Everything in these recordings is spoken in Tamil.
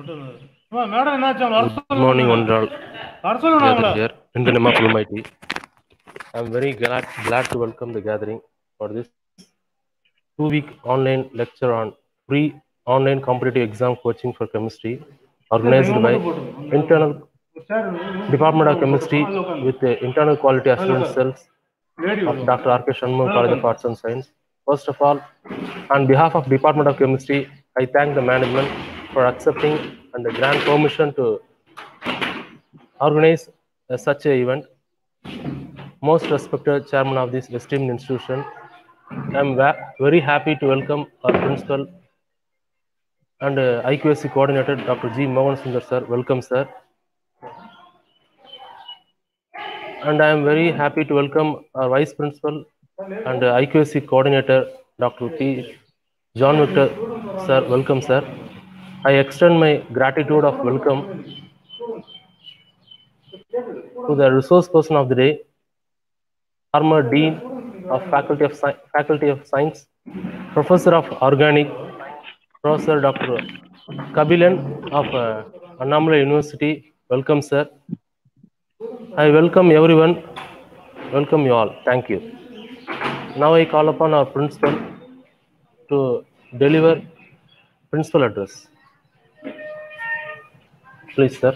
மேடம் என்னாச்சு அவங்கள வர Good morning, one சொல்லுங்க. all. வர சொல்லுங்க அவங்கள Gathered here in the name of Almighty. I am very glad, glad to welcome the gathering for this two-week online lecture on free online competitive exam coaching for chemistry organized by internal Department of Chemistry with the internal quality assurance cells of Dr. R.K. Shanmugam College of Arts and Science. First of all, on behalf of Department of Chemistry, I thank the management for accepting and the grant permission to organize uh, such a event. Most respected chairman of this esteemed institution, I am va- very happy to welcome our principal and uh, IQSC coordinator, Dr. G. Mohan Sundar sir. Welcome, sir. And I am very happy to welcome our vice principal and uh, IQSC coordinator, Dr. P. John Victor sir. Welcome, sir. I extend my gratitude of welcome to the resource person of the day, former dean of faculty of Sci- faculty of science, professor of organic, Professor Dr. Kabilan of uh, Annamalai University. Welcome, sir. I welcome everyone. Welcome you all. Thank you. Now I call upon our principal to deliver principal address. Please, sir.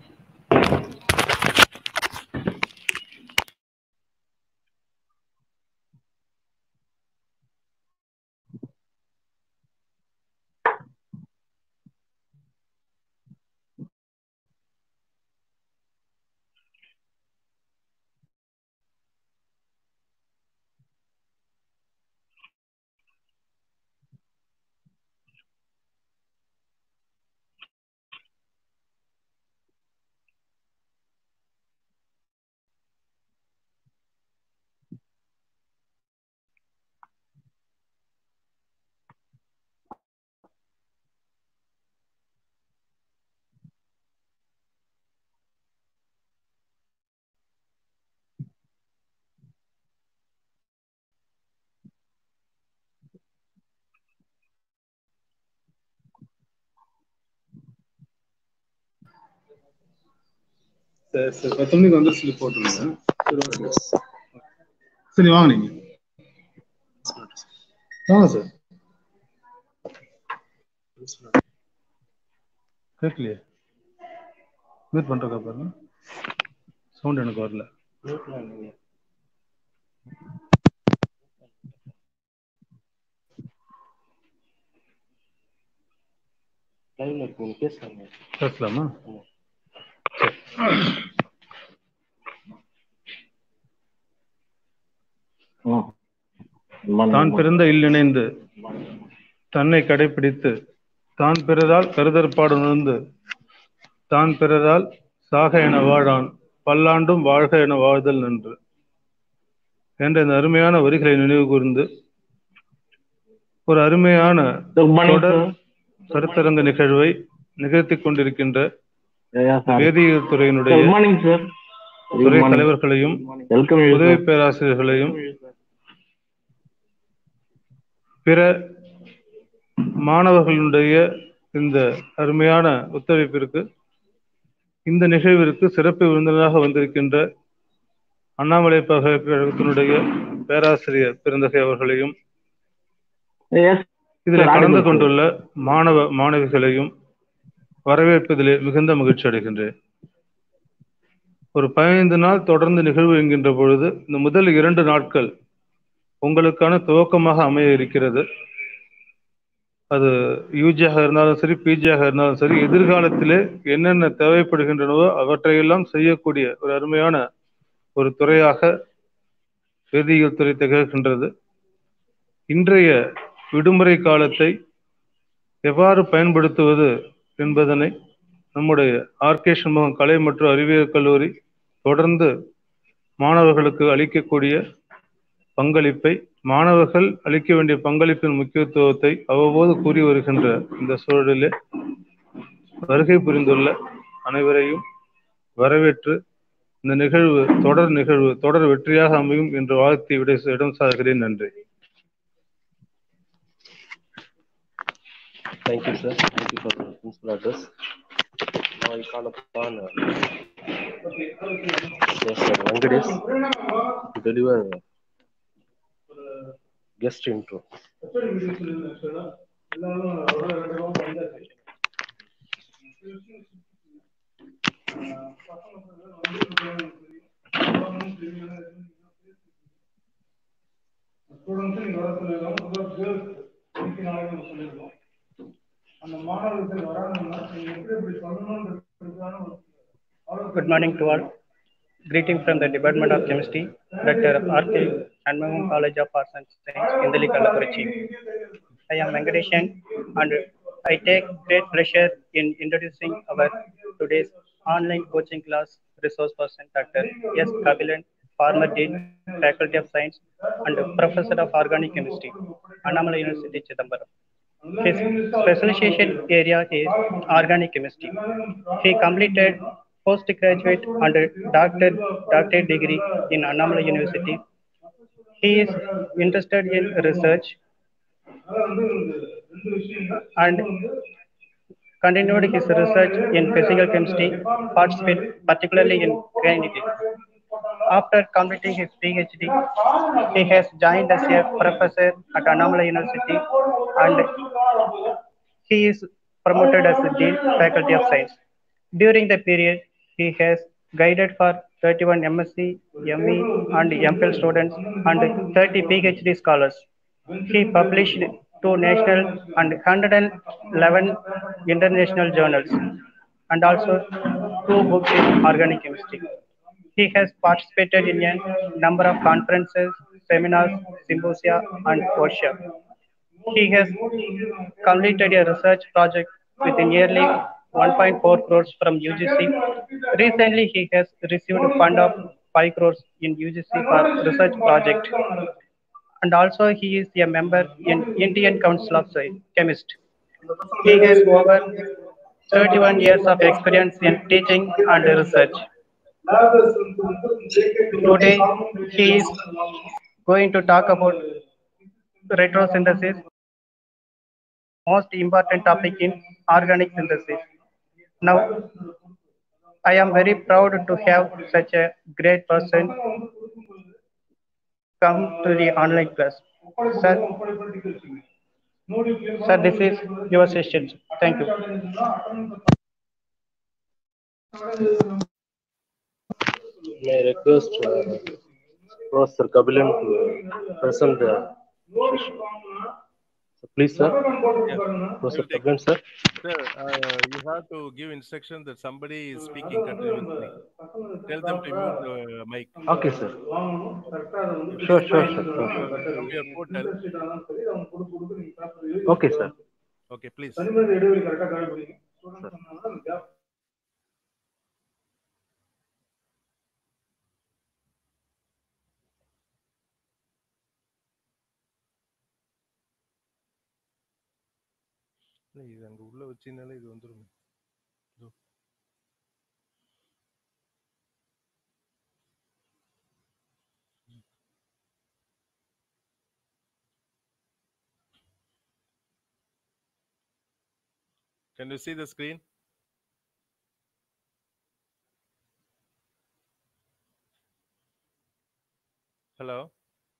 சரி சரி பத்து மணிக்கு வந்து ஸ்லிப் போட்டுருங்க சரி ஓகே சரி வாங்க நீங்க வாங்க சார் கேட்கலையே மியூட் பண்றதா பாருங்க சவுண்ட் எனக்கு வரல லைன்ல இருக்கீங்க பேசுறாங்க பேசலாமா தான் பிறந்த இல்லிணைந்து தன்னை கடைபிடித்து தான் பிறரால் கருதற்பாடு உணர்ந்து தான் பிறரால் சாக என வாழான் பல்லாண்டும் வாழ்க என வாழ்தல் நன்று என்ற இந்த அருமையான வரிகளை நினைவு கூர்ந்து ஒரு அருமையான தொடர் கருத்தரங்க நிகழ்வை நிகழ்த்திக் கொண்டிருக்கின்ற வேதியியல் துறையினுடைய குட் மார்னிங் சார் துறை தலைவர்களையும் வெல்கம் உதவி பேராசிரியர்களையும் பிற மாணவர்களுடைய இந்த அருமையான ஒத்துழைப்பிற்கு இந்த நிகழ்விற்கு சிறப்பு விருந்தினராக வந்திருக்கின்ற அண்ணாமலை பல்கலைக்கழகத்தினுடைய பேராசிரியர் பெருந்தகை அவர்களையும் இதில் கலந்து கொண்டுள்ள மாணவ மாணவிகளையும் வரவேற்பதிலே மிகுந்த மகிழ்ச்சி அடைகின்றேன் ஒரு பதினைந்து நாள் தொடர்ந்து நிகழ்வு என்கின்ற பொழுது இந்த முதல் இரண்டு நாட்கள் உங்களுக்கான துவக்கமாக அமைய இருக்கிறது அது யூஜியாக இருந்தாலும் சரி பிஜியாக இருந்தாலும் சரி எதிர்காலத்திலே என்னென்ன தேவைப்படுகின்றனவோ அவற்றையெல்லாம் செய்யக்கூடிய ஒரு அருமையான ஒரு துறையாக வேதியியல் துறை திகழ்கின்றது இன்றைய விடுமுறை காலத்தை எவ்வாறு பயன்படுத்துவது என்பதனை நம்முடைய ஆர்கே சண்முகம் கலை மற்றும் அறிவியல் கல்லூரி தொடர்ந்து மாணவர்களுக்கு அளிக்கக்கூடிய பங்களிப்பை மாணவர்கள் அளிக்க வேண்டிய பங்களிப்பின் முக்கியத்துவத்தை அவ்வப்போது கூறி வருகின்ற இந்த சூழலிலே வருகை புரிந்துள்ள அனைவரையும் வரவேற்று இந்த நிகழ்வு தொடர் நிகழ்வு தொடர் வெற்றியாக அமையும் என்று வாழ்த்தி விட இடம் சாகிறேன் நன்றி Thank you, sir. Thank you for the principal address. Now I call upon uh, yes, sir, Venkatesh to deliver guest intro. Students நீங்க வர சொல்லிருக்கோம் அப்புறம் கேர்ள்ஸ் இன்னைக்கு நாளைக்கு நம்ம சொல்லிருக்கோம் அந்த மாணவர்கள் வராங்கன்னா நீங்க எப்படி எப்படி சொல்லணும்ன்றதுக்கான ஒரு Good morning to all. Greeting from the Department of Chemistry, Dr. R.K. Shanmugam College of Arts and Science, Indali, Kallakurichi. I am Venkateshan and I take great pleasure in introducing our today's online coaching class resource person, Dr. S. Kabilan, former Dean, Faculty of Science and Professor of Organic Chemistry, Annamalai University, Chidambaram. His specialization area is organic chemistry. He completed postgraduate and doctor, doctorate degree in Annamalai University. He is interested in research and continued his research in physical chemistry, participate particularly in kinetics. After completing his PhD, he has joined as a professor at Annamalai University and he is promoted as the Dean Faculty of Science. During the period, he has guided for 31 MSc, ME, and MPhil students and 30 PhD scholars. He published two national and 111 international journals and also two books in organic chemistry. He has participated in a number of conferences, seminars, symposia, and workshops. He has completed a research project with nearly 1.4 crores from UGC. Recently, he has received a fund of 5 crores in UGC for research project. And also, he is a member in Indian Council of Chemists. He has over 31 years of experience in teaching and research. Today, he is going to talk about retrosynthesis, most important topic in organic synthesis. Now, I am very proud to have such a great person come to the online class. Sir, sir, this is your session. Thank you. May I request uh, Professor Kabilan to present the session. So please, sir. Professor Kabilan, sir. Sir, uh, you have to give instruction that somebody is speaking continuously. Tell them to mute the mic. Okay, sir. Sure, sure, sure, sure. From your portal. Okay, sir. Okay, please. தனிமனித இடைவெளி கரெக்டா கடைபிடிங்க ஸ்டூடெண்ட் சொன்னாங்கன்னா அந்த gap இல்ல, இது அங்க உள்ள வச்சீங்கனாலே இது வந்துரும் இதோ. Can you see the screen? Hello?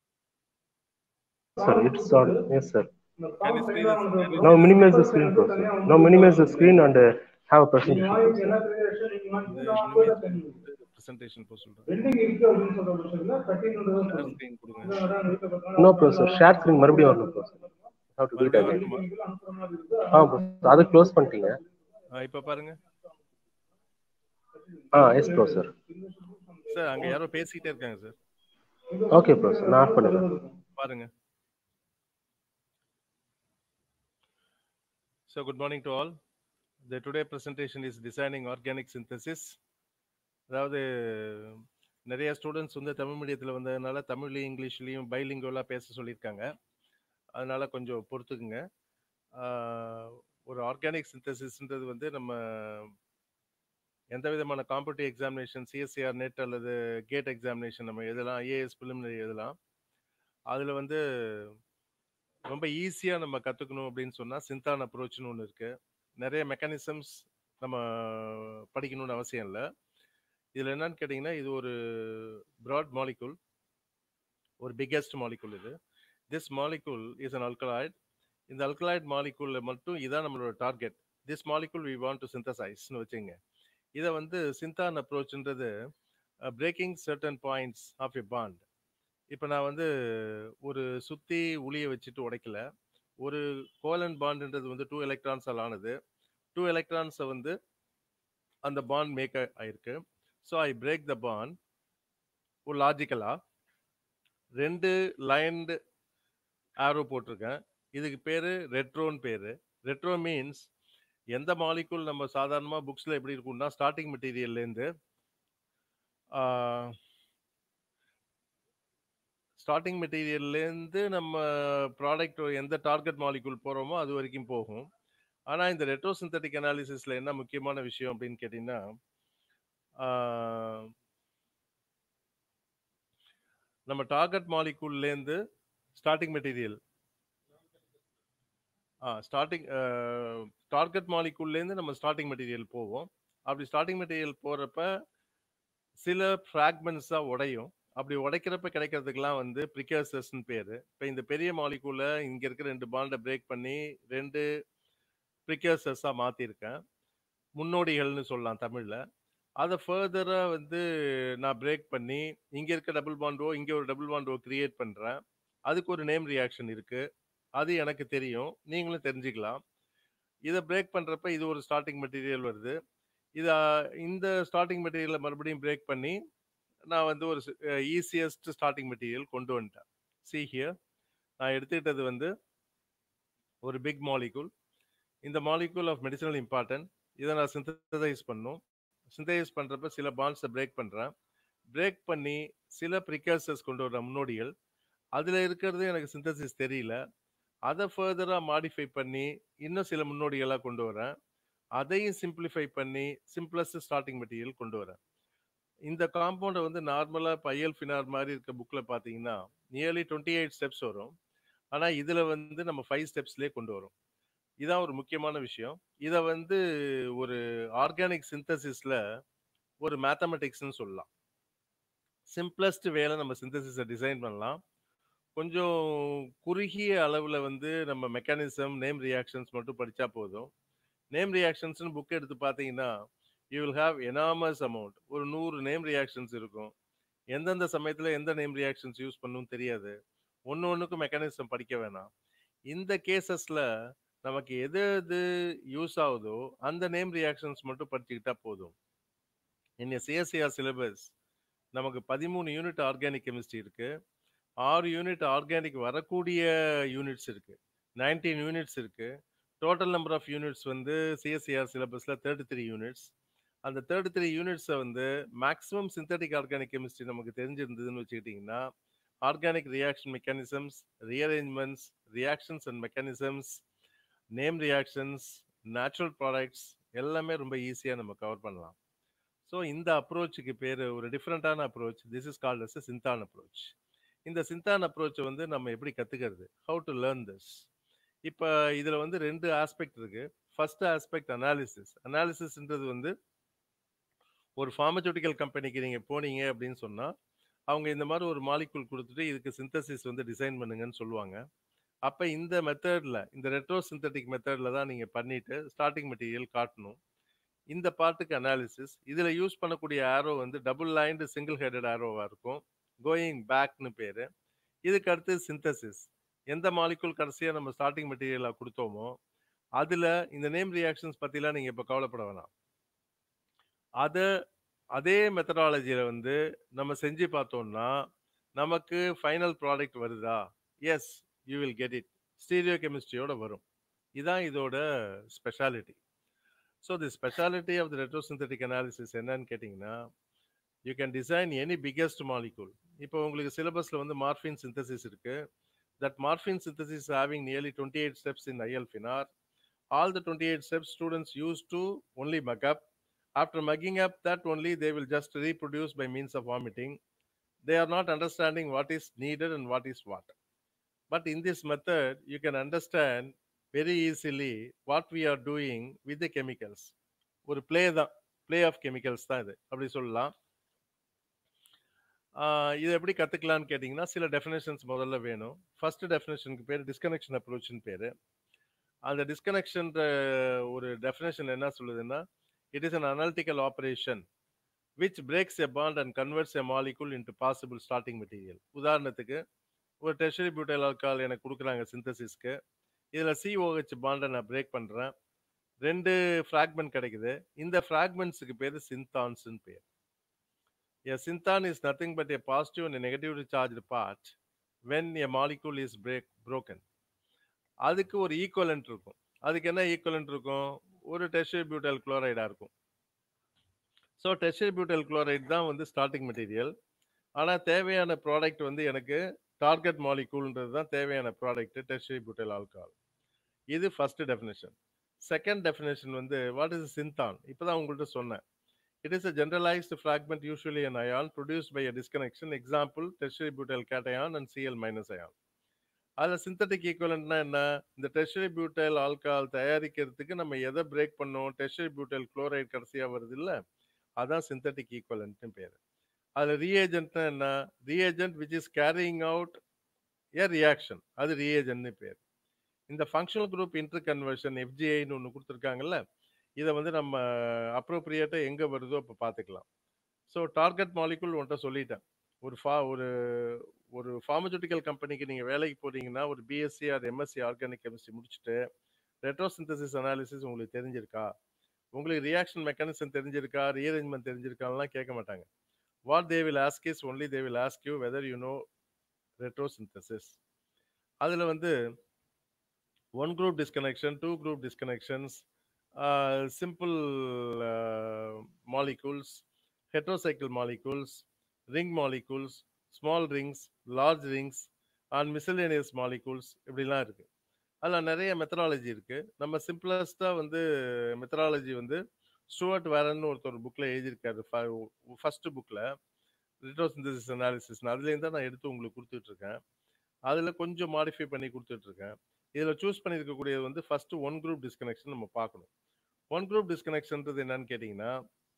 Sir, it's on. Yes, sir. Can you see the can you Now see minimize the screen, Professor. Now minimize the screen and uh, have a presentation. நியாயம் Professor. என்ன தெரியும் the, நீங்க the ஆஃப் limit- தெரியும் the presentation போக சொல்றேன் பெண்டிங் இருக்கு அப்படின்னு சொல்ற விஷயத்துல கட்டின்றதை Share சொல்லணும் screen கொடுங்க இதான் அதான் வீட்டுல பார்த்தாலும் No, Professor. Share screen மறுபடியும் வரணும், Professor. Have to do it மறுபடியும் again. வரணுமா? நீங்களும் அனுப்புற மாதிரி இருக்கு ஆ, Professor. அதை க்ளோஸ் பண்ணிட்டீங்க ஆ, இப்ப பாருங்க ஆ எஸ் ப்ரொஃபசர் சார் அங்க யாரோ பேசிக்கிட்டே இருக்காங்க சார் ஓகே ப்ரொஃபசர் நான் ஆஃப் பண்ணுறேன் பாருங்க So good morning to all. The today presentation is designing organic synthesis. அதாவது நிறைய ஸ்டூடெண்ட்ஸ் வந்து தமிழ் மீடியத்தில் வந்ததுனால தமிழ்லையும் இங்கிலீஷ்லையும் பைலிங்குவலாக பேச சொல்லியிருக்காங்க அதனால கொஞ்சம் பொறுத்துக்குங்க ஆஹ் ஒரு ஆர்கானிக் சிந்தசிஸ்ன்றது வந்து நம்ம எந்த விதமான காம்படிட்டிவ் எக்ஸாமினேஷன் சிஎஸ்சிஆர் நெட் அல்லது கேட் எக்ஸாமினேஷன் நம்ம எழுதலாம் ஐஏஎஸ் ப்ரிலிமினரி எழுதலாம் அதில் வந்து ரொம்ப ஈஸியா நம்ம கத்துக்கணும் அப்படின்னு சொன்னா சிந்தான் அப்ரோச்னு ஒன்று இருக்கு நிறைய மெக்கானிசம்ஸ் நம்ம படிக்கணும்னு அவசியம் இல்லை இதுல என்னன்னு கேட்டிங்கன்னா இது ஒரு ப்ராட் மாலிகுல் ஒரு பிக்கெஸ்ட் மாலிகுல் இது this molecule is an alkaloid இந்த அல்கலாய்ட் மாலிகுல்ல மட்டும் இதான் நம்மளோட target this molecule we want to சிந்தசைஸ்னு வச்சுங்க இதை வந்து சிந்தான் அப்ரோச்ன்றது breaking certain points of a bond இப்போ நான் வந்து ஒரு சுத்தி உளியை வச்சுட்டு உடைக்கல ஒரு கோலன் பாண்டுன்றது வந்து டூ எலக்ட்ரான்ஸால் ஆனது டூ எலக்ட்ரான்ஸை வந்து அந்த பாண்ட் மேக் ஆயிருக்கு so I break the bond ஒரு லாஜிக்கலா ரெண்டு லைன்டு ஆரோ போட்டிருக்கேன் இதுக்கு பேரு ரெட்ரோன்னு பேரு ரெட்ரோ மீன்ஸ் எந்த மாலிகுல் நம்ம சாதாரணமாக புக்ஸில் எப்படி இருக்கும்னா ஸ்டார்டிங் மெட்டீரியல்லேருந்து ஸ்டார்டிங் மெட்டீரியல்லேருந்து நம்ம ப்ராடக்ட் எந்த டார்கெட் மாலிகுல் போகிறோமோ அது வரைக்கும் போகும் ஆனால் இந்த ரெட்ரோ சிந்தட்டிக் அனாலிசிஸில் என்ன முக்கியமான விஷயம் அப்படின்னு கேட்டிங்கன்னா ஆஹ், நம்ம டார்கெட் மாலிகுல்லேருந்து ஸ்டார்டிங் மெட்டீரியல் ஆ ஸ்டார்டிங் டார்கெட் மாலிகுல்லேருந்து நம்ம ஸ்டார்டிங் மெட்டீரியல் போவோம் அப்படி ஸ்டார்டிங் மெட்டீரியல் போகிறப்ப சில ஃப்ராக்மெண்ட்ஸாக உடையும் அப்படி உடைக்கிறப்ப கிடைக்கிறதுக்கெல்லாம் வந்து ப்ரிகர்சர்ஸ்னு பேர் இப்போ இந்த பெரிய மாலிகுல இங்கே இருக்கிற ரெண்டு பாண்டை பிரேக் பண்ணி ரெண்டு ப்ரிகர்சர்ஸாக மாற்றிருக்கேன் முன்னோடிகள்னு சொல்லலாம் தமிழில் அதை ஃபர்தராக வந்து நான் பிரேக் பண்ணி இங்கே இருக்க டபுள் பாண்டோ இங்கே ஒரு டபுள் பாண்டோ கிரியேட் பண்ணுறேன் அதுக்கு ஒரு நேம் ரியாக்ஷன் இருக்குது அது எனக்கு தெரியும் நீங்களும் தெரிஞ்சுக்கலாம் இதை பிரேக் பண்ணுறப்ப இது ஒரு ஸ்டார்டிங் மெட்டீரியல் வருது இதை இந்த ஸ்டார்டிங் மெட்டீரியலை மறுபடியும் பிரேக் பண்ணி நான் வந்து ஒரு ஈஸியஸ்ட் ஸ்டார்டிங் மெட்டீரியல் கொண்டு வந்துட்டேன் சி ஹியர் நான் எடுத்துக்கிட்டது வந்து ஒரு பிக் மாலிகுல் இந்த மாலிகுல் ஆஃப் மெடிசனல் இம்பார்ட்டன்ட் இதை நான் சிந்தசைஸ் பண்ணும் சிந்தசைஸ் பண்ணுறப்ப சில பாண்ட்ஸை பிரேக் பண்ணுறேன் பிரேக் பண்ணி சில ப்ரிகர்சர்ஸ் கொண்டு வர முன்னோடிகள் அதில் இருக்கிறது எனக்கு சிந்தசிஸ் தெரியல அதை ஃபர்தராக மாடிஃபை பண்ணி இன்னும் சில முன்னோடிகளாக கொண்டு வரேன் அதையும் சிம்பிளிஃபை பண்ணி சிம்பிளஸ்ட் ஸ்டார்டிங் மெட்டீரியல் கொண்டு வரேன் இந்த காம்பவுண்டை வந்து நார்மலாக இப்போ ஐஎல் ஃபினார் மாதிரி இருக்க புக்கில் பார்த்தீங்கன்னா நியர்லி டுவெண்ட்டி எயிட் ஸ்டெப்ஸ் வரும் ஆனால் இதில் வந்து நம்ம ஃபைவ் ஸ்டெப்ஸ்லேயே கொண்டு வரோம் இதான் ஒரு முக்கியமான விஷயம் இதை வந்து ஒரு ஆர்கானிக் சிந்தசிஸில் ஒரு மேத்தமெட்டிக்ஸ்னு சொல்லலாம் சிம்பிளஸ்ட் வேலை நம்ம சிந்தசிஸை டிசைன் பண்ணலாம் கொஞ்சம் குறுகிய அளவில் வந்து நம்ம மெக்கானிசம் நேம் ரியாக்ஷன்ஸ் மட்டும் படித்தா போதும் நேம் ரியாக்ஷன்ஸ்னு புக் எடுத்து பார்த்தீங்கன்னா you will have enormous amount ஒரு நூறு நேம் ரியாக்ஷன்ஸ் இருக்கும் எந்தெந்த சமயத்தில் எந்த நேம் ரியாக்ஷன்ஸ் யூஸ் பண்ணணும் தெரியாது ஒன்று ஒன்றுக்கும் மெக்கானிசம் படிக்க வேணாம் இந்த கேசஸில் நமக்கு எது எது யூஸ் ஆகுதோ அந்த நேம் ரியாக்ஷன்ஸ் மட்டும் படிச்சுக்கிட்டா போதும் என்ன சிஎஸ்சிஆர் சிலபஸ் நமக்கு பதிமூணு யூனிட் ஆர்கானிக் கெமிஸ்ட்ரி இருக்கு ஆறு யூனிட் ஆர்கானிக் வரக்கூடிய யூனிட்ஸ் இருக்கு நைன்டீன் யூனிட்ஸ் இருக்கு டோட்டல் நம்பர் ஆஃப் யூனிட்ஸ் வந்து சிஎஸ்சிஆர் சிலபஸில் தேர்ட்டி த்ரீ யூனிட்ஸ் அந்த தேர்ட்டி த்ரீ யூனிட்ஸை வந்து மேக்ஸிமம் சிந்தட்டிக் ஆர்கானிக் கெமிஸ்ட்ரி நமக்கு தெரிஞ்சிருந்ததுன்னு வச்சுக்கிட்டிங்கன்னா organic reaction mechanisms rearrangements reactions and mechanisms name reactions natural products எல்லாமே ரொம்ப ஈஸியாக நம்ம கவர் பண்ணலாம் ஸோ இந்த அப்ரோச்சுக்கு பேர் ஒரு டிஃப்ரெண்ட்டான approach this is called as synthon approach இந்த சிந்தான் அப்ரோச்சை வந்து நம்ம எப்படி கற்றுக்கிறது ஹவு டு லேர்ன் திஸ் இப்போ இதில் வந்து ரெண்டு ஆஸ்பெக்ட் இருக்கு ஃபர்ஸ்ட் ஆஸ்பெக்ட் அனாலிசிஸ் அனாலிசிஸ்ன்றது வந்து ஒரு ஃபார்மசூட்டிக்கல் கம்பெனிக்கு நீங்கள் போனீங்க அப்படின்னு சொன்னால் அவங்க இந்த மாதிரி ஒரு மாலிகுல் கொடுத்துட்டு இதுக்கு சிந்தசிஸ் வந்து டிசைன் பண்ணுங்கன்னு சொல்லுவாங்க அப்போ இந்த மெத்தடில் இந்த ரெட்ரோ சிந்தட்டிக் மெத்தடில் தான் நீங்கள் பண்ணிட்டு ஸ்டார்டிங் மெட்டீரியல் காட்டணும் இந்த பார்ட்டுக்கு அனாலிசிஸ் இதில் யூஸ் பண்ணக்கூடிய ஆரோ வந்து டபுள் லைன்டு சிங்கிள் ஹெடட் ஆரோவாக இருக்கும் கோயிங் பேக்னு பேர் இதுக்கு அடுத்து சிந்தசிஸ் எந்த மாலிகுல் கடைசியாக நம்ம ஸ்டார்டிங் மெட்டீரியலாக கொடுத்தோமோ அதில் இந்த நேம் ரியாக்ஷன்ஸ் பற்றிலாம் நீங்கள் இப்போ கவலைப்பட வேணாம் அதை அதே மெத்தடாலஜியில் வந்து நம்ம செஞ்சு பார்த்தோம்னா நமக்கு ஃபைனல் ப்ராடக்ட் வருதா yes you will get it stereo கெமிஸ்ட்ரியோட வரும் இதான் இதோட speciality so the speciality of the retrosynthetic analysis என்னன்னு கேட்டிங்கன்னா you can design any biggest molecule இப்போ உங்களுக்கு சிலபஸில் வந்து மார்ஃபின் சிந்தசிஸ் இருக்குது that morphine synthesis having nearly twenty eight steps in ஐஎல் ஃபினார் all the 28 steps students used to only mug up. After mugging up that only, they will just reproduce by means of vomiting. They are not understanding what is needed and what is what. But in this method, you can understand very easily what we are doing with the chemicals. ஒரு ப்ளே தான் ப்ளே ஆஃப் கெமிக்கல்ஸ் தான் இது அப்படி சொல்லலாம் ஆஹ் இது எப்படி கற்றுக்கலான்னு கேட்டிங்கன்னா சில டெஃபினேஷன்ஸ் முதல்ல வேணும் ஃபர்ஸ்ட் டெஃபினேஷனுக்கு பேர் டிஸ்கனெக்ஷன் அப்ரோச்னு பேர் அந்த டிஸ்கனெக்ஷன்ற ஒரு டெஃபினேஷன் என்ன சொல்லுதுன்னா it is an analytical operation which breaks a bond and converts a molecule into possible starting material உதாரணத்துக்கு ஒரு டெஷரி பியூட்டைல் ஆல்கால் எனக்கு கொடுக்குறாங்க சிந்தசிஸ்க்கு இதில் சிஓஹெச் பாண்டை நான் பிரேக் பண்ணுறேன் ரெண்டு ஃப்ராக்மெண்ட் கிடைக்குது இந்த ஃப்ராக்மெண்ட்ஸுக்கு பேர் சிந்தான்ஸ்னு பேர் A synthan is nothing but a positive and a negatively charged part when a molecule is break, broken. அதுக்கு ஒரு ஈக்குவலண்ட் இருக்கும் அதுக்கு என்ன ஈக்குவலண்ட் இருக்கும் ஒரு டெஷரி பியூட்டல் குளோரைடாக இருக்கும் ஸோ டெஷரி பியூட்டல் குளோரைட் தான் வந்து ஸ்டார்டிங் மெட்டீரியல் ஆனால் தேவையான ப்ராடக்ட் வந்து எனக்கு டார்கெட் மாலிகூல்ன்றது தான் தேவையான ப்ராடக்ட் டெஷரி பியூட்டல் ஆல்கஹால் இது ஃபர்ஸ்ட் டெஃபினேஷன் செகண்ட் டெஃபினேஷன் வந்து வாட் இஸ் சிந்தான் இப்போ தான் உங்கள்கிட்ட சொன்னேன் It is a generalized fragment, usually an ion, produced by a disconnection. Example, tertiary butyl cation and Cl minus ion. அதில் சிந்தட்டிக் ஈக்குவலண்ட்னா என்ன இந்த டெஷரி பியூட்டைல் ஆல்கஹால் தயாரிக்கிறதுக்கு நம்ம எதை பிரேக் பண்ணோம் டெஷரி பியூட்டைல் குளோரைட் கடைசியாக வருது இல்லை அதான் சிந்தட்டிக் ஈக்குவலண்ட்னு பேர் அதில் ரீஏஜென்ட்னா என்ன reagent which is carrying out a reaction அது ரீஏஜென்ட்னு பேர் இந்த ஃபங்க்ஷனல் குரூப் இன்டர் கன்வர்ஷன் எஃப்ஜிஐன்னு ஒன்று கொடுத்துருக்காங்கல்ல இதை வந்து நம்ம அப்ரோப்ரியேட்டாக எங்கே வருதோ அப்போ பார்த்துக்கலாம் ஸோ டார்கெட் மாலிகுல் உன்ட்ட சொல்லிட்டேன் ஒரு ஃபா ஒரு ஒரு ஃபார்மசூட்டிக்கல் கம்பெனிக்கு நீங்கள் வேலைக்கு போறீங்கன்னா ஒரு BSc or MSc organic chemistry முடிச்சுட்டு ரெட்ரோசிந்தசிஸ் அனாலிசிஸ் உங்களுக்கு தெரிஞ்சிருக்கா உங்களுக்கு ரியாக்ஷன் மெக்கானிசம் தெரிஞ்சிருக்கா ரீஅரேஞ்ச்மெண்ட் தெரிஞ்சிருக்கான்லாம் கேட்க மாட்டாங்க what they will ask is only they will ask you whether you know retrosynthesis அதில் வந்து one group disconnection two group disconnections uh, simple uh, molecules, heterocycle molecules, ring molecules, small rings, large rings, and miscellaneous molecules இப்படிலாம் இருக்கு அதில் நிறைய மெத்தடாலஜி இருக்கு நம்ம சிம்பிளஸ்டாக வந்து மெத்தடாலஜி வந்து ஸ்டூவர்ட் வேரன் ஒருத்தர் புக்கில் எழுதியிருக்காரு ஃபர்ஸ்ட் புக்கில் ரிட்ரோசிந்தசிஸ் அனாலிசிஸ் அதுலேருந்து தான் நான் எடுத்து உங்களுக்கு கொடுத்துட்டு இருக்கேன் அதில் கொஞ்சம் மாடிஃபை பண்ணி கொடுத்துட்டு இருக்கேன் இதில் சூஸ் பண்ணியிருக்கக்கூடியது வந்து ஃபர்ஸ்ட் ஒன் குரூப் டிஸ்கனெக்ஷன் நம்ம பார்க்கணும் ஒன் குரூப் டிஸ்கனெக்ஷன்றது என்னன்னு கேட்டிங்கன்னா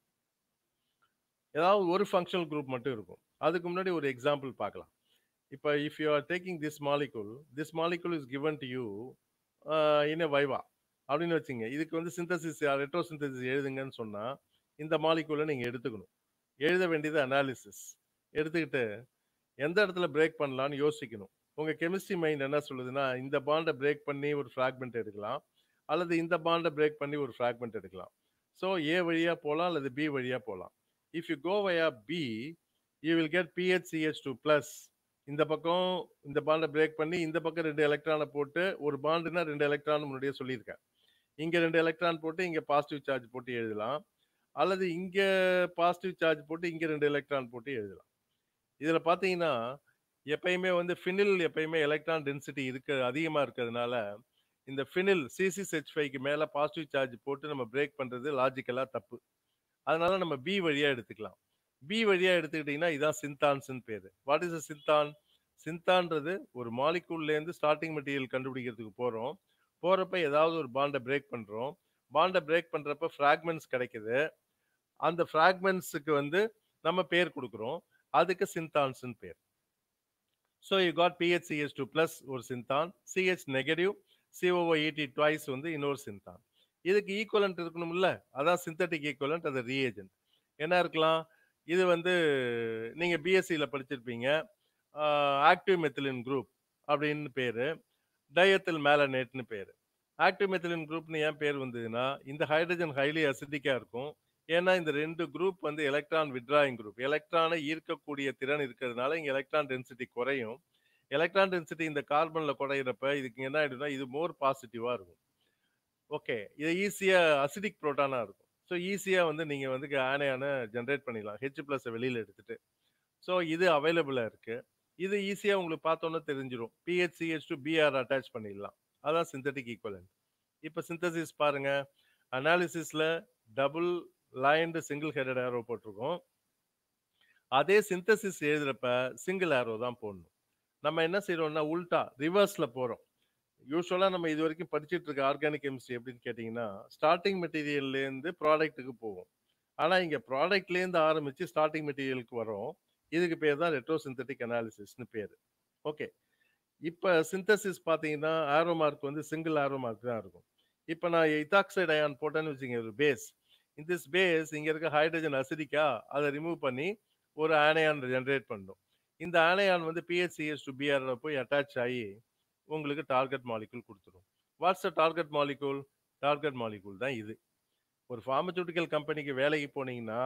ஏதாவது ஒரு ஃபங்க்ஷனல் குரூப் மட்டும் இருக்கும் அதுக்கு முன்னாடி ஒரு எக்ஸாம்பிள் பார்க்கலாம் இப்போ if you are taking this molecule this molecule is given to you in a viva அப்படின்னு வச்சுங்க இதுக்கு வந்து சிந்தசிஸ் ரெட்ரோ சிந்தசிஸ் எழுதுங்கன்னு சொன்னால் இந்த மாலிகுலை நீங்கள் எடுத்துக்கணும் எழுத வேண்டியது அனாலிசிஸ் எடுத்துக்கிட்டு எந்த இடத்துல பிரேக் பண்ணலான்னு யோசிக்கணும் உங்கள் கெமிஸ்ட்ரி மைண்ட் என்ன சொல்லுதுன்னா இந்த பாண்டை பிரேக் பண்ணி ஒரு ஃப்ராக்மெண்ட் எடுக்கலாம் அல்லது இந்த பாண்டை பிரேக் பண்ணி ஒரு ஃப்ராக்மெண்ட் எடுக்கலாம் ஸோ ஏ வழியாக போகலாம் அல்லது பி வழியாக போகலாம் if you go via B you will get PHCH two plus இந்த பக்கம் இந்த பாண்டை பிரேக் பண்ணி இந்த பக்கம் ரெண்டு எலக்ட்ரானை போட்டு ஒரு பாண்டுனா ரெண்டு எலக்ட்ரான் முன்னாடியே சொல்லியிருக்கேன் இங்கே ரெண்டு எலக்ட்ரான் போட்டு இங்கே பாசிட்டிவ் சார்ஜ் போட்டு எழுதலாம் அல்லது இங்கே பாசிட்டிவ் சார்ஜ் போட்டு இங்கே ரெண்டு எலக்ட்ரான் போட்டு எழுதலாம் இதில் பார்த்தீங்கன்னா எப்பயுமே வந்து ஃபினில் எப்பயுமே எலக்ட்ரான் டென்சிட்டி இருக்க அதிகமாக இருக்கிறதுனால இந்த ஃபினில் சிசிஹெச் ஃபைவ்க்கு மேலே பாசிட்டிவ் சார்ஜ் போட்டு நம்ம பிரேக் பண்ணுறது லாஜிக்கலாக தப்பு அதனால நம்ம பி வழியாக எடுத்துக்கலாம் பி வழியாக எடுத்துக்கிட்டிங்கன்னா இதான் சிந்தான்ஸ்னு பேர் வாட் இஸ் அ சிந்தான் சிந்தான்றது ஒரு மாலிகூல்லேருந்து ஸ்டார்டிங் மெட்டீரியல் கண்டுபிடிக்கிறதுக்கு போகிறோம் போகிறப்ப ஏதாவது ஒரு பாண்டை பிரேக் பண்ணுறோம் பாண்டை பிரேக் பண்ணுறப்ப ஃப்ராக்மெண்ட்ஸ் கிடைக்குது அந்த ஃப்ராக்மெண்ட்ஸுக்கு வந்து நம்ம பேர் கொடுக்குறோம் அதுக்கு சிந்தான்ஸ்னு பேர் so you got PHCS two plus ஒரு synthon CH negative COOET twice வந்து இன்னொரு சிந்தான் இதுக்கு ஈக்குவலண்ட் இருக்கணும்ல அதான் சிந்தட்டிக் ஈக்குவலண்ட் அது ரீஏஜென்ட் என்ன இருக்கலாம் இது வந்து நீங்கள் பிஎஸ்சியில் படிச்சிருப்பீங்க ஆக்டிவ் மெத்திலின் குரூப் அப்படின்னு பேர் டயத்தில் மேலனேட்னு பேர் ஆக்டிவ் மெத்திலின் குரூப்னு ஏன் பேர் வந்ததுன்னா இந்த ஹைட்ரஜன் ஹைலி அசிட்டிக்காக இருக்கும் ஏன்னா இந்த ரெண்டு குரூப் வந்து எலக்ட்ரான் விட்ராயிங் குரூப் எலக்ட்ரானை ஈர்க்கக்கூடிய திறன் இருக்கிறதுனால இங்கே எலக்ட்ரான் டென்சிட்டி குறையும் எலக்ட்ரான் டென்சிட்டி இந்த கார்பனில் குறையிறப்ப இதுக்கு என்ன ஆகிடும்னா இது மோர் பாசிட்டிவாக இருக்கும் ஓகே இது ஈஸியாக அசிடிக் ப்ரோட்டானாக இருக்கும் ஸோ ஈஸியாக வந்து நீங்கள் வந்து ஆனையான ஜென்ரேட் பண்ணிடலாம் ஹெச் ப்ளஸை வெளியில் எடுத்துகிட்டு ஸோ இது அவைலபிளாக இருக்குது இது ஈஸியாக உங்களுக்கு பார்த்தோன்னே தெரிஞ்சிடும் பிஹெச்சிஹெச் டு பிஆர் அட்டாச் பண்ணிடலாம் அதான் சிந்தட்டிக் ஈக்குவலன்ட் இப்போ சிந்தசிஸ் பாருங்கள் அனாலிசிஸில் double lined single headed arrow போட்டிருக்கோம் அதே சிந்தசிஸ் எழுதுறப்ப சிங்கிள் ஏரோ தான் போடணும் நம்ம என்ன செய்றோம்னா உல்டா ரிவர்ஸ்ல போறோம் யூஸ்வலா நம்ம இது வரைக்கும் படிச்சிட்டு இருக்க ஆர்கானிக் கெமிஸ்ட்ரி எப்படின்னு கேட்டிங்கன்னா ஸ்டார்டிங் மெட்டீரியல்ல இருந்து ப்ராடக்ட்டுக்கு போவோம் ஆனா இங்க ப்ராடக்ட்ல இருந்து ஆரம்பிச்சு ஸ்டார்டிங் மெட்டீரியலுக்கு வரோம் இதுக்கு பேர் தான் ரெட்ரோசிந்தட்டிக் அனாலிசிஸ்னு பேர் ஓகே இப்போ சிந்தசிஸ் பார்த்தீங்கன்னா ஆரோ மார்க் வந்து சிங்கிள் ஆரோ மார்க் தான் இருக்கும் இப்போ நான் இத்தாக்சைடு அயான் போட்டேன்னு வச்சுங்க ஒரு பேஸ் இந்த பேஸ் இங்கே இருக்க ஹைட்ரஜன் அசிடிக்கா அதை ரிமூவ் பண்ணி ஒரு ஆனையான் ஜென்ரேட் பண்ணும் இந்த ஆனையான் வந்து பிஹெச்சிஎஸ் டு பிஆர்ல போய் அட்டாச் ஆகி உங்களுக்கு டார்கெட் மாலிகுல் கொடுத்துரும் what's a target molecule target molecule தான் இது ஒரு ஃபார்மசூட்டிக்கல் கம்பெனிக்கு வேலைக்கு போனீங்கன்னா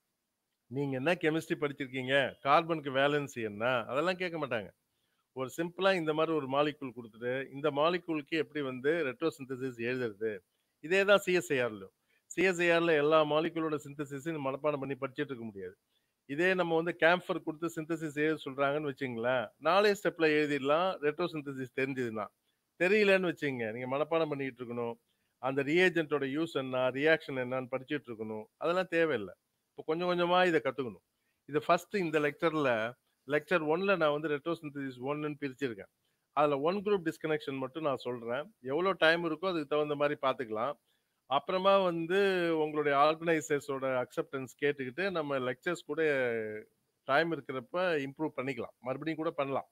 நீங்க என்ன கெமிஸ்ட்ரி படிச்சிருக்கீங்க கார்பனுக்கு வேலன்சி என்ன அதெல்லாம் கேட்க மாட்டாங்க ஒரு சிம்பிளா இந்த மாதிரி ஒரு மாலிகூல் கொடுத்துட்டு இந்த மாலிகூலுக்கு எப்படி வந்து ரெட்ரோசிந்தசிஸ் எழுதுறது இதே தான் சிஎஸ்ஐஆர்ல சிஎஸ்ஐஆர்ல எல்லா மாலிகூலோட சிந்தசிஸும் மனப்பாடம் பண்ணி படிச்சுட்டு இருக்க முடியாது இதே நம்ம வந்து கேம்ஃபர் கொடுத்து சிந்தசிஸ் எழுத சொல்றாங்கன்னு வச்சுங்களேன் நாலே ஸ்டெப்ல எழுதிடலாம் ரெட்ரோசிந்தசிஸ் தெரிஞ்சதுன்னா தெரியலன்னு வச்சுங்க நீங்க மனப்பாடம் பண்ணிட்டு இருக்கணும் அந்த ரியேஜென்ட்டோட யூஸ் என்ன ரியாக்ஷன் என்னன்னு படிச்சுட்டு இருக்கணும் அதெல்லாம் தேவையில்லை இப்போ கொஞ்சம் கொஞ்சமா இதை கத்துக்கணும் இது ஃபர்ஸ்ட் இந்த லெக்சர்ல லெக்சர் ஒன்ல நான் வந்து ரெட்ரோசிந்தசிஸ் ஒன்னு பிரிச்சிருக்கேன் அதுல ஒன் குரூப் டிஸ்கனெக்ஷன் மட்டும் நான் சொல்றேன் எவ்வளோ டைம் இருக்கோ அதுக்கு தகுந்த மாதிரி பார்த்துக்கலாம் அப்புறமா வந்து உங்களுடைய ஆர்கனைசர்ஸோட அக்செப்டன்ஸ் கேட்டுக்கிட்டு நம்ம லெக்சர்ஸ் கூட டைம் இருக்கிறப்ப இம்ப்ரூவ் பண்ணிக்கலாம் மறுபடியும் கூட பண்ணலாம்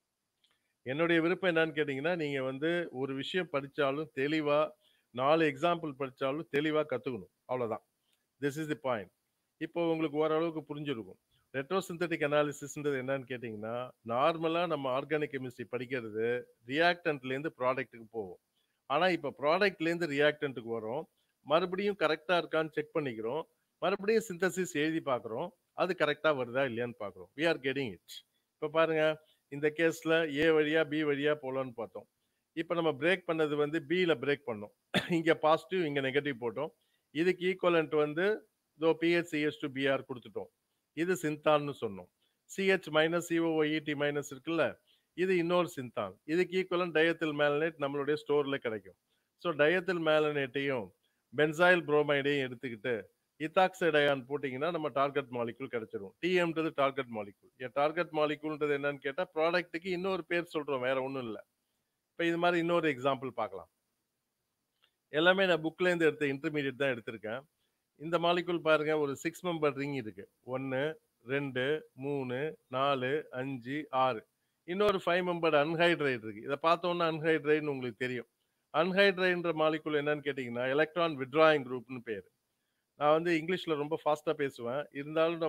என்னுடைய விருப்பம் என்னன்னு கேட்டிங்கன்னா நீங்கள் வந்து ஒரு விஷயம் படித்தாலும் தெளிவாக நாலு எக்ஸாம்பிள் படித்தாலும் தெளிவாக கற்றுக்கணும் அவ்வளோதான் திஸ் இஸ் தி பாயிண்ட் இப்போ உங்களுக்கு ஓரளவுக்கு புரிஞ்சிருக்கும் ரெட்ரோசிந்தட்டிக் அனாலிசிஸ்ன்றது என்னன்னு கேட்டிங்கன்னா நார்மலாக நம்ம ஆர்கானிக் கெமிஸ்ட்ரி படிக்கிறது ரியாக்டன்ட்லேருந்து ப்ராடக்ட்டுக்கு போவோம் ஆனால் இப்போ ப்ராடக்ட்லேருந்து ரியாக்டன்ட்டுக்கு வரோம் மறுபடியும் கரெக்டாக இருக்கான்னு செக் பண்ணிக்கிறோம் மறுபடியும் சிந்தசிஸ் எழுதி பார்க்குறோம் அது கரெக்டாக வருதா இல்லையான்னு பார்க்குறோம் வி ஆர் கெட்டிங் இட் இப்போ பாருங்க இந்த கேஸில் ஏ வழியா பி வழியா போகலான்னு பார்த்தோம் இப்போ நம்ம பிரேக் பண்ணது வந்து பியில் பிரேக் பண்ணோம் இங்கே பாசிட்டிவ் இங்கே நெகட்டிவ் போட்டோம் இதுக்கு ஈக்குவலண்ட் வந்து இதோ பிஹெச் சிஹெச் டு பிஆர் கொடுத்துட்டோம் இது சிந்தான்னு சொன்னோம் சிஹெச் மைனஸ் சிஓஇடி மைனஸ் இருக்குல்ல இது இன்னொரு சிந்தான் இதுக்கு ஈக்குவலன் டயத்தில் மேலனேட் நம்மளுடைய ஸ்டோரில் கிடைக்கும் ஸோ டயத்தில் மேலனேட்டையும் பென்சாயில் புரோமைடையும் எடுத்துக்கிட்டு இத்தாக்சைடு அயான் போட்டிங்கன்னா நம்ம டார்கெட் மாலிகுல் கிடைச்சிரும் டிஎம்ன்றது டார்கெட் மாலிகுல் என் டார்கெட் மாலிகுல்ன்றது என்னன்னு கேட்டால் ப்ராடக்ட்டுக்கு இன்னொரு பேர் சொல்கிறோம் வேற ஒன்றும் இல்லை இப்போ இது மாதிரி இன்னொரு எக்ஸாம்பிள் பார்க்கலாம் எல்லாமே நான் புக்லேருந்து எடுத்த இன்டர்மீடியட் தான் எடுத்திருக்கேன் இந்த மாலிகுல் பாருங்க ஒரு சிக்ஸ் மெம்பர் ரிங் இருக்கு ஒன்று ரெண்டு மூணு நாலு அஞ்சு ஆறு இன்னொரு ஃபைவ் மெம்பர் அன்ஹைட்ரைட் இருக்கு இதை பார்த்தோன்னா அன்ஹைட்ரைட்னு உங்களுக்கு தெரியும் அன்ஹைட்ரைன்ற மாலிகுல் என்னன்னு கேட்டிங்கன்னா எலக்ட்ரான் விட்ராயிங் குரூப்னு பேர் நான் வந்து இங்கிலீஷில் ரொம்ப ஃபாஸ்ட்டாக பேசுவேன் இருந்தாலும்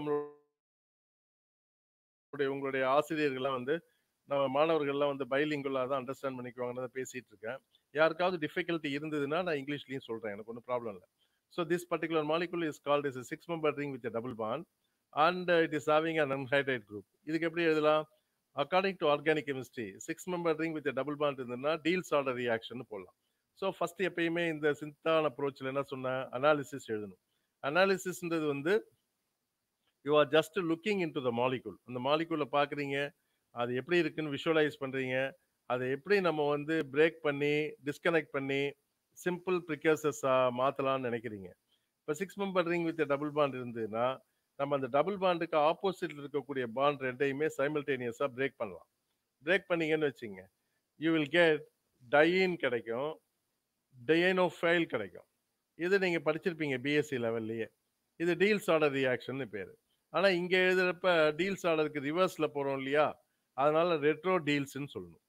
நம்மளுடைய உங்களுடைய ஆசிரியர்கள்லாம் வந்து நம்ம மாணவர்கள்லாம் வந்து பைலிங்குலாக தான் அண்டர்ஸ்டாண்ட் பண்ணிக்குவாங்கன்னு பேசிகிட்டு இருக்கேன் யாருக்காவது டிஃபிகல்ட்டி இருந்ததுன்னா நான் இங்கிலீஷ்லையும் சொல்கிறேன் எனக்கு ஒன்றும் ப்ராப்ளம் இல்லை so this particular molecule is called is six member ring with double bond and it is having an anhydride group இதுக்கு எப்படி எழுதலாம் according to organic chemistry six member ring with double bond இருந்ததுன்னா டீல்ஸ் ஆர்டர் ரியாக்ஷன் போடலாம் ஸோ ஃபர்ஸ்ட் எப்பயுமே இந்த சிந்தான் அப்ரோச்சில் என்ன சொன்னேன் அனாலிசிஸ் எழுதணும் அனாலிசிஸ்ன்றது வந்து you are just looking in to the molecule அந்த மாலிகுலை பார்க்குறீங்க அது எப்படி இருக்குன்னு விஷுவலைஸ் பண்ணுறீங்க அதை எப்படி நம்ம வந்து பிரேக் பண்ணி டிஸ்கனெக்ட் பண்ணி சிம்பிள் ப்ரிகர்சஸாக மாற்றலாம்னு நினைக்கிறீங்க இப்போ six member ring with double bond இருந்ததுன்னா நம்ம அந்த டபுள் பாண்டுக்கு ஆப்போசிட்ல இருக்கக்கூடிய பாண்ட் ரெண்டையுமே சைமல்டேனியஸாக பிரேக் பண்ணலாம் பிரேக் பண்ணீங்கன்னு வச்சுங்க யூ வில் கெட் டையின் கிடைக்கும் டயனோஃபைல் கிடைக்கும் இது நீங்கள் படிச்சிருப்பீங்க பிஎஸ்சி லெவல்லையே இது டீல்ஸ் ஆர்டர் ரியாக்ஷன் பேர் ஆனால் இங்கே எழுதுறப்ப டீல்ஸ் ஆர்டருக்கு ரிவர்ஸில் போகிறோம் இல்லையா அதனால ரெட்ரோ டீல்ஸ்ன்னு சொல்லணும்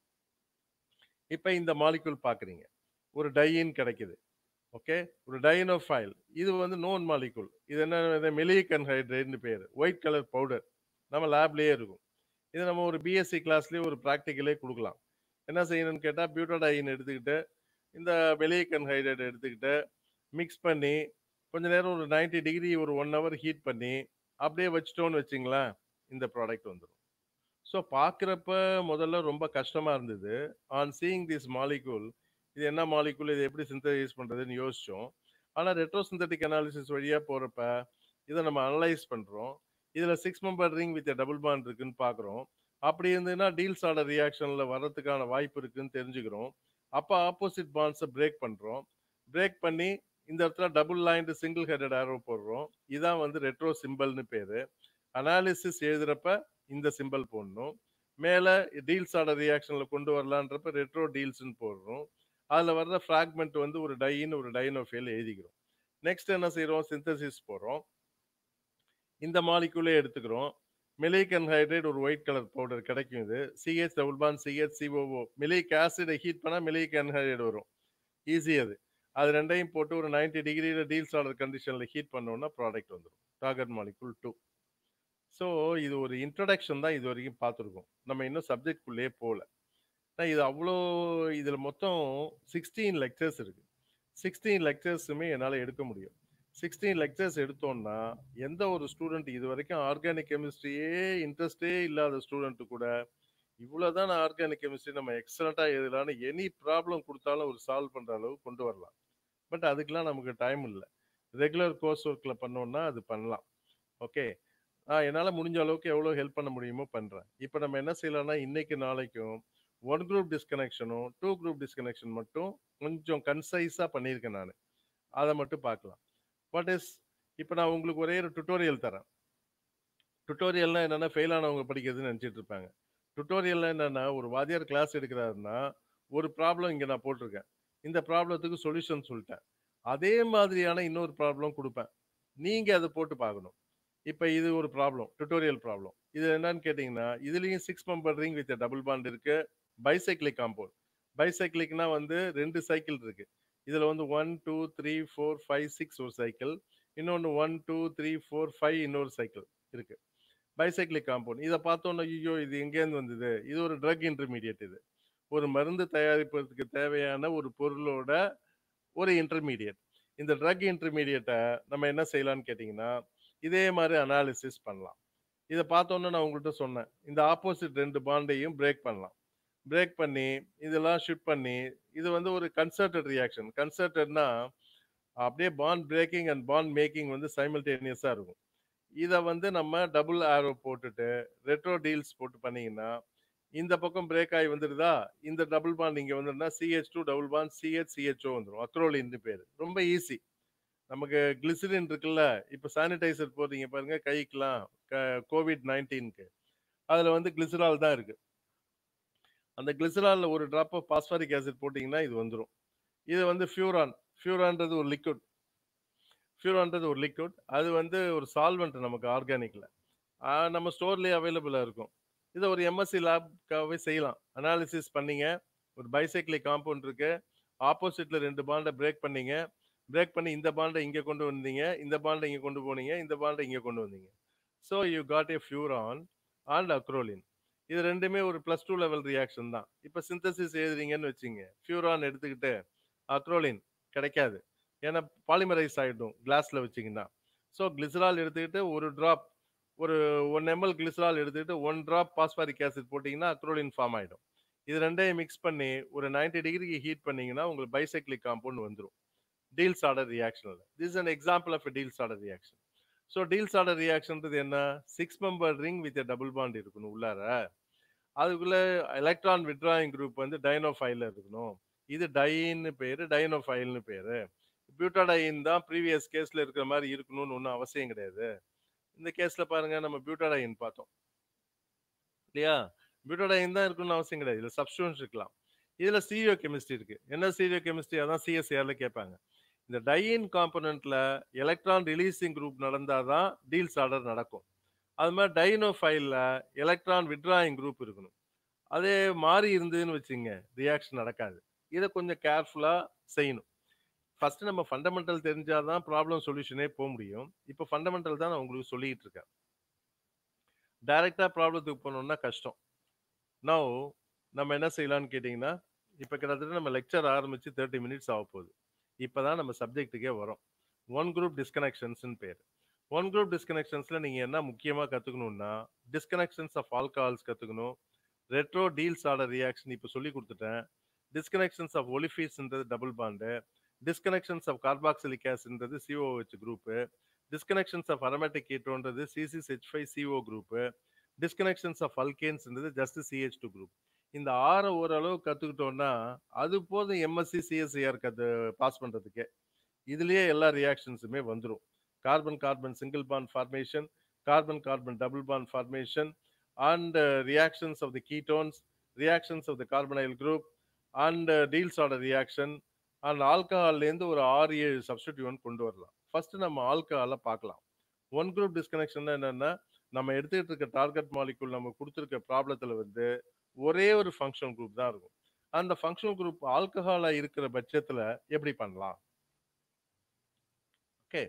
இப்போ இந்த மாலிகுல் பார்க்குறீங்க ஒரு டையின் கிடைக்குது ஓகே ஒரு டைனோஃபைல் இது வந்து நோன் மாலிகுல் இது என்ன மெலிக் அன்ஹைட்ரேட்னு பேர் ஒயிட் கலர் பவுடர் நம்ம லேப்லேயே இருக்கும் இது நம்ம ஒரு பிஎஸ்சி கிளாஸ்லேயே ஒரு ப்ராக்டிக்கலே கொடுக்கலாம் என்ன செய்யணும்னு கேட்டால் பியூட்டோடைன் எடுத்துக்கிட்டு இந்த மெலிக் அன்ஹைட்ரேட் எடுத்துக்கிட்டு மிக்ஸ் பண்ணி கொஞ்ச நேரம் ஒரு நைன்டி டிகிரி ஒரு ஒன் ஹவர் ஹீட் பண்ணி அப்படியே வச்சிட்டோன்னு வச்சிங்களேன் இந்த ப்ராடக்ட் வந்துடும் ஸோ பார்க்குறப்ப முதல்ல ரொம்ப கஷ்டமாக இருந்தது ஆன் சீயிங் திஸ் மாலிகூல் இது என்ன மாலிகூல் இது எப்படி சிந்தசைஸ் பண்ணுறதுன்னு யோசித்தோம் ஆனால் ரெட்ரோசிந்தட்டிக் அனாலிசிஸ் வழியாக போகிறப்ப இதை நம்ம அனலைஸ் பண்ணுறோம் இதில் six member ring with double bond இருக்குன்னு பார்க்குறோம் அப்படி இருந்ததுன்னா டீல்ஸ் ஆர்டர் ரியாக்ஷனில் வர்றதுக்கான வாய்ப்பு இருக்குன்னு தெரிஞ்சுக்கிறோம் அப்போ ஆப்போசிட் பாண்ட்ஸை பிரேக் பண்ணுறோம் பிரேக் பண்ணி இந்த இடத்துல double lined single headed arrow போடுறோம் இதான் வந்து ரெட்ரோ சிம்பிள்னு பேர் அனாலிசிஸ் எழுதுறப்ப இந்த சிம்பிள் போடணும் மேலே டீல்ஸ் ஆட ரியாக்ஷனில் கொண்டு வரலான்றப்ப ரெட்ரோ டீல்ஸ்னு போடுறோம் அதில் வர்ற ஃப்ராக்மெண்ட் வந்து ஒரு டைன்னு ஒரு டைனோஃபேல் எழுதிக்கிறோம் நெக்ஸ்ட் என்ன செய்கிறோம் சிந்தசிஸ் போடுறோம் இந்த மாலிகுலே எடுத்துக்கிறோம் மிலிக் அன்ஹைட்ரேட் ஒரு ஒயிட் கலர் பவுடர் கிடைக்கும் இது CH double bond CH COO maleic ஆசிடை ஹீட் பண்ணால் மிலிக் அன்ஹைட்ரேட் வரும் ஈஸி அது அது ரெண்டையும் போட்டு ஒரு 90 டிகிரியில் டீல்ஸ் ஆர்டர் கண்டிஷனில் ஹீட் பண்ணோம்னா ப்ராடக்ட் வந்துடும் டார்கெட் மாலிகுல் டூ ஸோ இது ஒரு இன்ட்ரடக்ஷன் தான் இது வரைக்கும் பார்த்துருக்கோம் நம்ம இன்னும் சப்ஜெக்ட்குள்ளேயே போகல நான் இது அவ்வளோ இதில் மொத்தம் சிக்ஸ்டீன் லெக்சர்ஸ் இருக்குது சிக்ஸ்டீன் லெக்சர்ஸுமே என்னால் எடுக்க முடியும் சிக்ஸ்டீன் லெக்சர்ஸ் எடுத்தோம்னா எந்த ஒரு ஸ்டூடெண்ட் இது வரைக்கும் ஆர்கானிக் கெமிஸ்ட்ரியே இன்ட்ரெஸ்டே இல்லாத ஸ்டூடெண்ட்டு கூட இவ்வளோதான் நான் ஆர்கானிக் கெமிஸ்ட்ரி நம்ம எக்ஸலண்ட்டாக எழுதலான்னு எனி ப்ராப்ளம் கொடுத்தாலும் ஒரு சால்வ் பண்ணுற அளவு கொண்டு வரலாம் பட் அதுக்கெலாம் நமக்கு டைம் இல்லை ரெகுலர் கோர்ஸ் ஒர்க்கில் பண்ணோம்னா அது பண்ணலாம் ஓகே நான் என்னால் முடிஞ்ச அளவுக்கு எவ்வளோ ஹெல்ப் பண்ண முடியுமோ பண்ணுறேன் இப்போ நம்ம என்ன செய்யலாம்னா இன்னைக்கு நாளைக்கும் ஒன் குரூப் டிஸ்கனெக்ஷனும் டூ குரூப் டிஸ்கனெக்ஷன் மட்டும் கொஞ்சம் கன்சைஸாக பண்ணியிருக்கேன் நான் அதை மட்டும் பார்க்கலாம் வாட் இஸ் இப்போ நான் உங்களுக்கு ஒரே ஒரு டுட்டோரியல் தரேன் டுட்டோரியல்னா என்னென்னா ஃபெயில் ஆனவங்க படிக்கிறதுன்னு நினச்சிட்டு இருப்பாங்க டுட்டோரியல்னா என்னென்னா ஒரு வாத்தியார் கிளாஸ் எடுக்கிறாருன்னா ஒரு ப்ராப்ளம் இங்கே நான் போட்டிருக்கேன் இந்த ப்ராப்ளத்துக்கு சொல்யூஷன் சொல்லிட்டேன் அதே மாதிரியான இன்னொரு ப்ராப்ளம் கொடுப்பேன் நீங்கள் அதை போட்டு பார்க்கணும் இப்போ இது ஒரு ப்ராப்ளம் டுட்டோரியல் ப்ராப்ளம் இது என்னன்னு கேட்டிங்கன்னா இதுலேயும் six member ring with double bond இருக்கு பைசைக்கிளிக் காம்பவுண்ட் பைசைக்கிளிக்னா வந்து ரெண்டு சைக்கிள் இருக்கு இதில் வந்து one two three four five six ஒரு சைக்கிள் இன்னொன்று one two three four five இன்னொரு சைக்கிள் இருக்கு பைசைக்கிளிக் காம்பவுண்ட் இதை பார்த்தோன்னா ஐயோ இது எங்கேருந்து வந்தது இது ஒரு ட்ரக் இன்டர்மீடியட் இது ஒரு மருந்து தயாரிப்பதற்கு தேவையான ஒரு பொருளோட ஒரு இன்டர்மீடியட் இந்த ட்ரக் இன்டர்மீடியட்டை நம்ம என்ன செய்யலாம்னு கேட்டிங்கன்னா இதே மாதிரி அனாலிசிஸ் பண்ணலாம் இதை பார்த்தோன்னே நான் உங்கள்கிட்ட சொன்னேன் இந்த ஆப்போசிட் ரெண்டு பாண்டையும் பிரேக் பண்ணலாம் பிரேக் பண்ணி இதெல்லாம் ஷிஃப்ட் பண்ணி இது வந்து ஒரு கன்சர்டட் ரியாக்ஷன் கன்சர்டட்னா அப்படியே bond breaking and bond making வந்து சைமல்டேனியஸாக இருக்கும் இதை வந்து நம்ம டபுள் ஆரோ போட்டுட்டு ரெட்ரோ டீல்ஸ் போட்டு பண்ணீங்கன்னா இந்த பக்கம் பிரேக் ஆகி வந்துடுதா இந்த டபுள் பாண்ட் இங்கே வந்துடுனா CH two double bond CH CHO வந்துடும் அக்ரோலின்னு பேர் ரொம்ப ஈஸி நமக்கு கிளிசரின் இருக்குல்ல இப்போ சானிடைசர் போடுறீங்க பாருங்க கைக்கெலாம் கோவிட் நைன்டீனுக்கு அதில் வந்து கிளிசரால் தான் இருக்கு அந்த கிளிசராலில் ஒரு ட்ராப் ஆஃப் பாஸ்பாரிக் ஆசிட் போட்டிங்கன்னா இது வந்துடும் இது வந்து ஃபியூரான் ஃபியூரான்றது ஒரு லிக்விட் ஃபியூரான்றது ஒரு லிக்விட் அது வந்து ஒரு சால்வெண்ட் நமக்கு ஆர்கானிக்கில் நம்ம ஸ்டோர்லேயே அவைலபிளாக இருக்கும் இதை ஒரு எம்எஸ்சி லேப்காகவே செய்யலாம் அனாலிசிஸ் பண்ணீங்க ஒரு பைசைக்கிளிக் காம்பவுண்ட் இருக்கு ஆப்போசிட்டில் ரெண்டு பாண்டை பிரேக் பண்ணீங்க பிரேக் பண்ணி இந்த பாண்டை இங்கே கொண்டு வந்தீங்க இந்த பாண்டை இங்கே கொண்டு போனீங்க இந்த பாண்டை இங்கே கொண்டு வந்தீங்க so you got a furan and acrolein இது ரெண்டுமே ஒரு ப்ளஸ் டூ லெவல் ரியாக்ஷன் தான் இப்போ சிந்தசிஸ் எழுதுறீங்கன்னு வச்சுங்க ஃபியூரான் எடுத்துக்கிட்டு அக்ரோலின் கிடைக்காது ஏன்னா பாலிமரைஸ் ஆகிடும் கிளாஸில் வச்சிங்கன்னா ஸோ கிளிசரால் எடுத்துக்கிட்டு ஒரு ட்ராப் ஒரு ஒன் எம்எல் கிளிசரால் எடுத்துக்கிட்டு ஒன் ட்ராப் பாஸ்பாரிக் ஆசிட் போட்டிங்கன்னா அக்ரோலின் ஃபார்ம் ஆகிடும் இது ரெண்டையும் மிக்ஸ் பண்ணி ஒரு நைன்டி டிகிரிக்கு ஹீட் பண்ணிங்கன்னா உங்களுக்கு பைசைக்ளிக் காம்பவுண்ட் வந்துடும் டீல்ஸ் ஆர்டர் ரியாக்ஷனில் this an example of Diels Alder reaction so Diels Alder ரியாக்ஷன்றது என்ன six member ring with double bond இருக்கணும் உள்ளார அதுக்குள்ள எலக்ட்ரான் விட்ராயிங் குரூப் வந்து டைனோஃபைல இருக்கணும் இது டைன்னு பேரு டைனோஃபைல்னு பேரு பியூட்டாடைன் தான் ப்ரீவியஸ் கேஸ்ல இருக்கிற மாதிரி இருக்கணும்னு ஒன்றும் அவசியம் கிடையாது இந்த கேஸ்ல பாருங்க நம்ம பியூட்டாடைன் பார்த்தோம் இல்லையா பியூட்டாடைன் தான் இருக்கணும்னு அவசியம் கிடையாது இதுல சப்ஸ்டூன்ஸ் இருக்கலாம் இதுல சீரியோ கெமிஸ்ட்ரி இருக்கு என்ன சீரியோ கெமிஸ்ட்ரி அதான் சிஎஸ்சிஆர்ல கேட்பாங்க இந்த டையின் காம்பனண்ட்ல எலக்ட்ரான் ரிலீசிங் குரூப் நடந்தாதான் டீல்ஸ் ஆர்டர் நடக்கும் அது மாதிரி டைனோஃபைல்ல எலக்ட்ரான் விட்ராயிங் குரூப் இருக்கணும் அதே மாறி இருந்ததுன்னு வச்சுங்க ரியாக்ஷன் நடக்காது இதை கொஞ்சம் கேர்ஃபுல்லாக செய்யணும் ஃபர்ஸ்ட் நம்ம ஃபண்டமெண்டல் தெரிஞ்சாதான் ப்ராப்ளம் சொல்யூஷனே போக முடியும் இப்போ ஃபண்டமெண்டல் தான் நான் உங்களுக்கு சொல்லிட்டு இருக்கேன் டைரக்டா ப்ராப்ளத்துக்கு போனோம்னா கஷ்டம் நோ நம்ம என்ன செய்யலாம்னு கேட்டிங்கன்னா இப்போ கிட்டத்தட்ட நம்ம லெக்சர் ஆரம்பிச்சு தேர்ட்டி மினிட்ஸ் ஆக போகுது இப்போ தான் நம்ம சப்ஜெக்ட்டுக்கே வரோம் ஒன் குரூப் டிஸ்கனெக்ஷன்ஸ்னு பேர் ஒன் குரூப் டிஸ்கனெக்ஷன்ஸில் நீங்கள் என்ன முக்கியமாக கற்றுக்கணுன்னா டிஸ்கனெக்ஷன்ஸ் ஆஃப் ஆல்கஹால்ஸ் கற்றுக்கணும் ரெட்ரோ டீல்ஸ் ஆர்டர் ரியாக்ஷன் இப்போ சொல்லி கொடுத்துட்டேன் டிஸ்கனெக்ஷன்ஸ் ஆஃப் ஒலிஃபீஸ்ன்றது double bond disconnections of carboxylic ஆசிட்ன்றது COH group disconnections of aromatic கீட்டோன்றது CCH five CO group disconnections of அல்கேன்ஸ்ன்றது ஜஸ்ட் சிஹெச் டூ குரூப் இந்த ஆறை ஓரளவு கற்றுக்கிட்டோம்னா அது போதும் எம்எஸ்சி சிஎஸ்சிஆர் கற்று பாஸ் பண்ணுறதுக்கே இதுலேயே எல்லா ரியாக்ஷன்ஸுமே வந்துடும் carbon carbon single bond formation carbon carbon double bond formation and uh, reactions of the ketones, reactions of the carbonyl group, and uh, Diels order reaction, and ஆல்கஹால்லேருந்து ஒரு ஆறு ஏழு சப்ஸ்டிடியூன் கொண்டு வரலாம் ஃபர்ஸ்ட் நம்ம ஆல்கஹாலை பார்க்கலாம் ஒன் குரூப் டிஸ்கனெக்ஷன் என்னன்னா நம்ம எடுத்துக்கிட்டு இருக்க டார்கெட் மாலிகுல் நம்ம கொடுத்துருக்க ப்ராப்ளத்தில் வந்து ஒரே ஒரு ஃபங்க்ஷனல் குரூப் தான் இருக்கும் அந்த ஃபங்க்ஷனல் குரூப் ஆல்கஹாலாக இருக்கிற பட்சத்தில் எப்படி பண்ணலாம் ஓகே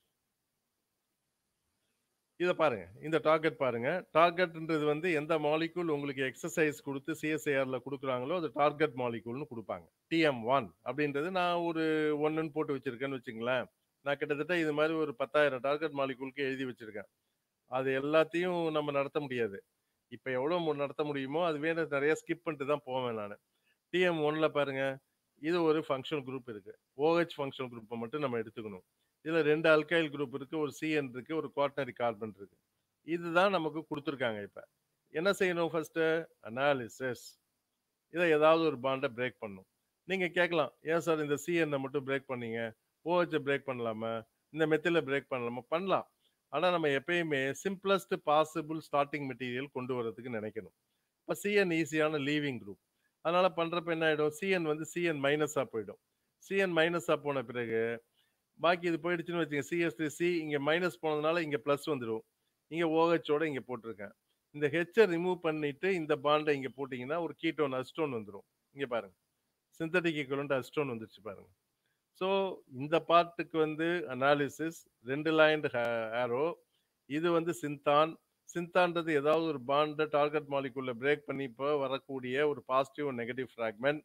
இதை பாருங்க இந்த டார்கெட் பாருங்க டார்கெட்ன்றது வந்து எந்த மாலிகூல் உங்களுக்கு எக்ஸசைஸ் கொடுத்து சிஎஸ்ஐஆர்ல கொடுக்குறாங்களோ அது டார்கெட் மாலிகூல்னு கொடுப்பாங்க டிஎம் ஒன் அப்படின்றது நான் ஒரு ஒன்றுன்னு போட்டு வச்சிருக்கேன்னு வச்சுங்களேன் நான் கிட்டத்தட்ட இது மாதிரி ஒரு பத்தாயிரம் டார்கெட் மாலிகூலுக்கு எழுதி வச்சிருக்கேன் அது எல்லாத்தையும் நம்ம நடத்த முடியாது இப்போ எவ்வளோ மு- நடத்த முடியுமோ அது வேற நிறைய ஸ்கிப் பண்ணிட்டு தான் போவேன் நான் டிஎம் ஒன்ல பாருங்க இது ஒரு ஃபங்க்ஷனல் குரூப் இருக்கு ஓஹெச் ஃபங்க்ஷனல் குரூப்பை மட்டும் நம்ம எடுத்துக்கணும் இதுல ரெண்டு அல்கைல் குரூப் இருக்கு ஒரு சிஎன் இருக்கு ஒரு குவாட்டனரி கார்பன் இருக்கு இதுதான் நமக்கு கொடுத்துருக்காங்க இப்ப என்ன செய்யணும் ஃபர்ஸ்ட் அனாலிசிஸ் இதை ஏதாவது ஒரு பாண்டை பிரேக் பண்ணும் நீங்க கேட்கலாம் ஏன் சார் இந்த சிஎன்னை மட்டும் பிரேக் பண்ணீங்க ஓஹெச்சை பிரேக் பண்ணலாமா இந்த மெத்தில பிரேக் பண்ணலாமா பண்ணலாம் ஆனா நம்ம எப்பயுமே சிம்பிளஸ்ட் பாசிபிள் ஸ்டார்டிங் மெட்டீரியல் கொண்டு வரதுக்கு நினைக்கணும் இப்போ சிஎன் ஈஸியான லீவிங் குரூப் அதனால பண்றப்ப என்ன ஆயிடும் சிஎன் வந்து சிஎன் மைனஸா போயிடும் சிஎன் மைனஸா போன பிறகு பாக்கி இது போயிடுச்சுன்னு வச்சுங்க சிஎஸ்டி சி இங்க மைனஸ் போனதுனால இங்க பிளஸ் வந்துடும் இங்க ஓஹெச்சோட இங்க போட்டிருக்கேன் இந்த ஹெச்சை ரிமூவ் பண்ணிட்டு இந்த பாண்டை இங்க போட்டீங்கன்னா ஒரு கீட்டோன் அஸ்டோன் வந்துடும் இங்க பாருங்க சிந்தட்டிக் ஈக்குவலண்ட் அஸ்டோன் வந்துருச்சு பாருங்க ஸோ இந்த பார்ட்டுக்கு வந்து அனாலிசிஸ் ரெண்டு லைன் ஆரோ இது வந்து சிந்தான் சிந்தான்றது ஏதாவது ஒரு பாண்டை டார்கெட் மாலிகுல்ல பிரேக் பண்ணி இப்போ வரக்கூடிய ஒரு பாசிட்டிவ் நெகட்டிவ் ஃப்ராக்மெண்ட்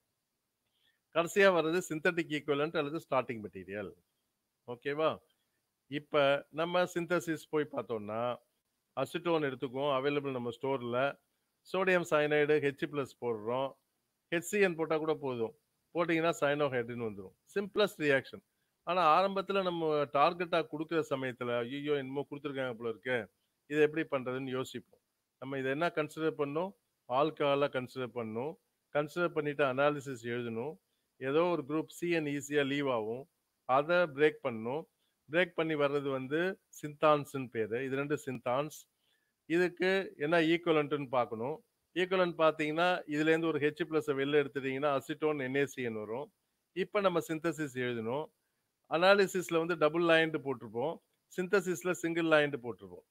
கடைசியா வர்றது சிந்தட்டிக் ஈக்குவலண்ட் அல்லது ஸ்டார்டிங் மெட்டீரியல் ஓகேவா இப்போ நம்ம சிந்தசிஸ் போய் பார்த்தோம்னா அசிட்டோன் எடுத்துக்குவோம் அவைலபிள் நம்ம ஸ்டோரில் சோடியம் சயனைடு ஹெச் ப்ளஸ் போடுறோம் ஹெச்சிஎன் போட்டால் கூட போதும் போட்டிங்கன்னா சைனோஹைட்ரின் வந்துடும் சிம்பிளஸ்ட் ரியாக்ஷன் ஆனால் ஆரம்பத்தில் நம்ம டார்கெட்டாக கொடுக்குற சமயத்தில் ஐயோ என்னமோ கொடுத்துருக்காங்க போல இருக்கு இதை எப்படி பண்ணுறதுன்னு யோசிப்போம் நம்ம இதை என்ன கன்சிடர் பண்ணோம் ஆல்கஹாலாக கன்சிடர் பண்ணணும் கன்சிடர் பண்ணிவிட்டு அனாலிசிஸ் எழுதணும் ஏதோ ஒரு குரூப் சிஎன் ஈஸியாக லீவ் ஆகும் அதை பிரேக் பண்ணணும் பிரேக் பண்ணி வர்றது வந்து சிந்தான்ஸ்னு பேர் இது ரெண்டு சிந்தான்ஸ் இதுக்கு என்ன ஈக்குவலண்ட்டுன்னு பார்க்கணும் ஈக்குவலண்ட் பார்த்தீங்கன்னா இதுலேருந்து ஒரு ஹெச் ப்ளஸை வெளில எடுத்துட்டீங்கன்னா அசிட்டோன் என்ஏசிஎன் வரும் இப்போ நம்ம சிந்தசிஸ் எழுதணும் அனாலிசிஸில் வந்து டபுள் லைன்டு போட்டிருப்போம் சிந்தசிஸில் சிங்கிள் லைன்டு போட்டிருப்போம்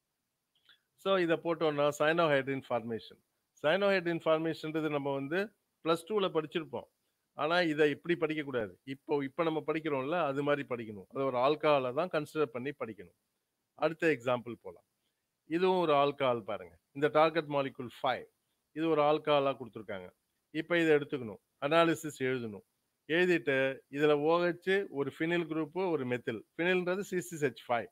ஸோ இதை போட்டோம்னா சைனோஹைட்ரின் ஃபார்மேஷன் சைனோஹைட்ரின் ஃபார்மேஷன்றது நம்ம வந்து ப்ளஸ் டூவில் படிச்சிருப்போம் ஆனால் இதை இப்படி படிக்கக்கூடாது இப்போ இப்போ நம்ம படிக்கிறோம்ல அது மாதிரி படிக்கணும் அது ஒரு ஆல்கஹாலை தான் கன்சிடர் பண்ணி படிக்கணும் அடுத்த எக்ஸாம்பிள் போகலாம் இதுவும் ஒரு ஆல்கஹால் பாருங்க இந்த டார்கெட் மாலிகுல் ஃபைவ் இது ஒரு ஆல்கஹாலாக கொடுத்துருக்காங்க இப்போ இதை எடுத்துக்கணும் அனாலிசிஸ் எழுதணும் எழுதிட்டு இதில் OH ஒரு ஃபினில் குரூப்பு ஒரு மெத்தில் ஃபினில்ன்றது சிசிஹெச் ஃபைவ்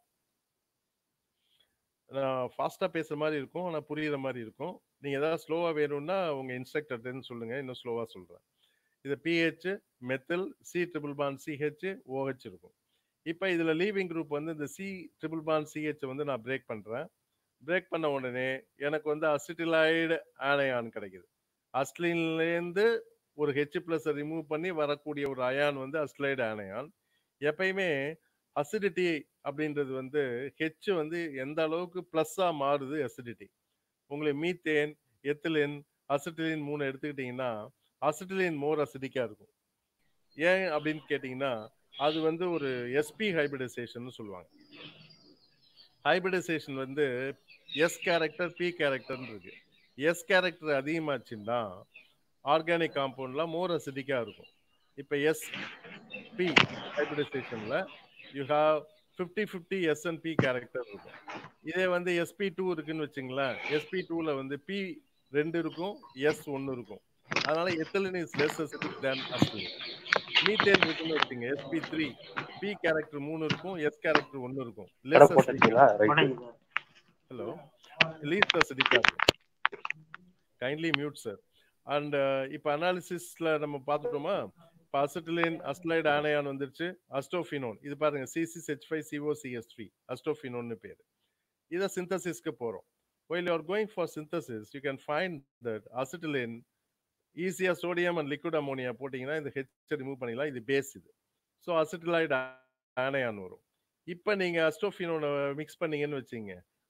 நான் ஃபாஸ்ட்டாக பேசுகிற மாதிரி இருக்கும் ஆனால் புரியுற மாதிரி இருக்கும் நீங்கள் ஏதாவது ஸ்லோவாக வேணும்னா உங்கள் இன்ஸ்ட்ரக்டர்ன்னு சொல்லுங்கள் இன்னும் ஸ்லோவாக சொல்கிறேன் இது PH methyl C triple bond CH OH இருக்கும் இப்போ இதில் லீவிங் குரூப் வந்து இந்த சி ட்ரிபிள் பான் சிஹெச் வந்து நான் பிரேக் பண்ணுறேன் பிரேக் பண்ண உடனே எனக்கு வந்து அசிட்டிலைடு ஆனையான் கிடைக்குது அஸ்லின்லேருந்து ஒரு ஹெச் ப்ளஸ் ரிமூவ் பண்ணி வரக்கூடிய ஒரு அயான் வந்து அஸ்லைடு ஆனையான் எப்பயுமே அசிடிட்டி அப்படின்றது வந்து ஹெச் வந்து எந்த அளவுக்கு ப்ளஸ்ஸாக மாறுது அசிடிட்டி உங்களுக்கு மீத்தேன் எத்திலின் அசிட்டிலின் மூணு எடுத்துக்கிட்டிங்கன்னா அசிட்டிலின் மோர் அசிடிக்காக இருக்கும் ஏன் அப்படின்னு கேட்டிங்கன்னா அது வந்து ஒரு எஸ்பி ஹைபிரிடைசேஷன் சொல்லுவாங்க ஹைபிரிடைசேஷன் வந்து எஸ் கேரக்டர் பி கேரக்டர்னு இருக்கு எஸ் கேரக்டர் அதிகமாச்சுன்னா ஆர்கானிக் காம்பவுண்ட்லாம் மோர் அசிடிக்காக இருக்கும் இப்போ எஸ் பி ஹைபிரிடைசேஷனில் you have fifty fifty S and P character இருக்கும் இதே வந்து எஸ்பி டூ இருக்குன்னு வச்சுங்களேன் எஸ்பி டூவில் வந்து பி ரெண்டு இருக்கும் எஸ் ஒன்று இருக்கும் அதனால ethylene is less acidic than acidic methane இருக்குன்னு வச்சுங்க எஸ்பி த்ரீ பி கேரக்டர் மூணு இருக்கும் எஸ் கேரக்டர் ஒன்று இருக்கும் லெஸ் அசிடிக் போட்டுருக்கீங்களா ரைட் ஹலோ லீஸ்ட் அசிடிக்கா இருக்கும் கைண்ட்லி மியூட் சார் அண்ட் இப்போ அனாலிசிஸ்ல நம்ம பார்த்துட்டோமா இப்போ அசிட்டிலின் அஸ்லைடு ஆனையான் வந்துருச்சு அஸ்டோஃபினோன் இது பாருங்க CCH five CO CS three அஸ்டோஃபினோன்னு பேர் இதை சிந்தசிஸ்க்கு போகிறோம் while you are going for synthesis you can find that acetylene ஈஸியாக சோடியம் அண்ட் லிக்விட் அமோனியா போட்டிங்கன்னா இந்த ஹெச் ரிமூவ் பண்ணிடலாம் இது பேஸ் இது ஸோ அசிட்டிலைடு ஆனையான் வரும் இப்போ நீங்கள் அஸ்டோஃபினோனை மிக்ஸ் பண்ணீங்கன்னு வச்சிங்க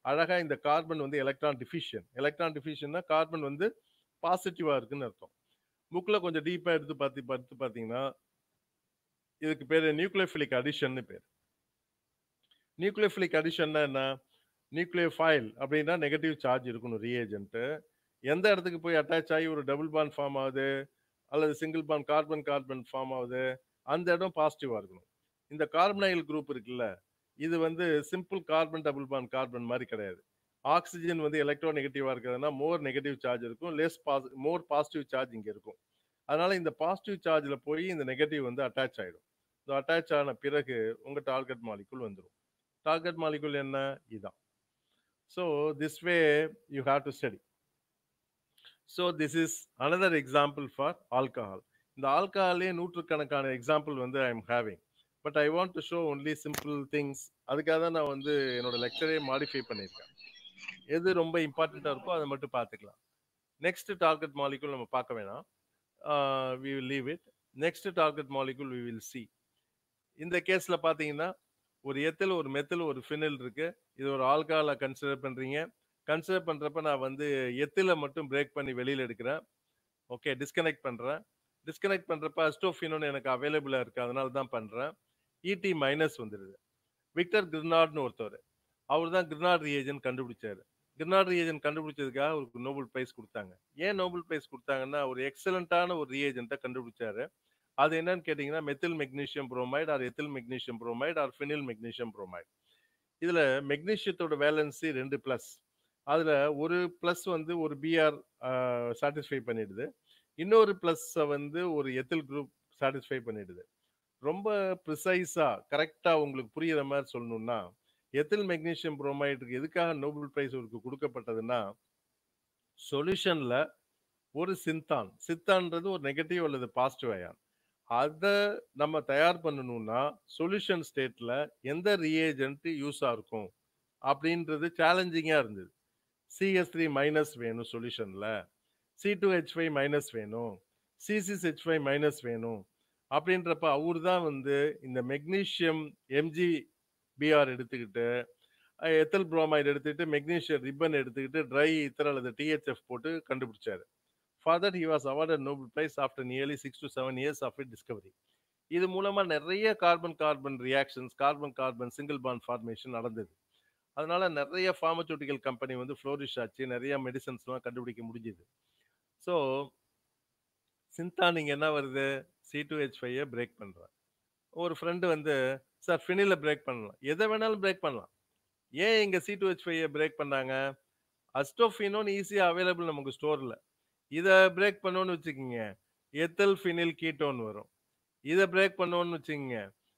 அழகா இந்த கார்பன் வந்து எலக்ட்ரான் டிஃபிஷியன் எலக்ட்ரான் டிஃபிஷியன்னா கார்பன் வந்து பாசிட்டிவா இருக்குன்னு அர்த்தம் புக்கில் கொஞ்சம் டீப்பாக எடுத்து பார்த்து பார்த்து பார்த்தீங்கன்னா இதுக்கு பேர் நியூக்ளியோஃபிலிக் அடிஷன்னு பேர் நியூக்ளியோஃபிலிக் அடிஷன்னா என்ன நியூக்ளியோஃபைல் அப்படின்னா நெகட்டிவ் சார்ஜ் இருக்கணும் ரீஏஜென்ட்டு எந்த இடத்துக்கு போய் அட்டாச் ஆகி ஒரு டபுள் பாண்ட் ஃபார்ம் ஆகுது அல்லது single bond carbon carbon form ஆகுது அந்த இடம் பாசிட்டிவாக இருக்கணும் இந்த கார்பனைல் குரூப் இருக்குல்ல இது வந்து simple carbon double bond carbon மாதிரி கிடையாது ஆக்சிஜன் வந்து எலக்ட்ரோ நெகட்டிவாக இருக்கிறதுனா மோர் நெகட்டிவ் சார்ஜ் இருக்கும் லெஸ் பாஸ் மோர் பாசிட்டிவ் சார்ஜ் இங்கே இருக்கும் அதனால இந்த பாசிட்டிவ் சார்ஜில் போய் இந்த நெகட்டிவ் வந்து அட்டாச் ஆகிடும் ஸோ அட்டாச் ஆன பிறகு உங்கள் டார்கெட் மாலிகுல் வந்துடும் டார்கெட் மாலிகுல் என்ன இதான் so this way you have to study so this is another example for alcohol இந்த ஆல்கஹாலே நூற்றுக்கணக்கான எக்ஸாம்பிள் வந்து I am having but I want to show only simple things அதுக்காக தான் நான் வந்து என்னோட லெக்சரே மாடிஃபை பண்ணியிருக்கேன் எது ரொம்ப இம்பார்ட்டண்ட்டாக இருக்கோ அதை மட்டும் பார்த்துக்கலாம் நெக்ஸ்ட் டார்கெட் மாலிகுல் நம்ம பார்க்க வேணாம் we will leave it next target molecule we will see இந்த கேஸில் பார்த்தீங்கன்னா ஒரு எத்தில் ஒரு மெத்தில் ஒரு ஃபினில் இருக்கு இது ஒரு ஆல்கஹாலை கன்சிடர் பண்ணுறீங்க கன்சிடர் பண்ணுறப்ப நான் வந்து எத்தில் மட்டும் பிரேக் பண்ணி வெளியில் எடுக்கிறேன் ஓகே டிஸ்கனெக்ட் பண்ணுறேன் டிஸ்கனெக்ட் பண்ணுறப்ப அஸ்டோஃபினோன்னு எனக்கு அவைலபிளாக இருக்குது அதனால தான் பண்ணுறேன் இடி மைனஸ் வந்துடுது விக்டர் கிர்னாட்னு ஒருத்தவர் அவர் தான் கிர்னாட் ரியேஜன் கண்டுபிடிச்சாரு கிர்னாட் ரியேஜன் கண்டுபிடிச்சதுக்காக அவருக்கு நோபல் பிரைஸ் கொடுத்தாங்க ஏன் நோபல் பிரைஸ் கொடுத்தாங்கன்னா ஒரு எக்ஸலண்ட்டான ஒரு ரியேஜென்ட்டை கண்டுபிடிச்சாரு அது என்னன்னு கேட்டிங்கன்னா methyl magnesium bromide or ethyl magnesium bromide or phenyl magnesium bromide இதில் மெக்னீஷியத்தோட வேலன்சி ரெண்டு ப்ளஸ் அதில் ஒரு ப்ளஸ் வந்து ஒரு பிஆர் சாட்டிஸ்ஃபை பண்ணிடுது இன்னொரு ப்ளஸ்ஸை வந்து ஒரு எத்தில் குரூப் சாட்டிஸ்ஃபை பண்ணிடுது ரொம்ப ப்ரிசைஸாக கரெக்டாக உங்களுக்கு புரியுற மாதிரி சொல்லணும்னா எத்தில் மெக்னீஷியம் புரோமைடுக்கு எதுக்காக நோபல் பிரைஸ் அவருக்கு கொடுக்கப்பட்டதுன்னா சொல்யூஷனில் ஒரு சிந்தான் சித்தான்றது ஒரு நெகட்டிவ் அல்லது பாசிட்டிவ் அயான் அதை நம்ம தயார் பண்ணணும்னா சொல்யூஷன் ஸ்டேட்டில் எந்த ரியேஜென்ட் யூஸாக இருக்கும் அப்படின்றது சேலஞ்சிங்காக இருந்தது சிஎஸ் த்ரீ மைனஸ் வேணும் சொல்யூஷனில் C two H five minus வேணும் C six H five minus வேணும் அப்படின்றப்ப அவர் தான் வந்து இந்த மெக்னீஷியம் எம்ஜி பிஆர் எடுத்துக்கிட்டு எத்தல் புரோமைடு எடுத்துக்கிட்டு மெக்னீஷியம் ரிப்பன் எடுத்துக்கிட்டு ட்ரை இத்தர் அல்லது டிஹெச்எஃப் போட்டு கண்டுபிடிச்சாரு for that he was awarded Nobel prize after nearly six to seven years of it discovery இது மூலமாக நிறைய carbon carbon reactions carbon carbon single bond formation நடந்தது அதனால நிறைய ஃபார்மசூட்டிக்கல் கம்பெனி வந்து ஃப்ளோரிஷ் ஆச்சு நிறைய மெடிசன்ஸ்லாம் கண்டுபிடிக்க முடிஞ்சுது ஸோ சிந்தானிங் என்ன வருது சி டூ ஹெச் ஃபைவை பிரேக் பண்ணுறேன் ஒரு ஃப்ரெண்டு வந்து சார் ஃபினில பிரேக் பண்ணலாம் எதை வேணாலும் பிரேக் பண்ணலாம் ஏன் இங்கே சி டூ ஹெச் ஃபைவை பிரேக் பண்ணாங்க அஸ்டோஃபினோன்னு ஈஸியாக அவைலபிள் நமக்கு ஸ்டோரில் இதை பிரேக் பண்ணோன்னு வச்சுக்கோங்க எத்தல் ஃபினில் கீட்டோன் வரும் இதை பிரேக் பண்ணோன்னு வச்சுக்கோங்க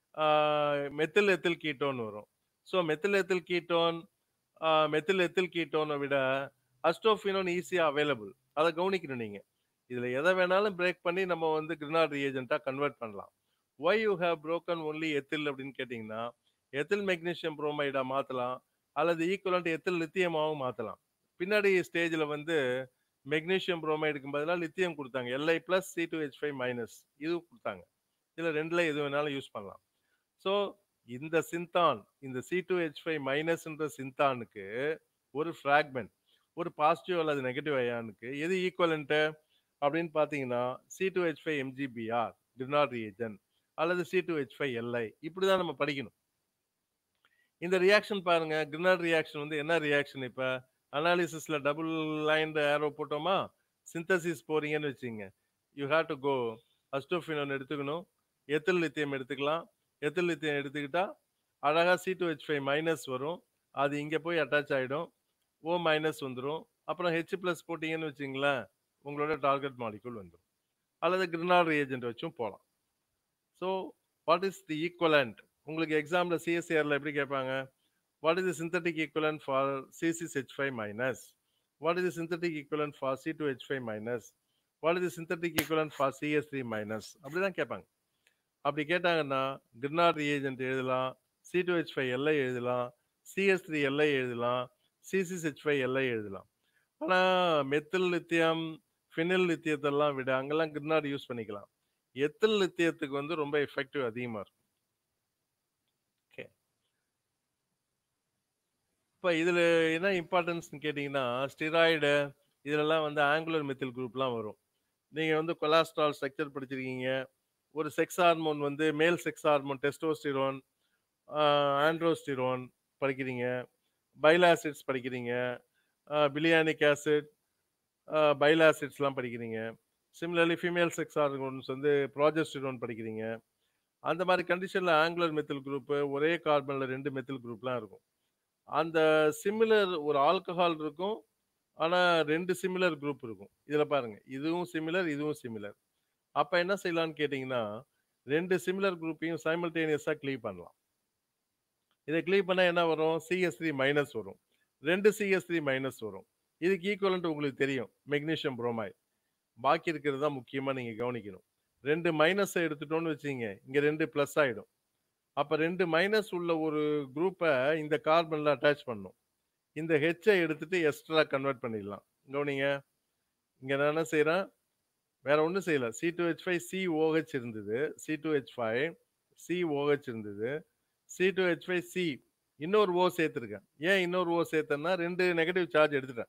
மெத்தில் எத்தில் கீட்டோன் வரும் so methyl ethyl ketone methyl ethyl கீட்டோனை விட அஸ்டோஃபினோன் ஈஸியாக அவைலபிள் அதை கவனிக்கணும் நீங்கள் இதில் எதை வேணாலும் பிரேக் பண்ணி நம்ம வந்து கிரினாட் ரியேஜென்ட்டாக கன்வெர்ட் பண்ணலாம் why you have broken only ethyl அப்படின்னு கேட்டிங்கன்னா எத்தில் மெக்னீஷியம் புரோமைடாக மாற்றலாம் அல்லது ஈக்குவலண்ட் எத்தில் லித்தியமாகவும் மாற்றலாம் பின்னாடி ஸ்டேஜில் வந்து மெக்னீஷியம் புரோமைடுக்கு பதிலாக லித்தியம் கொடுத்தாங்க LI plus C two H five minus இது கொடுத்தாங்க இதில் ரெண்டில் எது வேணாலும் யூஸ் பண்ணலாம் ஸோ இந்த சிந்தான் இந்த சி டூ ஹெச் ஃபைவ் மைனஸ்ன்ற சிந்தானுக்கு ஒரு ஃப்ராக்மெண்ட் ஒரு பாசிட்டிவ் அல்லது நெகட்டிவ் அயானுக்கு எது ஈக்குவலண்ட்டு அப்படின்னு பார்த்தீங்கன்னா C two H five MGBR டினாட் ரியேஜன் அல்லது C two H five LI இப்படி தான் நம்ம படிக்கணும் இந்த ரியாக்ஷன் பாருங்க கிரினாட் ரியாக்ஷன் வந்து என்ன ரியாக்ஷன் இப்போ அனாலிசிஸில் டபுள் லைன் ஏரோ போட்டோமா சிந்தசிஸ் போறீங்கன்னு வச்சுங்க you have to go acetophenone எடுத்துக்கணும் எத்தில் லித்தியம் எடுத்துக்கலாம் எத்தில் லித்தியம் எடுத்துக்கிட்டா அழகாக C two H five minus வரும் அது இங்கே போய் அட்டாச் ஆகிடும் ஓ மைனஸ் வந்துடும் அப்புறம் ஹெச் ப்ளஸ் போட்டிங்கன்னு வச்சிங்களேன் உங்களோட டார்கெட் மாலிகுல் வந்துடும் அல்லது கிரினாட் ரியேஜென்ட் வச்சும் போகலாம் so what is the equivalent உங்களுக்கு எக்ஸாமில் சிஎஸ்சிஆரில் எப்படி கேட்பாங்க what is the synthetic equivalent for C six H five minus what is the synthetic equivalent for C two H five minus what is the synthetic equivalent for CS three minus அப்படி தான் கேட்பாங்க அப்படி கேட்டாங்கன்னா கிரினாட் ரியேஜென்ட் எழுதலாம் C two H five LI எழுதலாம் சிஎஸ் த்ரீ எல்ஐ எழுதலாம் C six H five LI எழுதலாம் ஆனால் மெத்தில் லித்தியம் ஃபினில் லித்தியத்தெல்லாம் விட அங்கெல்லாம் கிரினாட் யூஸ் பண்ணிக்கலாம் எத்தில் லித்தியத்துக்கு வந்து ரொம்ப எஃபெக்டிவ் அதிகமாக இருக்கும் ஓகே அப்ப இதுல என்ன இம்பார்ட்டன்ஸ்னு கேட்டீங்கன்னா ஸ்டிராய்டு இதுலலாம் வந்து ஆங்குலர் மெத்தில் குரூப்லாம் வரும் நீங்க வந்து கொலாஸ்ட்ரால் ஸ்ட்ரக்சர் படிச்சிருக்கீங்க ஒரு செக்ஸ் ஹார்மோன் வந்து மேல் செக்ஸ் ஹார்மோன் டெஸ்டோஸ்டிரோன் ஆண்ட்ரோஸ்டிரோன் படிக்கிறீங்க பைலாசிட்ஸ் படிக்கிறீங்க பிலியானிக் ஆசிட் பைலாசிட்ஸ்லாம் படிக்கிறீங்க சிமிலர்லி ஃபீமேல் செக்ஸ் ஹார்மோன்ஸ் வந்து ப்ராஜெஸ்டிரோன் படிக்கிறீங்க அந்த மாதிரி கண்டிஷனில் ஆங்குலர் மெத்தில் குரூப்பு ஒரே கார்பனில் ரெண்டு மெத்தில் குரூப்லாம் இருக்கும் அந்த சிமிலர் ஒரு ஆல்கஹால் இருக்கும் ஆனால் ரெண்டு சிமிலர் குரூப் இருக்கும் இதில் பாருங்க இதுவும் சிமிலர் இதுவும் சிமிலர் அப்போ என்ன செய்யலாம்னு கேட்டிங்கன்னா ரெண்டு சிமிலர் குரூப்பையும் சைமல்டேனியஸாக க்ளீவ் பண்ணலாம் இதை க்ளீவ் பண்ணால் என்ன வரும் சிஎஸ் த்ரீ மைனஸ் வரும் ரெண்டு சிஎஸ் த்ரீ மைனஸ் வரும் இதுக்கு ஈக்குவலன்ட் உங்களுக்கு தெரியும் மெக்னீஷியம் புரோமைட் பாக்கி இருக்கிறது தான் முக்கியமாக நீங்கள் கவனிக்கணும் ரெண்டு மைனஸை எடுத்துட்டோம்னு வச்சிங்க இங்கே ரெண்டு ப்ளஸ் ஆகிடும் அப்போ ரெண்டு மைனஸ் உள்ள ஒரு குரூப்பை இந்த கார்பனில் அட்டாச் பண்ணும் இந்த ஹெச்சை எடுத்துட்டு எக்ஸ்ட்ரா கன்வெர்ட் பண்ணிடலாம் கவனிங்க இங்கே நான் என்ன செய்கிறேன் வேற ஒன்றும் செய்யல C two H five COH இருந்தது C two H five COH இருந்தது C two H five C இன்னொரு ஓ சேர்த்துருக்கேன் ஏன் இன்னொரு ஓ சேர்த்தேன்னா ரெண்டு நெகட்டிவ் சார்ஜ் எடுத்துட்டேன்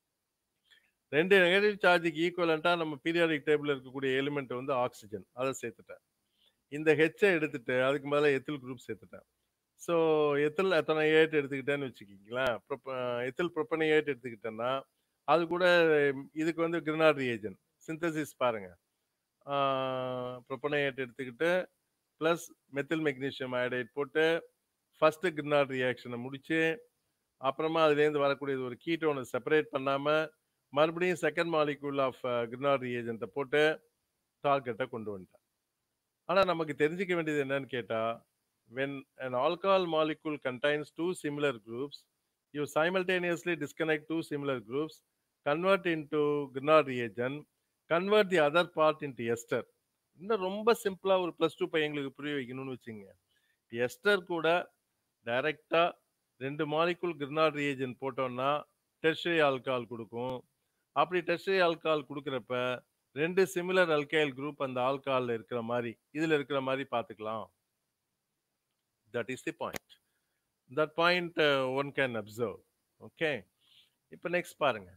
ரெண்டு நெகட்டிவ் சார்ஜுக்கு ஈக்குவலண்ட்டாக நம்ம பீரியாடிக் டேபிள் இருக்கக்கூடிய எலிமெண்ட் வந்து ஆக்சிஜன் அதை சேர்த்துட்டேன் இந்த ஹெச்சை எடுத்துட்டு அதுக்கு மேலே எத்தில் குரூப் சேர்த்துட்டேன் ஸோ எத்தில் எத்தனை ஏட் எடுத்துக்கிட்டேன்னு வச்சுக்கிங்களேன் ப்ரொப்ப எத்தில் ப்ரொப்பனையேட் எடுத்துக்கிட்டேன்னா அது கூட இதுக்கு வந்து கிரினாட் ரியேஜன் சிந்தசிஸ் பாருங்க ப்ரொப்பனையேட் எடுத்துக்கிட்டு ப்ளஸ் மெத்தில் மெக்னீஷியம் அயோடைட் போட்டு ஃபஸ்ட்டு கிரினாட் ரியாக்ஷனை முடிச்சு அப்புறமா அதுலேருந்து வரக்கூடியது ஒரு கீட்டோனை செப்பரேட் பண்ணாமல் மறுபடியும் செகண்ட் மாலிகூல் ஆஃப் கிரினாட் ரியேஜென்ட்டை போட்டு டார்கெட்டை கொண்டு வந்துட்டேன் ஆனால் நமக்கு தெரிஞ்சுக்க வேண்டியது என்னன்னு கேட்டால் when an alcohol molecule contains two similar groups, you simultaneously disconnect two similar groups, convert into Grignard reagent, convert the other part into ester. இன்னும் ரொம்ப சிம்பிளா ஒரு ப்ளஸ் டூ பையங்களுக்கு புரிய வைக்கணும்னு வச்சுங்க எஸ்டர் கூட டைரக்டா ரெண்டு மாலிகுல் கிரினாட் ரியேஜன் போட்டோம்னா டெர்ஷரி ஆல்கஹால் கொடுக்கும் அப்படி டெர்ஷரி ஆல்கஹால் கொடுக்குறப்ப ரெண்டு சிமிலர் அல்கைல் குரூப் அந்த ஆல்கஹால்ல இருக்கிற மாதிரி இதுல இருக்கிற மாதிரி பார்த்துக்கலாம் that is the point that point uh, one can observe okay இப்போ நெக்ஸ்ட் பாருங்க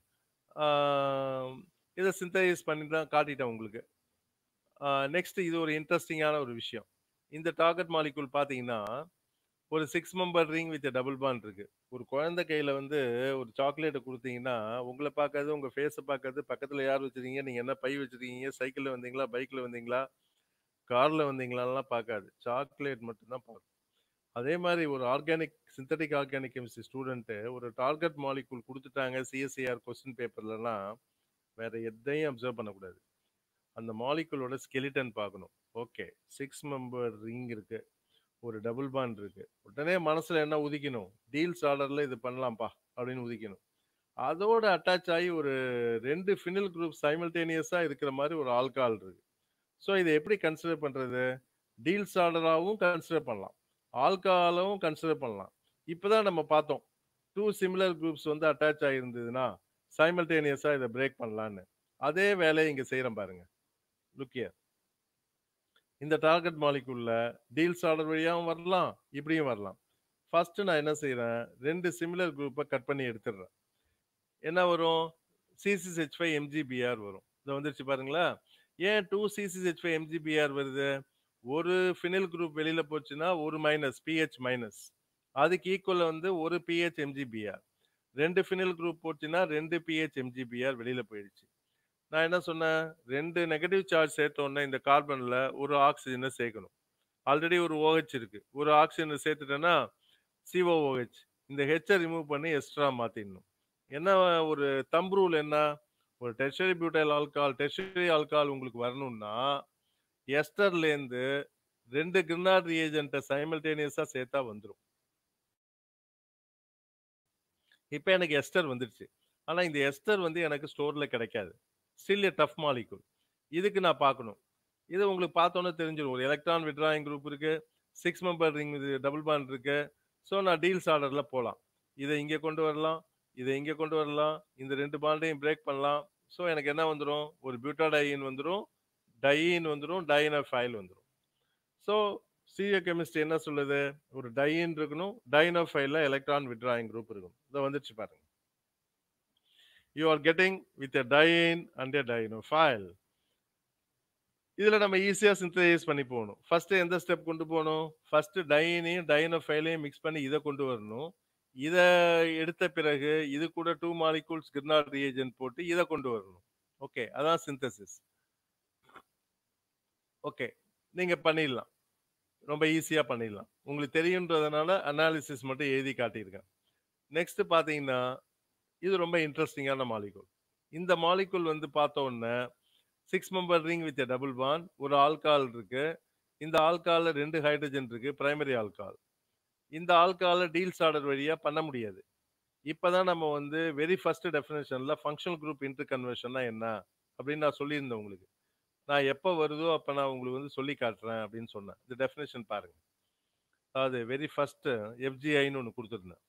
ஆஹ் இதை சிந்தசைஸ் பண்ணி தான் காட்டிட்டேன் உங்களுக்கு நெக்ஸ்ட் இது ஒரு இன்ட்ரெஸ்டிங்கான ஒரு விஷயம் இந்த டார்கெட் மாலிகூல் பார்த்தீங்கன்னா ஒரு six member ring with double bond இருக்கு ஒரு குழந்தை கையில வந்து ஒரு சாக்லேட்டை கொடுத்தீங்கன்னா உங்களை பார்க்காது உங்க ஃபேஸை பார்க்காது பக்கத்துல யார் வச்சிருக்கீங்க நீங்க என்ன பை வச்சிருக்கீங்க சைக்கிள்ல வந்தீங்களா பைக்ல வந்தீங்களா கார்ல வந்தீங்களாலாம் பார்க்காது சாக்லேட் மட்டும்தான் பார்க்கும் அதே மாதிரி ஒரு organic synthetic organic chemistry student ஒரு டார்கெட் மாலிகூல் கொடுத்துட்டாங்க சிஎஸ்சிஆர் கொஸ்டின் பேப்பர்லலாம் வேற எதையும் அப்சர்வ் பண்ணக்கூடாது அந்த மாலிகுலோட ஸ்கெலிட்டன் பார்க்கணும் ஓகே சிக்ஸ் மெம்பர் ரிங் இருக்கு ஒரு டபுள் பாண்ட் இருக்கு உடனே மனசுல என்ன உதிக்கணும் டீல்ஸ் ஆர்டர்ல இது பண்ணலாம்ப்பா அப்படின்னு உதிக்கணும் அதோட அட்டாச் ஆகி ஒரு ரெண்டு ஃபினில் குரூப் சைமல்டேனியஸா இருக்கிற மாதிரி ஒரு ஆல்கால் இருக்கு ஸோ இதை எப்படி கன்சிடர் பண்றது டீல்ஸ் ஆர்டராகவும் கன்சிடர் பண்ணலாம் ஆல்கஹாலும் கன்சிடர் பண்ணலாம் இப்போதான் நம்ம பார்த்தோம் டூ சிமிலர் குரூப்ஸ் வந்து அட்டாச் ஆகிருந்ததுன்னா சைமல்டேனியஸாக இதை பிரேக் பண்ணலான்னு அதே வேலையை இங்கே செய்கிறோம் பாருங்க லுக்கியர் இந்த டார்கெட் மாலிகுல்ல டீல்ஸ் ஆர்டர் வழியாகவும் வரலாம் இப்படியும் வரலாம் ஃபர்ஸ்ட் நான் என்ன செய்கிறேன் ரெண்டு சிமிலர் குரூப்பை கட் பண்ணி எடுத்துடுறேன் என்ன வரும் சிசிஹெச் ஃபைவ் எம்ஜிபிஆர் வரும் இதை வந்துருச்சு பாருங்களா ஏன் டூ சிசிஹெச் ஃபைவ் எம்ஜிபிஆர் வருது ஒரு ஃபினில் குரூப் வெளியில போச்சுன்னா ஒரு மைனஸ் பிஹெச் மைனஸ் அதுக்கு ஈக்குவல் வந்து ஒரு பிஹெச் எம்ஜிபிஆர் ரெண்டு ஃபினில் குரூப் போச்சுன்னா ரெண்டு பிஹெச் எம்ஜிபிஆர் வெளியில போயிடுச்சு நான் என்ன சொன்னேன் ரெண்டு நெகட்டிவ் சார்ஜ் சேர்த்தோன்னே இந்த கார்பன்ல ஒரு ஆக்சிஜனை சேர்க்கணும் ஆல்ரெடி ஒரு ஓஹெச் இருக்கு ஒரு ஆக்சிஜனை சேர்த்துட்டேன்னா சிஓஓஹெச் இந்த ஹெச்சை ரிமூவ் பண்ணி எக்ஸ்ட்ரா மாத்திடணும் என்ன ஒரு தம் ரூல் என்ன ஒரு tertiary butyl alcohol tertiary alcohol உங்களுக்கு வரணும்னா எஸ்டர்லேருந்து ரெண்டு கிரினாட் ரியேஜென்ட்டை சைமல்டேனியஸாக சேர்த்தா வந்துடும் இப்போ எனக்கு எஸ்டர் வந்துடுச்சு ஆனால் இந்த எஸ்டர் வந்து எனக்கு ஸ்டோரில் கிடைக்காது ஸ்டில் எ டஃப் மாலிகுல் இதுக்கு நான் பார்க்கணும் இது உங்களுக்கு பார்த்தோன்னே தெரிஞ்சிடும் ஒரு எலக்ட்ரான் விட்ராயிங் குரூப் இருக்கு சிக்ஸ் மெம்பர் ரிங் இது டபுள் பாண்ட் இருக்கு ஸோ நான் டீல்ஸ் ஆர்டரில் போகலாம் இதை இங்கே கொண்டு வரலாம் இதை இங்கே கொண்டு வரலாம் இந்த ரெண்டு பாண்டையும் பிரேக் பண்ணலாம் ஸோ எனக்கு என்ன வந்துடும் ஒரு பியூட்டாடையின் வந்துடும் டையின் வந்துடும் டைன ஃபைல் வந்துடும் ஸோ ஸ்டீரியோ கெமிஸ்ட்ரி என்ன சொல்லுது ஒரு டைன் இருக்கணும் டைனோஃபைல்ல எலக்ட்ரான் விட்ராயிங் குரூப் இருக்கும் இதை வந்துச்சு பாருங்க you are getting with a diene and a dienophile இதுல நம்ம ஈஸியா சிந்தசைஸ் பண்ணி போகணும் ஃபர்ஸ்ட் எந்த ஸ்டெப் கொண்டு போகணும் ஃபர்ஸ்ட் டைனையும் டைனோஃபைலையும் மிக்ஸ் பண்ணி இதை கொண்டு வரணும் இதை எடுத்த பிறகு இது கூட டூ மாலிகூல்ஸ் கிர்னாட் ரியேஜென்ட் போட்டு இதை கொண்டு வரணும் ஓகே அதான் சிந்தசிஸ் ஓகே நீங்க பண்ணிடலாம் ரொம்ப ஈஸியா பண்ணிடலாம் உங்களுக்கு தெரியுன்றதுனால அனாலிசிஸ் மட்டும் எழுதி காட்டியிருக்கேன் நெக்ஸ்ட் பாத்தீங்கன்னா இது ரொம்ப இன்ட்ரெஸ்டிங்கான மாலிகூல் இந்த மாலிகூல் வந்து பார்த்த உடனே six member ring with double bond ஒரு ஆல்கால் இருக்கு இந்த ஆல்கால்ல ரெண்டு ஹைட்ரஜன் இருக்கு பிரைமரி ஆல்கால் இந்த ஆல்கால டீல்ஸ் ஆர்டர் வழியா பண்ண முடியாது இப்பதான் நம்ம வந்து வெரி ஃபர்ஸ்ட் டெஃபினேஷன்ல ஃபங்க்ஷனல் குரூப் இன்டர் கன்வர்ஷன்னா என்ன அப்படின்னு நான் சொல்லியிருந்தேன் உங்களுக்கு நான் எப்போ வருதோ அப்போ நான் உங்களுக்கு வந்து சொல்லி காட்டுறேன் அப்படின்னு சொன்னேன் இந்த டெஃபினேஷன் பாருங்க அதாவது வெரி ஃபர்ஸ்ட் எஃப்ஜிஐன்னு ஒன்று கொடுத்துருந்தேன்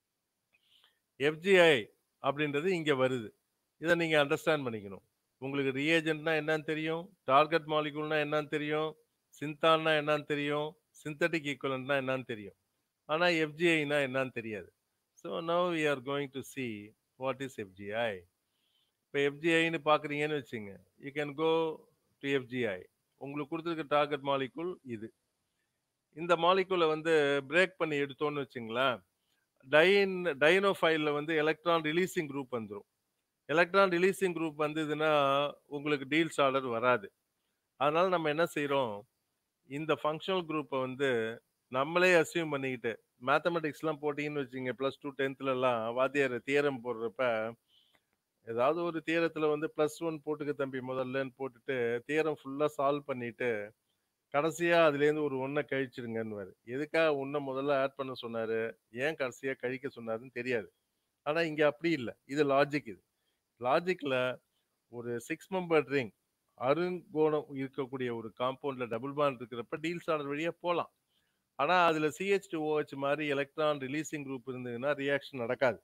எஃப்ஜிஐ அப்படின்றது இங்கே வருது இதை நீங்கள் அண்டர்ஸ்டாண்ட் பண்ணிக்கணும் உங்களுக்கு ரியேஜென்ட்னா என்னன்னு தெரியும் டார்கெட் மாலிகூல்னா என்னன்னு தெரியும் சிந்தான்னா என்னன்னு தெரியும் சிந்தட்டிக் ஈக்குவலண்ட்னா என்னன்னு தெரியும் ஆனால் எஃப்ஜிஐனா என்னன்னு தெரியாது so now we are going to see what is FGI இப்போ எஃப்ஜிஐன்னு பார்க்குறீங்கன்னு வச்சுங்க you can go to FGI உங்களுக்கு கொடுத்துருக்க டார்கெட் மாலிகுல் இது இந்த மாலிகுலை வந்து பிரேக் பண்ணி எடுத்தோன்னு வச்சுங்களேன் டைன் டைனோஃபைலில் வந்து எலக்ட்ரான் ரிலீசிங் குரூப் வந்துடும் எலக்ட்ரான் ரிலீசிங் குரூப் வந்ததுன்னா உங்களுக்கு டீல்ஸ் ஆர்டர் வராது அதனால நம்ம என்ன செய்கிறோம் இந்த ஃபங்க்ஷனல் குரூப்பை வந்து நம்மளே அசியூம் பண்ணிக்கிட்டு மேத்தமெட்டிக்ஸ்லாம் போட்டிங்கன்னு வச்சுங்க ப்ளஸ் டூ டென்த்லலாம் வாத்தியார் தியரம் போடுறப்ப ஏதாவது ஒரு தியரத்தில் வந்து ப்ளஸ் ஒன் போட்டுக்க தம்பி முதல்லன்னு போட்டுட்டு தியரம் ஃபுல்லாக சால்வ் பண்ணிட்டு கடைசியாக அதுலேருந்து ஒரு ஒன்றை கழிச்சிருங்கன்னு எதுக்காக ஒன்றை முதல்ல ஆட் பண்ண சொன்னார் ஏன் கடைசியாக கழிக்க சொன்னாருன்னு தெரியாது ஆனால் இங்கே அப்படி இல்லை இது லாஜிக் இது லாஜிக்கில் ஒரு சிக்ஸ் மெம்பர் ரிங் அருங்கோணம் இருக்கக்கூடிய ஒரு காம்பவுண்டில் டபுள் பாண்ட் இருக்கிறப்ப டீல்ஸ் ஆர்டர் வழியாக போகலாம் ஆனால் அதில் சிஹெச் டூ ஓஹெச் மாதிரி எலக்ட்ரான் ரிலீசிங் குரூப் இருந்ததுன்னா ரியாக்ஷன் நடக்காது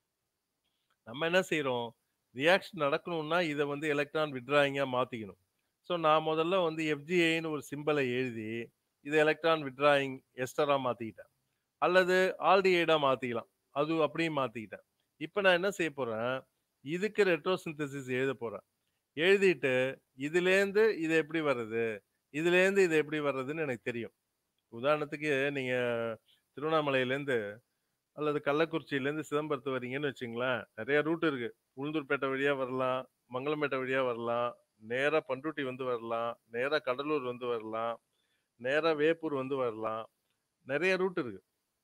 நம்ம என்ன செய்கிறோம் ரியாக்ஷன் நடக்கணும்னா இதை வந்து எலக்ட்ரான் விட்ராயிங்காக மாற்றிக்கணும் ஸோ நான் முதல்ல வந்து எஃப்ஜிஏன்னு ஒரு சிம்பிளை எழுதி இதை எலக்ட்ரான் விட்ராயிங் எஸ்டராக மாற்றிக்கிட்டேன் அல்லது ஆல்டிஐடாக மாற்றிக்கலாம் அது அப்படியும் மாற்றிக்கிட்டேன் இப்போ நான் என்ன செய்ய போகிறேன் இதுக்கு ரெட்ரோசிந்தசிஸ் எழுத போகிறேன் எழுதிட்டு இதுலேருந்து இது எப்படி வர்றது இதுலேருந்து இது எப்படி வர்றதுன்னு எனக்கு தெரியும் உதாரணத்துக்கு நீங்கள் திருவண்ணாமலையிலேருந்து அல்லது கள்ளக்குறிச்சியிலேருந்து சிதம்பரத்து வரீங்கன்னு வச்சுங்களேன் நிறைய ரூட் இருக்குது உளுந்தூர்பேட்டை வழியாக வரலாம் மங்களம்பேட்டை வழியாக வரலாம் நேராக பண்ருட்டி வந்து வரலாம் நேராக கடலூர் வந்து வரலாம் நேராக வேப்பூர் வந்து வரலாம் நிறைய ரூட் இருக்கு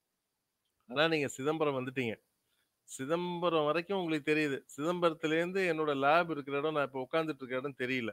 ஆனால் நீங்கள் சிதம்பரம் வந்துட்டீங்க சிதம்பரம் வரைக்கும் உங்களுக்கு தெரியுது சிதம்பரத்துலேருந்து என்னோட லேப் இருக்கிற இடம் நான் இப்போ உட்காந்துட்டு இருக்க இடம் தெரியல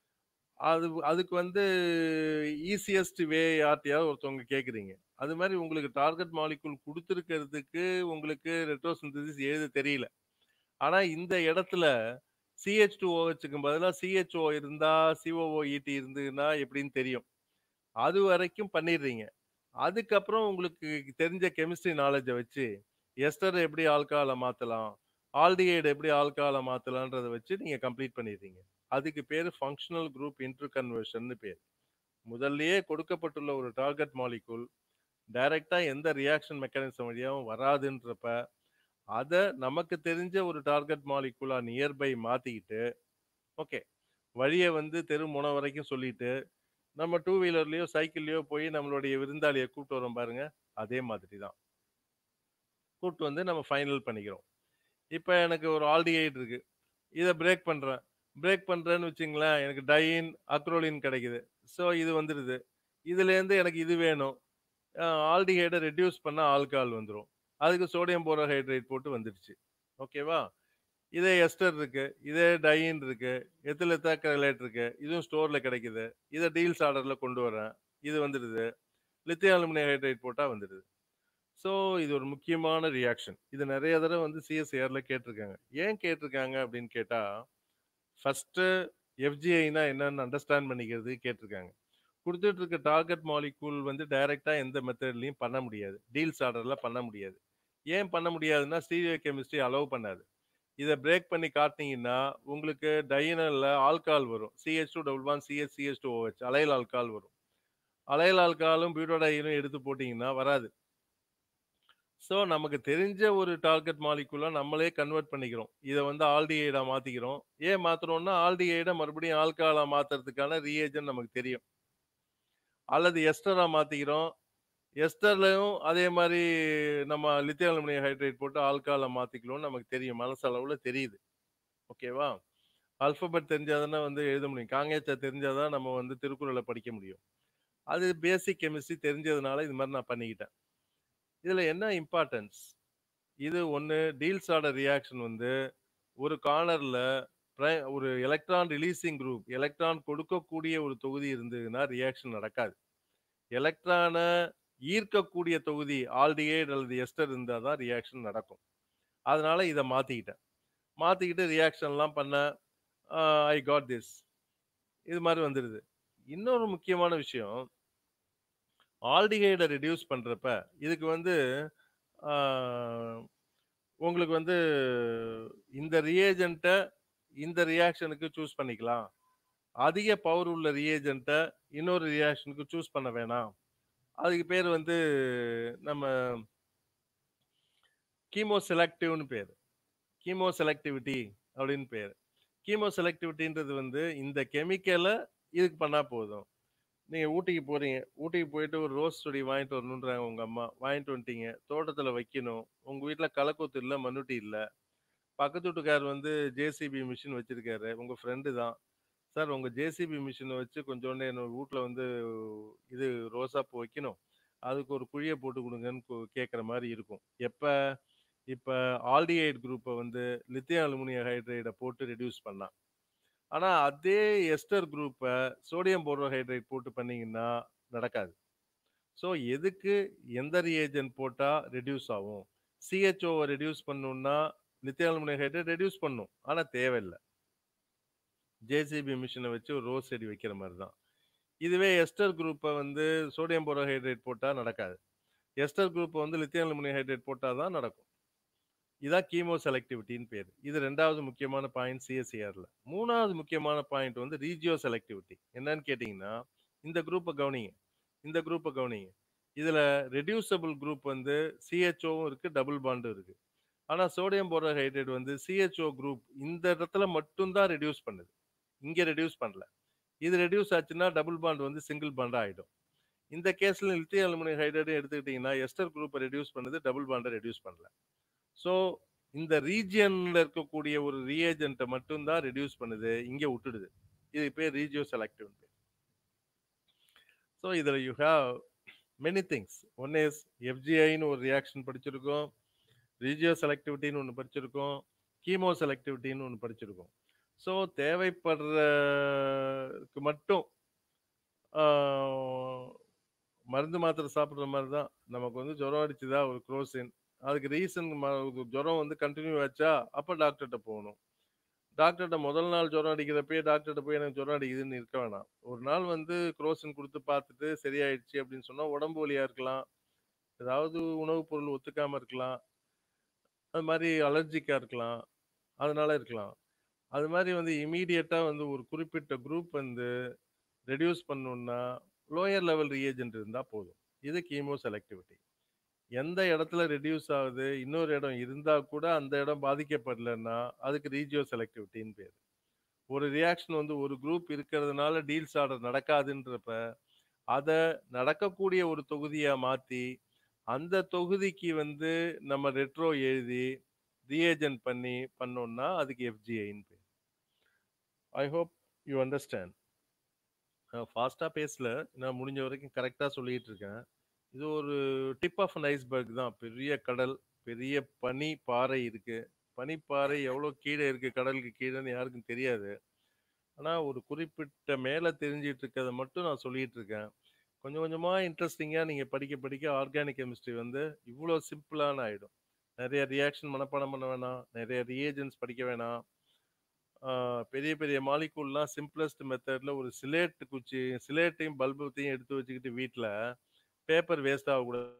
அது அதுக்கு வந்து ஈஸியஸ்ட் வே யார்ட்டையாவது ஒருத்தவங்க கேட்குறீங்க அது மாதிரி உங்களுக்கு டார்கெட் மாலிகுல் கொடுத்துருக்கிறதுக்கு உங்களுக்கு ரெட்ரோசிந்தசிஸ் எழுத தெரியல ஆனால் இந்த இடத்துல சிஹெச் டூ ஓஹெச்சுக்கு பதிலாக சிஹெச்ஓ இருந்தா சிஓஓஇடி இருந்ததுன்னா எப்படின்னு தெரியும் அது வரைக்கும் பண்ணிடுறீங்க அதுக்கப்புறம் உங்களுக்கு தெரிஞ்ச கெமிஸ்ட்ரி நாலேஜை வச்சு எஸ்டர் எப்படி ஆல்காலை மாற்றலாம் ஆல்டிஹைடு எப்படி ஆல்காலை மாற்றலான்றதை வச்சு நீங்கள் கம்ப்ளீட் பண்ணிடுறீங்க அதுக்கு பேர் ஃபங்க்ஷனல் குரூப் இன்டர் கன்வர்ஷன் பேர் முதல்லயே கொடுக்கப்பட்டுள்ள ஒரு டார்கெட் மாலிகுல் டைரக்டாக எந்த ரியாக்ஷன் மெக்கானிசம் வழியாகவும் வராதுன்றப்ப அதை நமக்கு தெரிஞ்ச ஒரு டார்கெட் மாலிகுலாக நியர்பை மாற்றிக்கிட்டு ஓகே வழியை வந்து தெரு முனை வரைக்கும் சொல்லிட்டு நம்ம டூ வீலர்லேயோ சைக்கிள்லேயோ போய் நம்மளுடைய விருந்தாளியை கூப்பிட்டு வரோம் பாருங்க அதே மாதிரி தான் கூப்பிட்டு வந்து நம்ம ஃபைனல் பண்ணிக்கிறோம் இப்போ எனக்கு ஒரு ஆல்டிஹைட் இருக்கு இதை பிரேக் பண்ணுறேன் பிரேக் பண்ணுறேன்னு வச்சுங்களேன் எனக்கு டைன் அக்ரோலின் கிடைக்குது ஸோ இது வந்துடுது இதுலேருந்து எனக்கு இது வேணும் ஆல்டிஹைடை ரெடியூஸ் பண்ணால் ஆல்கால் வந்துடும் அதுக்கு சோடியம் போரோஹைட்ரேட் போட்டு வந்துடுச்சு ஓகேவா இதே எஸ்டர் இருக்கு இதே டைன் இருக்கு எத்தில் எத்தாக்கலேட் இருக்கு இதுவும் ஸ்டோரில் கிடைக்குது இதை டீல்ஸ் ஆர்டரில் கொண்டு வரேன் இது வந்துடுது லித்தியம் அலுமினியம் ஹைட்ரேட் போட்டால் வந்துடுது ஸோ இது ஒரு முக்கியமான ரியாக்ஷன் இது நிறைய தடவை வந்து சிஎஸ்ஏஆரில் கேட்டிருக்காங்க ஏன் கேட்டிருக்காங்க அப்படின்னு கேட்டால் ஃபஸ்ட்டு எஃப்ஜிஐனா என்னன்னு அண்டர்ஸ்டாண்ட் பண்ணிக்கிறது கேட்டிருக்காங்க கொடுத்துட்டு இருக்க டார்கெட் மாலிகூல் வந்து டைரெக்டாக எந்த மெத்தட்லையும் பண்ண முடியாது டீல்ஸ் ஆர்டரில் பண்ண முடியாது ஏன் பண்ண முடியாதுன்னா ஸ்டீரியோ கெமிஸ்ட்ரி அலோவ் பண்ணாது இதை பிரேக் பண்ணி காட்டினீங்கன்னா உங்களுக்கு டைனலில் ஆல்கால் வரும் CH two double one CH CH two OH allyl alcohol வரும் அலைல் ஆல்கஹாலும் பியூட்டோடைனும் எடுத்து போட்டீங்கன்னா வராது. ஸோ நமக்கு தெரிஞ்ச ஒரு டார்கெட் மாலிக்யூல நம்மளே கன்வெர்ட் பண்ணிக்கிறோம். இத வந்து ஆல்டிஹைடா மாத்திக்கிறோம். ஏன் மாத்துறோம்னா, ஆல்டிஹைட மறுபடியும் ஆல்கஹாலா மாத்துறதுக்கான ரியேஜன்ட் நமக்கு தெரியும். அல்லது எஸ்டரா மாத்திக்கிறோம். எஸ்டர்லயும் அதே மாரி நம்ம லித்தியம் அலுமினியம் ஹைட்ரைட் போட்டு ஆல்கஹாலா மாத்திக்கலாம்னு நமக்கு தெரியும். மனசளவுல தெரியுது. ஓகேவா? ஆல்ஃபபெட் தெரிஞ்சா தானே வந்து எழுத முடியும். காங்கேச்சா தெரிஞ்சா தான் நம்ம வந்து திருக்குறள படிக்க முடியும். அது பேசிக் கெமிஸ்ட்ரி தெரிஞ்சதுனால இது மாரி நான் பண்ணிக்கிட்டேன். இதுல என்ன இம்பார்ட்டன்ஸ்? இது ஒண்ணு டீல்ஸோட ரியாக்ஷன் வந்து ஒரு கார்னர்ல பிரை ஒரு எலக்ட்ரான் ரிலீசிங் குரூப், எலக்ட்ரான் கொடுக்கக்கூடிய ஒரு தொகுதி இருந்ததுன்னா ரியாக்ஷன் நடக்காது. எலக்ட்ரான ஈர்க்கக்கூடிய தொகுதி ஆல்டிஹைட் அல்லது எஸ்டர் இருந்தா தான் ரியாக்ஷன் நடக்கும். அதனால இத மாத்திக்கிட்டேன். மாத்திக்கிட்டு ரியாக்ஷன்லாம் பண்ணேன். Uh I got this. இது மாரி வந்துருது. இன்னொரு முக்கியமான விஷயம் ஆல்டிஹைட ரெடியூஸ் பண்றப்ப, இதுக்கு வந்து ஆ உங்களுக்கு வந்து இந்த ரியேஜன்ட்ட இந்த ரியாக்ஷனுக்கு சூஸ் பண்ணிக்கலாம். அதிக பவர் உள்ள ரியேஜன்ட்ட இன்னொரு ரியாக்ஷனுக்கு சூஸ் பண்ண வேணாம். அதுக்கு பேரு வந்து நம்ம கீமோ செலக்டிவ்னு பேரு. கீமோ செலக்டிவிட்டி அப்படின்னு பேரு. கீமோ செலக்டிவிட்டின்றது வந்து இந்த கெமிக்கல இதுக்கு பண்ணா போதும். நீங்க ஊட்டிக்கு போறீங்க. ஊட்டிக்கு போயிட்டு ஒரு ரோஸ் செடி வாங்கிட்டு வரணுன்றாங்க உங்க அம்மா. வாங்கிட்டு வந்துட்டீங்க. தோட்டத்துல வைக்கணும். உங்க வீட்ல களக்கொத்து இல்ல, மண்ணுட்டி இல்ல. பக்கத்து வீட்டுக்காரர் வந்து ஜேசிபி மிஷின் வச்சிருக்காரு. உங்க ஃப்ரெண்டு தான். சார் உங்க ஜேசிபி மிஷின வச்சு கொஞ்சோண்டு என்னோட வூட்ல வந்து இது ரோசாப்பூ வைக்கணும். அதுக்கு ஒரு குழிய போட்டு குடுங்கன்னு கு கேட்கிற மாரி இருக்கும். எப்ப? இப்ப ஆல்டிஹைட் குரூப்ப வந்து லித்தியம் அலுமினியம் ஹைட்ரைட போட்டு ரெடியூஸ் பண்ணா. ஆனா அதே எஸ்டர் குரூப்ப சோடியம் போரோஹைட்ரைட் போட்டு பண்ணீங்கன்னா நடக்காது. ஸோ எதுக்கு எந்த ரியேஜன்ட் போட்டா ரெடியூஸ் ஆகும்? சிஹெச்ஓவ ரெடியூஸ் பண்ணணும்னா லித்தியம் அலுமினியம் ஹைட்ரைட் ரெடியூஸ் பண்ணும். ஆனா தேவையில்ல. ஜேசிபி மிஷின வச்சு ஒரு ரோஸ் செடி வைக்கிற மாரி தான். இதுவே எஸ்டர் குரூப்ப வந்து சோடியம் போரோஹைட்ரைட் போட்டா நடக்காது. எஸ்டர் குரூப்ப வந்து லித்தியம் அலுமினியம் ஹைட்ரைட் போட்டா தான் நடக்கும். இதான் கீமோ செலக்டிவிட்டின்னு பேரு. இது 2வது முக்கியமான பாயிண்ட் சிஎஸ்இஆர்ல. 3வது முக்கியமான பாயிண்ட் வந்து ரீஜியோ செலக்டிவிட்டி. என்னன்னு கேட்டீங்கன்னா, இந்த குரூப்ப கவனிங்க. இந்த குரூப்ப கவனிங்க. இதுல ரெடியூசபிள் குரூப் வந்து சிஹெச்ஓவும் இருக்கு, டபுள் பாண்டும் இருக்கு. ஆனா சோடியம் போரோஹைட்ரைட் வந்து சிஹெச்ஓ குரூப் இந்த இடத்துல மட்டும் தான் ரெடியூஸ் பண்ணுது. இங்க ரெடியூஸ் பண்ணல. இது ரெடியூஸ் ஆச்சுன்னா டபுள் பாண்ட் வந்து சிங்கிள் பாண்டா ஆயிடும். இந்த கேஸ்ல லித்தியம் அலுமினியம் ஹைட்ரைடும் எடுத்துக்கிட்டீங்கன்னா, எஸ்டர் குரூப்ப ரெடியூஸ் பண்ணுது, டபுள் பாண்ட ரெடியூஸ் பண்ணல. ஸோ இந்த ரீஜியன்ல இருக்கக்கூடிய ஒரு ரியேஜன்ட்ட மட்டும் தான் ரெடியூஸ் பண்ணுது. இங்க விட்டுடுது. இது பேர் ரீஜியோ செலக்டிவ்னு பேர். ஸோ இதுல you have many things. One is எஃப்ஜிஐன்னு ஒரு ரியாக்ஷன் படிச்சிருக்கோம். ரீஜியோ செலக்டிவிட்டின்னு ஒண்ணு படிச்சிருக்கோம். கீமோ செலக்டிவிட்டின்னு ஒண்ணு படிச்சிருக்கோம். ஸோ தேவைப்படுறதுக்கு மட்டும் ஆ மருந்து மாத்திரை சாப்பிடுற மாரி தான். நமக்கு வந்து ஜுரம் அடிச்சுதா ஒரு குரோசின். அதுக்கு ரீசன் ம ஜுரம் வந்து கன்டின்யூ ஆச்சா, அப்ப டாக்டர்ட்ட போகணும். டாக்டர்ட்ட முதல் நாள் ஜுரம் அடிக்கிறப்பயே டாக்டர்ட்ட போய் எனக்கு ஜுரம் அடிக்குதுன்னு இருக்க வேணாம். ஒரு நாள் வந்து குரோசின் குடுத்து பார்த்துட்டு சரியாயிடுச்சு அப்படின்னு சொன்னா, உடம்பு வலியா இருக்கலாம். ஏதாவது உணவுப் பொருள் ஒத்துக்காம இருக்கலாம். அது மாரி அலர்ஜிக்கா இருக்கலாம். அதனால இருக்கலாம். அது மாரி வந்து இம்மீடியட்டா வந்து ஒரு குறிப்பிட்ட குரூப் வந்து ரெடியூஸ் பண்ணணும்னா, லோயர் லெவல் ரியேஜன்ட் இருந்தா போதும். இது கீமோ செலக்டிவிட்டி. எந்த இடத்துல ரெடியூஸ் ஆகுது, இன்னொரு இடம் இருந்தா கூட அந்த இடம் பாதிக்கப்படலன்னா, அதுக்கு ரீஜியோ செலக்டிவிட்டின்னு பேரு. ஒரு ரியாக்ஷன் வந்து ஒரு குரூப் இருக்கிறதுனால டீல்ஸ் ஆர்டர் நடக்காதுன்றப்ப, அத நடக்கக்கூடிய ஒரு தொகுதியா மாத்தி, அந்த தொகுதிக்கு வந்து நம்ம ரெட்ரோ எழுதி, ரியேஜன்ட் பண்ணி பண்ணோம்னா, அதுக்கு எஃப்ஜிஐன்னு பேரு. I hope you understand. நான் ஃபாஸ்ட்டா பேசல. நான் முடிஞ்ச வரைக்கும் கரெக்ட்டா சொல்லிட்டு இருக்கேன். இது ஒரு டிப் ஆஃப் அன் ஐஸ்பர்க் தான். பெரிய கடல், பெரிய பனி பாறை இருக்கு. பனிப்பாறை எவ்வளோ கீழ இருக்கு கடலுக்கு கீழன்னு யாருக்கும் தெரியாது. ஆனா ஒரு குறிப்பிட்ட மேல தெரிஞ்சுட்டு இருக்கிறத மட்டும் நான் சொல்லிட்டு இருக்கேன். கொஞ்சம் கொஞ்சமா இன்ட்ரஸ்டிங்கா நீங்க படிக்க படிக்க ஆர்கானிக் கெமிஸ்ட்ரி வந்து இவ்ளோ சிம்பிளான ஆயிடும். நெறைய ரியாக்ஷன் மனப்பாடம் பண்ண வேணாம். நெறைய ரியேஜன்ட்ஸ் படிக்க வேணாம். ஆ பெரிய பெரிய மாலிக்யூல்லாம் சிம்ப்ளஸ்ட் மெத்தட்ல ஒரு சிலேட் குச்சி சிலேட்டையும், பல்பத்தையும் எடுத்து வச்சுக்கிட்டு வீட்ல பேப்பர் வேஸ்ட் ஆகக்கூடாது.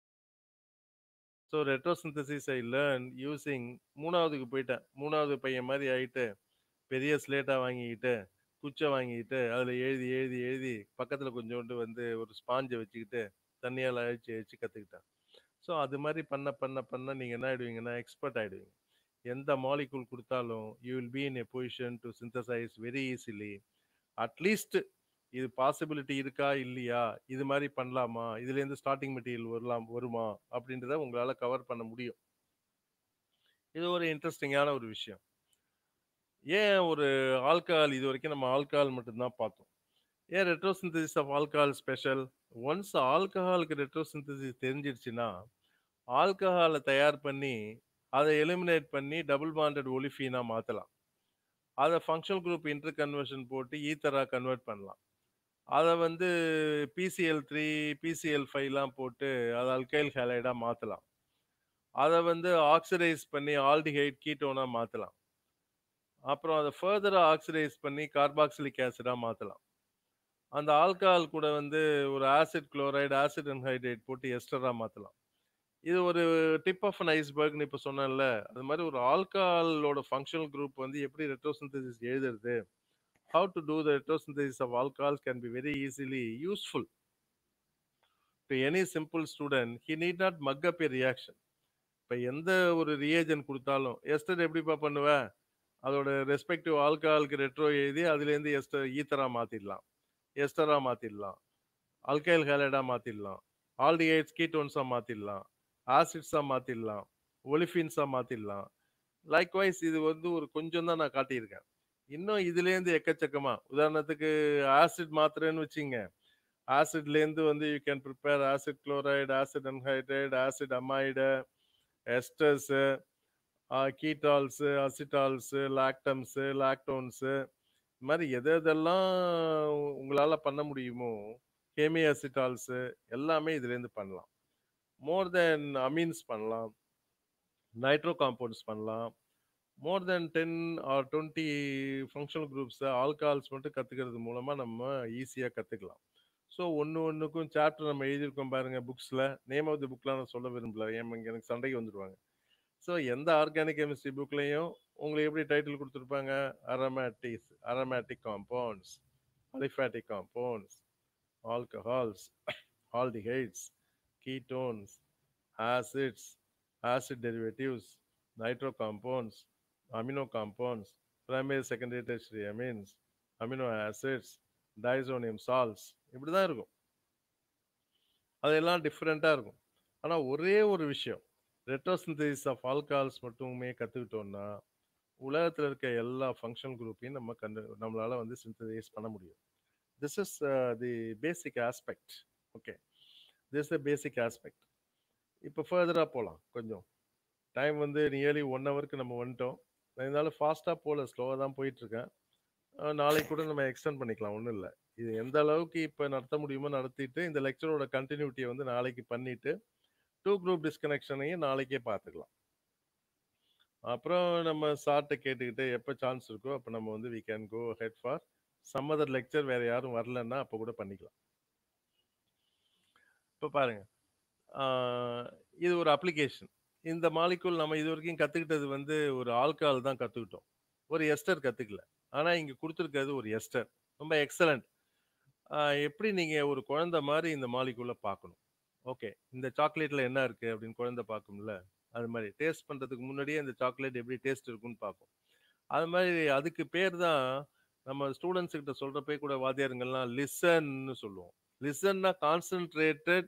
So retrosynthesis I learn using 3வதுக்கு போயிட்டேன். 3வது பையன் மாரி ஆயிட்டு, பெரிய ஸ்லேட்டா வாங்கிக்கிட்டு, குச்சை வாங்கிட்டு அதில் எழுதி எழுதி எழுதி பக்கத்தில் கொஞ்சோண்டு வந்து ஒரு ஸ்பாஞ்சை வச்சுக்கிட்டு தண்ணியால் அழிச்சு அழிச்சு கற்றுக்கிட்டேன் ஸோ அது மாதிரி பண்ண பண்ண பண்ண நீங்கள் என்ன ஆயிடுவீங்கன்னா எக்ஸ்பர்ட் ஆகிடுவீங்க எந்த மாலிகூல் கொடுத்தாலும் you will be in a position to synthesize very easily at least இது பாசிபிலிட்டி இருக்கா இல்லையா இது மாதிரி பண்ணலாமா இதுலேருந்து ஸ்டார்டிங் மெட்டீரியல் வரலாம் வருமா அப்படின்றத உங்களால் கவர் பண்ண முடியும் இது ஒரு இன்ட்ரெஸ்டிங்கான ஒரு விஷயம் ஏன் ஒரு ஆல்கஹால் இது வரைக்கும் நம்ம ஆல்கஹால் மட்டும்தான் பார்த்தோம் ஏன் retrosynthesis of alcohol special ones ஆல்கஹாலுக்கு ரெட்ரோசிந்தசிஸ் தெரிஞ்சிருச்சுன்னா ஆல்கஹாலை தயார் பண்ணி அதை எலிமினேட் பண்ணி டபுள் பாண்டட் ஒலிஃபீனா மாற்றலாம் அதை ஃபங்க்ஷனல் குரூப் இன்டர் கன்வர்ஷன் போட்டு ஈத்தராக கன்வெர்ட் பண்ணலாம் அதை வந்து பிசிஎல் த்ரீ பிசிஎல் ஃபைவ்லாம் போட்டு அதை அல்கைல் ஹேலைடாக மாற்றலாம் அதை வந்து ஆக்சிடைஸ் பண்ணி ஆல்டிஹைட் கீட்டோனாக மாற்றலாம் அப்புறம் அதை ஃபர்தராக ஆக்சிடைஸ் பண்ணி கார்பாக்சிலிக் ஆசிடாக மாற்றலாம் அந்த ஆல்கஹால் கூட வந்து ஒரு ஆசிட் குளோரைடு ஆசிட் அன்ஹைட்ரேட் போட்டு எஸ்டராக மாற்றலாம் இது ஒரு டிப் ஆஃப் அன் ஐஸ்பர்க்னு இப்போ சொன்னேன்ல அது மாதிரி ஒரு ஆல்கஹாலோட ஃபங்க்ஷனல் குரூப் வந்து எப்படி ரெட்ரோசிந்தசிஸ் எழுதுறது how to do the retrosynthesis of alcohol can be very easily useful to any simple student he need not mug up a reaction இப்போ எந்த ஒரு ரியேஜன் கொடுத்தாலும் எஸ்டர் எப்படிப்பா பண்ணுவேன் அதோட ரெஸ்பெக்டிவ் ஆல்கஹாலுக்கு ரெட்ரோ எழுதி அதுலேருந்து எஸ்டர் ஈத்தரா மாற்றிடலாம் எஸ்டரா மாற்றிடலாம் அல்கைல் ஹேலைடாக மாற்றிடலாம் ஆல்டிஹைட்ஸ் கீட்டோன்ஸாக மாற்றிடலாம் ஆசிட்ஸாக மாற்றிடலாம் ஒலிஃபின்ஸாக மாற்றிடலாம் லைக்வைஸ் இது வந்து ஒரு கொஞ்சம் தான் நான் காட்டியிருக்கேன் இன்னும் இதுலேருந்து எக்கச்சக்கமாக உதாரணத்துக்கு ஆசிட் மாத்திரன்னு வச்சுங்க ஆசிட்லேருந்து வந்து you can prepare acid chloride acid anhydride acid amide esters ketals acetals lactams lactones இது மாதிரி எது எதெல்லாம் உங்களால் பண்ண முடியுமோ ஹேமி அசிட்டால்ஸு எல்லாமே இதுலேருந்து பண்ணலாம் மோர் தென் அமீன்ஸ் பண்ணலாம் நைட்ரோ காம்பவுண்ட்ஸ் பண்ணலாம் more than ten or twenty functional குரூப்ஸை ஆல்கஹால்ஸ் மட்டும் கற்றுக்கிறது மூலமாக நம்ம ஈஸியாக கற்றுக்கலாம் ஸோ ஒன்று ஒன்றுக்கும் சாப்டர் நம்ம எழுதியிருக்கோம் பாருங்க புக்ஸில் நேம் ஆஃப் தி புக்லாம் நான் சொல்ல விரும்பல ஏன் இங்க எனக்கு சண்டைக்கு வந்துடுவாங்க ஸோ எந்த ஆர்கானிக் கெமிஸ்ட்ரி புக்லேயும் உங்களுக்கு எப்படி டைட்டில் கொடுத்துருப்பாங்க aromatics aromatic compounds aliphatic compounds alcohols aldehydes ketones, acids, acid derivatives, nitro compounds, amino compounds, primary, secondary, tertiary amines, amino acids, diazonium salts இப்படி தான் இருக்கும் அதெல்லாம் டிஃப்ரெண்ட்டாக இருக்கும் ஆனால் ஒரே ஒரு விஷயம் ரெட்ரோசிந்தசிஸ் ஆஃப் ஆல்கஹால்ஸ் மட்டுமே கற்றுக்கிட்டோம்னா உலகத்தில் இருக்க எல்லா ஃபங்க்ஷன் குரூப்பையும் நம்ம கண்டு நம்மளால் வந்து சிந்தசைஸ் பண்ண முடியும் this is the basic aspect okay this the basic aspect இப்போ ஃபர்தராக போகலாம் கொஞ்சம் டைம் வந்து நியர்லி ஒன் ஹவருக்கு நம்ம வந்துட்டோம் நான் இருந்தாலும் ஃபாஸ்ட்டாக போகல ஸ்லோவாக தான் போயிட்டுருக்கேன் நாளைக்கு கூட நம்ம எக்ஸ்டெண்ட் பண்ணிக்கலாம் ஒன்றும் இல்லை இது எந்த அளவுக்கு இப்போ நடத்த முடியுமோ நடத்திட்டு இந்த லெக்சரோட கண்டினியூட்டியை வந்து நாளைக்கு பண்ணிவிட்டு டூ குரூப் டிஸ்கனெக்ஷனையும் நாளைக்கே பார்த்துக்கலாம் அப்புறம் நம்ம சார்ட்டை கேட்டுக்கிட்டு எப்போ சான்ஸ் இருக்கோ அப்போ நம்ம வந்து we can go head for some other lecture வேறு யாரும் வரலன்னா அப்போ கூட பண்ணிக்கலாம் இப்போ பாருங்க இது ஒரு அப்ளிகேஷன் இந்த மாலிகுல் நம்ம இது வரைக்கும் கற்றுக்கிட்டது வந்து ஒரு ஆல்கஹால் தான் கற்றுக்கிட்டோம் ஒரு எஸ்டர் கற்றுக்கல ஆனால் இங்கே கொடுத்துருக்கிறது ஒரு எஸ்டர் ரொம்ப எக்ஸலண்ட் எப்படி நீங்கள் ஒரு குழந்த மாதிரி இந்த மாலிகுலை பார்க்கணும் ஓகே இந்த சாக்லேட்டில் என்ன இருக்குது அப்படின்னு குழந்தை பார்க்கும்ல அது மாதிரி டேஸ்ட் பண்ணுறதுக்கு முன்னாடியே இந்த சாக்லேட் எப்படி டேஸ்ட் இருக்குன்னு பார்க்கும் அது மாதிரி அதுக்கு பேர் தான் நம்ம ஸ்டூடெண்ட்ஸ் கிட்ட சொல்கிறப்பே கூட வாத்தியாருங்கள்லாம் லிசன்னு சொல்லுவோம் லிசன்னா கான்சென்ட்ரேட்டட்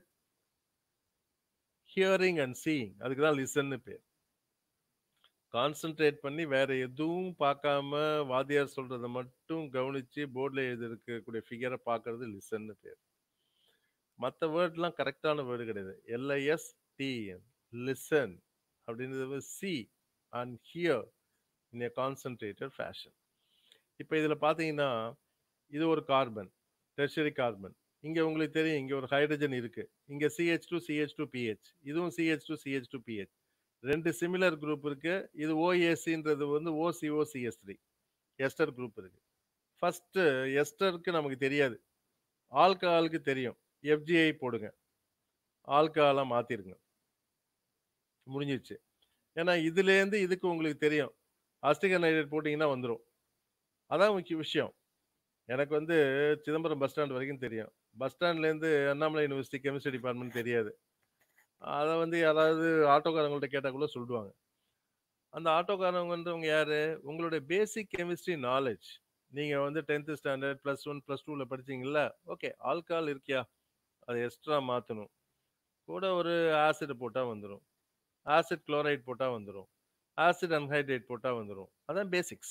ஹியரிங் அண்ட் சீயிங் அதுக்கு தான் லிசன்னு பேர் கான்சென்ட்ரேட் பண்ணி வேற எதுவும் பார்க்காம வாத்தியார் சொல்றதை மட்டும் கவனிச்சு போர்டில் எழுதிருக்கக்கூடிய ஃபிகரை பார்க்கறது லிசன்னு பேர் மற்ற வேர்ட்லாம் கரெக்டான வேர்டு கிடையாது எல்ஐஎஸ் டிஎன் லிசன் அப்படின்றது see and hear in a concentrated fashion இப்போ இதில் பார்த்தீங்கன்னா இது ஒரு கார்பன் டெர்ஷரி கார்பன் இங்கே உங்களுக்கு தெரியும் இங்கே ஒரு ஹைட்ரஜன் இருக்கு இங்கே CH two CH two PH இதுவும் CH two CH two PH ரெண்டு சிமிலர் குரூப் இருக்கு இது ஓஏசின்றது வந்து ஓசிஓசிஎஸ் த்ரீ எஸ்டர் குரூப் இருக்கு ஃபர்ஸ்ட் எஸ்டருக்கு நமக்கு தெரியாது ஆல்கஹாலுக்கு தெரியும் எஃப்ஜிஐ போடுங்க ஆல்கஹாலாக மாற்றிருங்க முடிஞ்சிருச்சு ஏன்னா இதுலேருந்து இதுக்கு உங்களுக்கு தெரியும் அஸ்டிகர் நைட்ரேட் போட்டிங்கன்னா வந்துடும் அதான் முக்கிய விஷயம் எனக்கு வந்து சிதம்பரம் பஸ் ஸ்டாண்ட் வரைக்கும் தெரியும். பஸ் ஸ்டாண்ட்லேருந்து அண்ணாமலை யுனிவர்சிட்டி கெமிஸ்ட்ரி டிபார்ட்மெண்ட் தெரியாது. அத வந்து யாராவது ஆட்டோக்காரங்கள்ட்ட கேட்டா கூட சொல்டுவாங்க. அந்த ஆட்டோக்காரங்கன்றவங்க யாரு? உங்களுடைய பேசிக் கெமிஸ்ட்ரி நாலேட்ஜ். நீங்க வந்து 10த் ஸ்டாண்டர்ட், +1, +2ல படிச்சீங்கல்ல, ஓகே. ஆல்கஹால் இருக்கியா? அத எஸ்டரா மாத்தணும். கூட ஒரு ஆசிட் போட்டா வந்துரும். ஆசிட் குளோரைட் போட்டா வந்துரும். ஆசிட் அன்ஹைட்ரேட் போட்டா வந்துரும். அதான் பேசிக்ஸ்.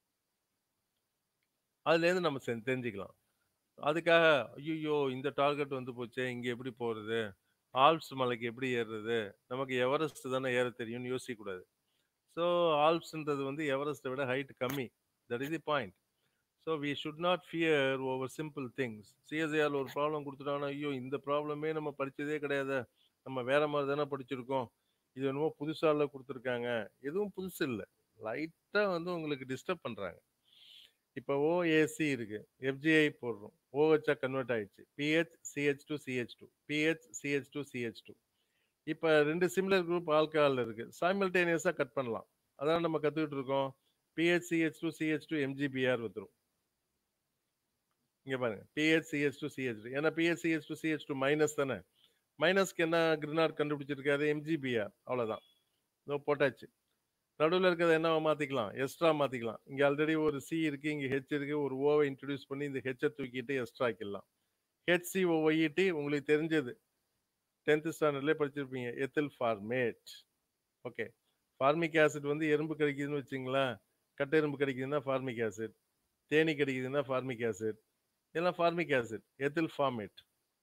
அதுலேருந்து நம்ம செ தெரிஞ்சுக்கலாம். அதுக்காக, ஐய்யய்யோ! இந்த டார்கெட் வந்து போச்சே! இங்க எப்படி போறது? ஆல்ப்ஸ் மலைக்கு எப்படி ஏறுறது? நமக்கு எவரெஸ்ட் தானே ஏற தெரியும்னு யோசிக்கக்கூடாது. ஸோ, ஆல்ப்ஸ்ன்றது வந்து எவரெஸ்ட்ட விட ஹைட் கம்மி. That is the point. So, we should not fear over simple things. சிஎஸ்ஐஆர்ல ஒரு ப்ராப்ளம் குடுத்துட்டாங்கன்னா, ஐயோ! இந்த ப்ராப்ளமே நம்ம படிச்சதே கிடையாதே! நம்ம வேற மாரி தானே படிச்சிருக்கோம். இது என்னமோ புதுசால்ல குடுத்துருக்காங்க. எதுவும் புதுசு இல்ல. லைட்டா வந்து உங்களுக்கு டிஸ்டர்ப் பண்றாங்க. இப்ப OAC இருக்கு. FGI போடுறோம். OHஆ கன்வெர்ட் ஆயிடுச்சு. PH, CH2, CH2. PH, CH2, CH2. இப்ப 2 சிமிலர் குரூப் ஆல்கஹால்ல இருக்கு. சைமல்டேனியஸா கட் பண்ணலாம். அதான நம்ம கத்துக்கிட்டு இருக்கோம். பிஹெச், CH2, CH2 MgBr வந்துரும். இங்க பாருங்க. PH, CH2, CH2. ஏன்னா பிஹெச், CH2, CH2 மைனஸ் தானே. மைனஸ்க்கு என்ன கிரினார்ட் கண்டுபிடிச்சிருக்காரு? MgBr. அவ்வளோதான். இதோ போட்டாச்சு. நடுவுல இருக்கிறத என்னவா மாத்திக்கலாம்? எஸ்ட்ரா மாத்திக்கலாம். இங்க ஆல்ரெடி ஒரு சி இருக்கு. இங்க ஹெச் இருக்கு. ஒரு ஓவ இன்ட்ரோடியூஸ் பண்ணி இந்த ஹெச்ச தூக்கிட்டு எஸ்ட்ரா ஆக்கிடலாம். HCOOET உங்களுக்கு தெரிஞ்சது. 10த் ஸ்டாண்டர்ட்லயே படிச்சிருப்பீங்க. Ethyl formate. Okay. Formic acid வந்து எறும்பு கடிக்குதுன்னு வச்சுக்கங்களேன். கட்டை எறும்பு கடிக்குதுன்னா ஃபார்மிக் ஆசிட். தேனீ கடிக்குதுன்னா ஃபார்மிக் ஆசிட். இதெல்லாம் ஃபார்மிக் ஆசிட். Ethyl formate.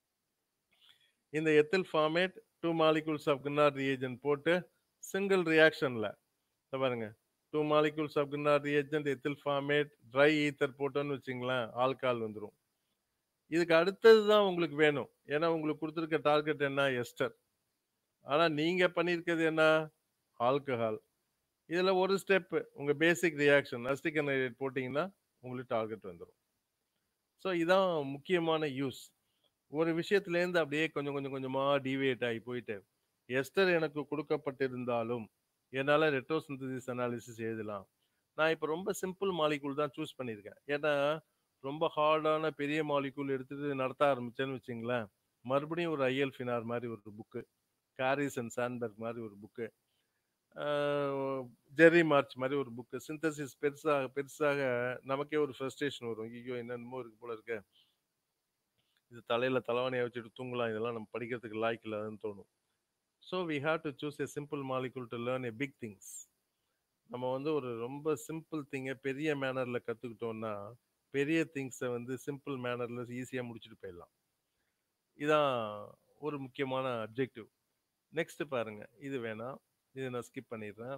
இந்த ethyl formate 2 molecules of Grignard reagent போட்டு சிங்கிள் ரியாக்ஷன்ல இத பாருங்க. 2 molecules of Grignard reagent ethyl formate dry ether போட்டோம்னு வச்சுங்களேன், ஆல்கஹால் வந்துரும். இதுக்கு அடுத்தது தான் உங்களுக்கு வேணும். ஏன்னா உங்களுக்கு குடுத்திருக்க டார்கெட் என்ன? எஸ்டர். ஆனா நீங்க பண்ணியிருக்கிறது என்ன? ஆல்கஹால். இதுல ஒரு ஸ்டெப் உங்க பேசிக் ரியாக்ஷன் அசிட்டிக் அன்ஹைட்ரேட் போட்டீங்கன்னா, உங்களுக்கு டார்கெட் வந்துரும். ஸோ இதான் முக்கியமான யூஸ். ஒரு விஷயத்துலேருந்து அப்படியே கொஞ்சம் கொஞ்சம் கொஞ்சமா டீவியேட் ஆகி போயிட்டு, எஸ்டர் எனக்கு கொடுக்கப்பட்டிருந்தாலும், என்னால ரெட்ரோசிந்தசிஸ் அனாலிசிஸ் எழுதலாம். நான் இப்ப ரொம்ப சிம்பிள் மாலிக்யூல் தான் சூஸ் பண்ணியிருக்கேன். ஏன்னா, ரொம்ப ஹார்டான பெரிய மாலிக்யூல் எடுத்துட்டு நடத்த ஆரம்பிச்சேன்னு வச்சுங்களேன், மறுபடியும் ஒரு ஐஎல் ஃபினார் மாரி ஒரு புக்கு. காரிஸ் அண்ட் சாண்ட்பெர்க் மாரி ஒரு புக்கு. ஆ ஜெர்ரி மார்ச் மாரி ஒரு புக்கு. சிந்தசிஸ் பெருசாக பெருசாக நமக்கே ஒரு ஃப்ரஸ்ட்ரேஷன் வரும். ஐய்யயோ! என்னென்னமோ இருக்கு போல இருக்கே. இது தலையில தலவாணிய வச்சுட்டு தூங்கலாம். இதெல்லாம் நம்ம படிக்கிறதுக்கு லாயக்கு இல்லாதன்னு தோணும். So we have to choose a simple molecule to learn a big things. நம்ம வந்து ஒரு ரொம்ப சிம்பிள் திங்க பெரிய மேனர்ல கத்துக்கிட்டோம்னா, பெரிய திங்ஸ வந்து சிம்பிள் மேனர்ல ஈஸியா முடிச்சுட்டு போயிடலாம். இதான் ஒரு முக்கியமான அப்ஜெக்டிவ். நெக்ஸ்ட் பாருங்க. இது வேணாம். இத நான் ஸ்கிப் பண்ணிடுறேன்.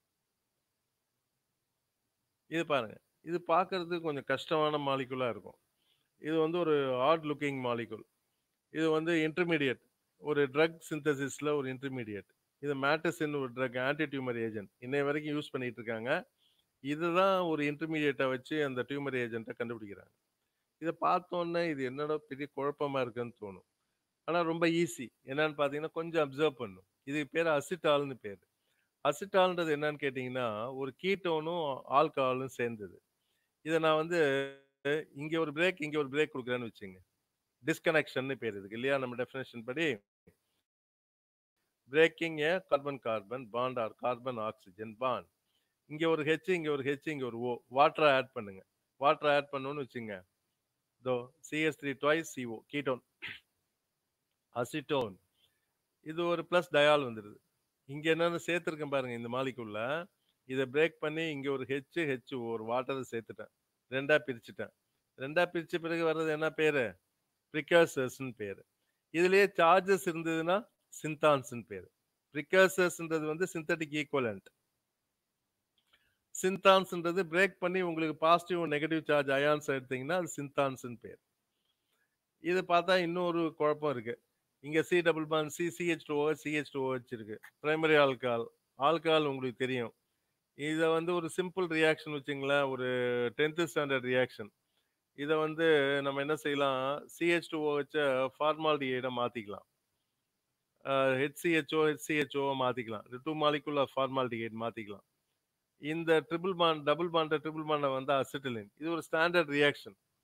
இது பாருங்க. இது பார்க்கறதுக்கு கொஞ்சம் கஷ்டமான மாலிக்யூலா இருக்கும். இது வந்து ஒரு ஆட் லுக்கிங் மாலிக்யூல். இது வந்து இன்டர்மீடியேட். ஒரு ட்ரக் சிந்தசிஸ்ல ஒரு இன்டர்மீடியேட். இது மேட்டசின் ஒரு ட்ரக் ஆன்டி டியூமர் ஏஜென்ட். இன்னைய வரைக்கும் யூஸ் பண்ணிட்டு இருக்காங்க. இதுதான் ஒரு இன்டர்மீடியேட்டா வச்சு அந்த டியூமர் ஏஜென்ட்ட கண்டுபிடிக்கிறாங்க. இத பார்த்தோனே இது என்னடா பெரிய குழப்பமா இருக்குன்னு தோணும். ஆனா ரொம்ப ஈஸி. என்னன்னு பார்த்தீங்கன்னா, கொஞ்சம் அப்சர்வ் பண்ணணும். இதுக்கு பேரு அசிட்டால்ன்னு பேரு. அசிட்டால்ன்றது என்னன்னு கேட்டீங்கன்னா, ஒரு கீட்டோனும், ஆல்கஹாலும் சேர்ந்தது. இத நான் வந்து இங்க ஒரு பிரேக், இங்க ஒரு பிரேக் குடுக்குறேன்னு வச்சுக்கங்க. டிஸ்கனெக்ஷன்னு பேரு இதுக்கு இல்லையா? நம்ம டெஃபினிஷன் படி. Breaking a carbon carbon bond or carbon oxygen bond. இங்க ஒரு H, இங்க ஒரு H, இங்க ஒரு O. வாட்டர ஆட் பண்ணுங்க. வாட்டர ஆட் பண்ணோம்னு வச்சுக்கங்க. இதோ CH3 twice CO ketone. Acetone. இது ஒரு பிளஸ் டயால் வந்துருது. இங்க என்னன்னு சேர்த்திருக்கேன் பாருங்க இந்த மாலிக்யூல்ல. இத பிரேக் பண்ணி இங்க ஒரு H, HO ஒரு வாட்டர சேர்த்துட்டேன். 2ஆ பிரிச்சுட்டேன். 2ஆ பிரிச்ச பிறகு வர்றது என்ன பேரு? பிரிகர்சர்ஸ்ன்னு பேரு. இதுலயே சார்ஜஸ் இருந்ததுன்னா, சிந்தான்ஸ்ன்னு பேரு. பிரிகர்சர்ஸ்ன்றது வந்து சிந்தெடிக் ஈக்வலன்ட். சிந்தான்ஸ்ன்றது பிரேக் பண்ணி உங்களுக்கு பாசிட்டிவ், நெகட்டிவ் சார்ஜ் அயான்ஸ் எடுத்தீங்கன்னா, அது சிந்தான்ஸ்ன்னு பேரு. இது பார்த்தா இன்னொரு குழப்பம் இருக்கு. இங்க C double bond C, CH2OH, CH2OH இருக்கு. Primary alcohol. ஆல்கஹால் உங்களுக்கு தெரியும். இத வந்து ஒரு சிம்பிள் ரியாக்ஷன் வச்சுங்களேன். ஒரு 10த் ஸ்டாண்டர்ட் ரியாக்ஷன். இத வந்து நம்ம என்ன செய்யலாம்? CH2OHஅ ஃபார்மால்டிஹைடா மாத்திக்கலாம். அ HCHO, HCHO மாத்திக்கலாம். 2 மாலிக்யூல் ஆஃப் ஃபார்மால்டிஹைட் மாத்திக்கலாம். இந்த triple bond double bond triple bond வந்து அசிட்டிலின். இது ஒரு ஸ்டாண்டர்ட் ரியாக்ஷன்.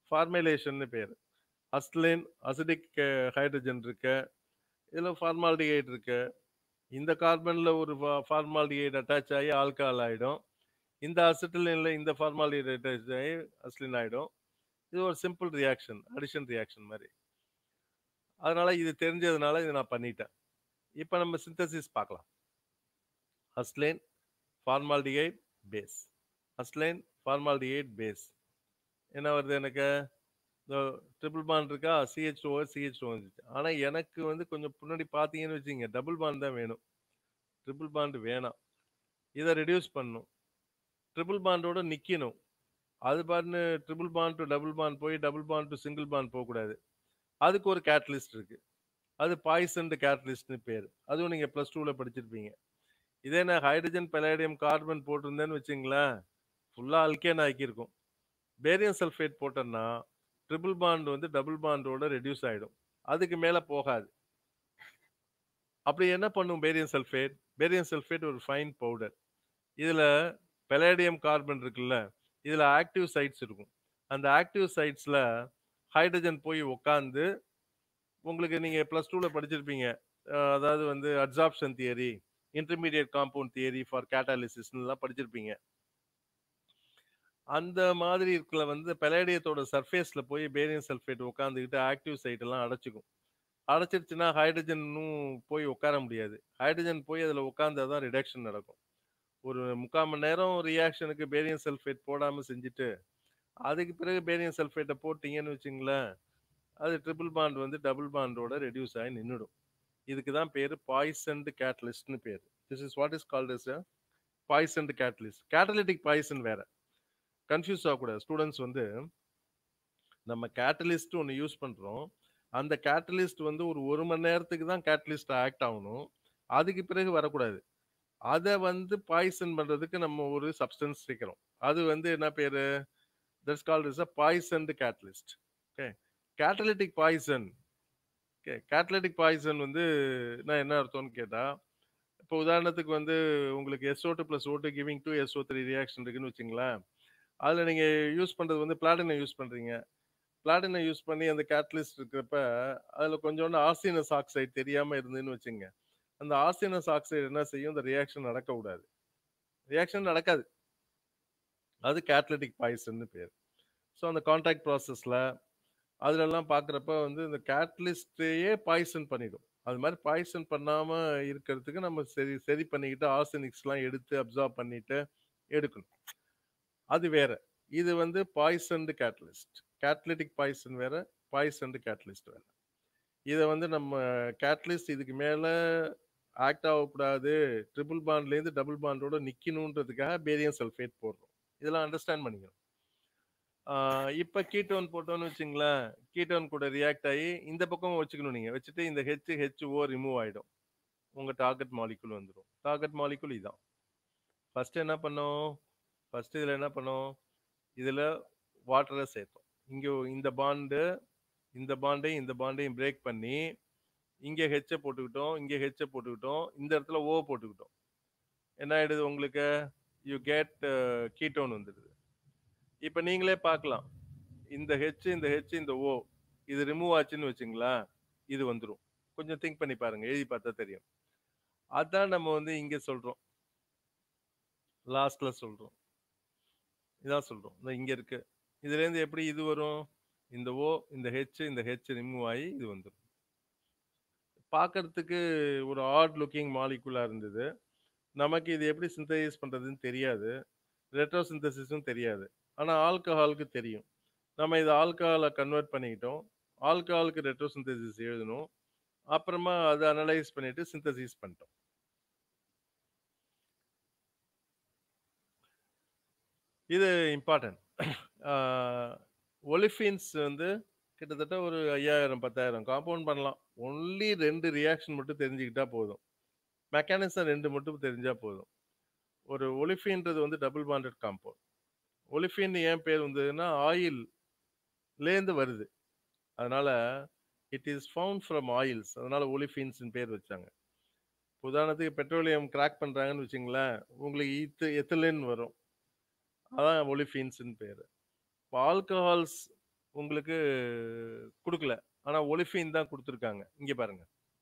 ஃபார்மேலேஷன்னு பேர் அஸ்லைன் அசிடிக் ஹைட்ரஜன் இருக்கு இதில் ஃபார்மால்டிஹைட் இருக்கு இந்த கார்பனில் ஒரு ஃபார்மால்டிஹைட் அட்டாச் ஆகி ஆல்கஹால் ஆகிடும் இந்த அசிட்டிலினில் இந்த ஃபார்மால்டிஹைட் அட்டாச் ஆகி அஸ்லின் ஆகிடும் இது ஒரு சிம்பிள் ரியாக்ஷன் அடிஷன் ரியாக்ஷன் மாதிரி அதனால இது தெரிஞ்சதுனால இது நான் பண்ணிட்டேன் இப்போ நம்ம சிந்தசிஸ் பார்க்கலாம் அஸ்லைன் ஃபார்மால்டிஹைட் பேஸ் அஸ்லைன் ஃபார்மால்டிஹைட் பேஸ் என்ன வருது எனக்கு இந்த ட்ரிபிள் பாண்ட் இருக்கா சிஹெச் டூ சிஹெச் டூ வந்துச்சு ஆனால் எனக்கு வந்து கொஞ்சம் முன்னாடி பார்த்தீங்கன்னு வச்சுங்க டபுள் பாண்ட் தான் வேணும் ட்ரிபிள் பாண்ட் வேணாம் இதை ரெடியூஸ் பண்ணும் ட்ரிபிள் பாண்டோட நிற்கணும் அது பாட்டுன்னு triple bond to double bond போய் double bond to single bond போகக்கூடாது அதுக்கு ஒரு கேட்டலிஸ்ட் இருக்கு அது பாய்சன்டு கேட்டலிஸ்ட்னு பேர் அதுவும் நீங்கள் ப்ளஸ் டூவில் படிச்சிருப்பீங்க இதே நான் ஹைட்ரஜன் பெலாடியம் கார்பன் போட்டிருந்தேன்னு வச்சுங்களேன் ஃபுல்லாக அல்கேன் ஆக்கியிருக்கும் பேரியம் சல்ஃபேட் போட்டோன்னா ட்ரிபிள் பாண்ட் வந்து டபுள் பாண்டோட ரெடியூஸ் ஆகிடும் அதுக்கு மேலே போகாது அப்படி என்ன பண்ணும் பேரியம் சல்ஃபேட் பேரியம் சல்ஃபேட் ஒரு ஃபைன் பவுடர் இதில் பெலாடியம் கார்பன் இருக்குல்ல இதில் ஆக்டிவ் சைட்ஸ் இருக்கும் அந்த ஆக்டிவ் சைட்ஸில் ஹைட்ரஜன் போய் உக்காந்து உங்களுக்கு நீங்கள் ப்ளஸ் டூவில் படிச்சிருப்பீங்க அஹ் அதாவது வந்து absorption theory intermediate compound theory for கேட்டாலிசிஸ்லாம் படிச்சிருப்பீங்க அந்த மாதிரி இருக்கல வந்து பெலேடியத்தோட சர்ஃபேஸில் போய் பேரியம் சல்ஃபேட் உட்காந்துக்கிட்டு ஆக்டிவ் சைட் எல்லாம் அடைச்சிக்கும் அடைச்சிருச்சுன்னா ஹைட்ரஜனும் போய் உட்கார முடியாது ஹைட்ரஜன் போய் அதில் உட்காந்தா தான் ரிடக்ஷன் நடக்கும் ஒரு முக்கால் மணி நேரம் ரியாக்ஷனுக்கு பேரியம் சல்ஃபேட் போடாமல் செஞ்சுட்டு அதுக்கு பிறகு பேரியம் சல்ஃபேட்டை போட்டிங்கன்னு வச்சுங்களேன் அது ட்ரிபிள் பாண்ட் வந்து டபுள் பாண்டோட ரெடியூஸ் ஆகி நின்றுடும் இதுக்கு தான் பேர் பாய்சன்டு கேட்டலிஸ்ட்னு பேர் this is what is called is poisoned catalyst catalytic poison வேற கன்ஃபியூஸ் ஆகக்கூடாது ஸ்டூடெண்ட்ஸ் வந்து நம்ம கேட்டலிஸ்ட் ஒன்று யூஸ் பண்ணுறோம் அந்த கேட்டலிஸ்ட் வந்து ஒரு ஒரு மணி நேரத்துக்கு தான் கேட்டலிஸ்ட் ஆக்ட் ஆகணும் அதுக்கு பிறகு வரக்கூடாது அதை வந்து பாய்சன் பண்ணுறதுக்கு நம்ம ஒரு சப்ஸ்டன்ஸ் சேர்க்கிறோம் அது வந்து என்ன பேர் that's called is a poisoned catalyst okay catalytic poison okay catalytic poison வந்து நான் என்ன அர்த்தம்னு கேட்டால் இப்போ உதாரணத்துக்கு வந்து உங்களுக்கு SO two plus O two giving two SO three reaction இருக்குன்னு வச்சுங்களேன் அதில் நீங்கள் யூஸ் பண்ணுறது வந்து பிளாட்டினை யூஸ் பண்ணுறீங்க பிளாட்டினை யூஸ் பண்ணி அந்த கேட்டலிஸ்ட் இருக்கிறப்ப அதில் கொஞ்சோண்டு ஆர்சினஸ் ஆக்சைடு தெரியாமல் இருந்துன்னு வச்சுங்க அந்த ஆர்சினஸ் ஆக்சைடு என்ன செய்யும் இந்த ரியாக்ஷன் நடக்க விடாது ரியாக்ஷன் நடக்காது அது கேட்டலிட்டிக் பாய்சன்னு பேர் ஸோ அந்த கான்டாக்ட் ப்ராசஸில் அதுலலாம் பார்க்குறப்ப வந்து இந்த கேட்டலிஸ்டையே பாய்சன் பண்ணிடும் அது மாதிரி பாய்சன் பண்ணாமல் இருக்கிறதுக்கு நம்ம சரி சரி பண்ணிக்கிட்டு ஆர்சனிக்ஸ்லாம் எடுத்து அப்சார்ப் பண்ணிட்டு எடுக்கணும் அது வேற இது வந்து பாய்சன்டு கேட்டலிஸ்ட் கேட்டலிட்டிக் பாய்சன் வேற பாய்சன்டு கேட்டலிஸ்ட் வேற இதை வந்து நம்ம கேட்டலிஸ்ட் இதுக்கு மேலே ஆக்ட் ஆகக்கூடாது ட்ரிபிள் பாண்ட்லேருந்து டபுள் பாண்டோட நிற்கணுன்றதுக்காக பேரியம் சல்ஃபேட் போடுறோம் இதெல்லாம் அண்டர்ஸ்டாண்ட் பண்ணிக்கணும் இப்போ கீட்டோன் போட்டோன்னு வச்சுங்களேன் கீட்டோன் கூட ரியாக்ட் ஆகி இந்த பக்கம் வச்சுக்கணும் நீங்கள் வச்சுட்டு இந்த ஹெச் ஹெச் ஓ ரிமூவ் ஆகிடும் உங்கள் டார்கெட் மாலிகுல் வந்துடும் டார்கெட் மாலிகுல் இதான் ஃபஸ்ட்டு என்ன பண்ணோம் ஃபஸ்ட்டு இதில் என்ன பண்ணோம் இதில் வாட்டரை சேர்த்தோம் இங்கே இந்த பாண்டு இந்த பாண்டையும் இந்த பாண்டையும் பிரேக் பண்ணி இங்கே ஹெச்சை போட்டுக்கிட்டோம் இங்கே ஹெச்சை போட்டுக்கிட்டோம் இந்த இடத்துல ஓ போட்டுக்கிட்டோம் என்ன ஆயிடுது உங்களுக்கு யூ கெட் கீட்டோன் வந்துடுது இப்போ நீங்களே பார்க்கலாம் இந்த ஹெச் இந்த ஹெச் இந்த ஓ இது ரிமூவ் ஆச்சுன்னு வச்சுங்களேன் இது வந்துடும் கொஞ்சம் திங்க் பண்ணி பாருங்க எழுதி பார்த்தா தெரியும் அதான் நம்ம வந்து இங்கே சொல்றோம் லாஸ்ட்ல சொல்றோம் இதான் சொல்றோம் இந்த இங்க இருக்கு இதுல இருந்து எப்படி இது வரும் இந்த ஓ இந்த ஹெச் இந்த ஹெச் ரிமூவ் ஆகி இது வந்துடும் பார்க்கறதுக்கு ஒரு ஆட் லுக்கிங் மாலிகுலா இருந்தது நமக்கு இது எப்படி சிந்தசைஸ் பண்றதுன்னு தெரியாது ரெட்ரோ சிந்தசிஸும் தெரியாது ஆனால் ஆல்கஹாலுக்கு தெரியும் நம்ம இதை ஆல்கஹாலை கன்வெர்ட் பண்ணிக்கிட்டோம் ஆல்கஹாலுக்கு ரெட்ரோ சிந்தசிஸ் எழுதணும் அப்புறமா அதை அனலைஸ் பண்ணிட்டு சிந்தசிஸ் பண்ணிட்டோம் இது இம்பார்ட்டன்ட் ஒலிஃபின்ஸ் வந்து கிட்டத்தட்ட ஒரு ஐயாயிரம் பத்தாயிரம் காம்பவுண்ட் பண்ணலாம் ஒன்லி ரெண்டு ரியாக்ஷன் மட்டும் தெரிஞ்சுக்கிட்டா போதும் மெக்கானிசம் ரெண்டு மட்டும் தெரிஞ்சா போதும் ஒரு ஒலிஃபின்றது வந்து டபுள் பாண்டட் காம்பவுண்ட் ஒலிஃபின் ஏன் பேர் வந்ததுன்னா ஆயில்லேருந்து வருது அதனால it is found from oils அதனால ஒலிஃபின்ஸ்னு பேர் வச்சாங்க உதாரணத்துக்கு பெட்ரோலியம் கிராக் பண்ணுறாங்கன்னு வச்சுங்களேன் உங்களுக்கு ஈத்து எத்திலின் வரும் அதான் ஒலிஃபின்ஸ்னு பேர் இப்போ ஆல்கஹால்ஸ் உங்களுக்கு குடுக்கல. ஆனா ஒலிஃபீன் தான் குடுத்துருக்காங்க. இங்க பாருங்க.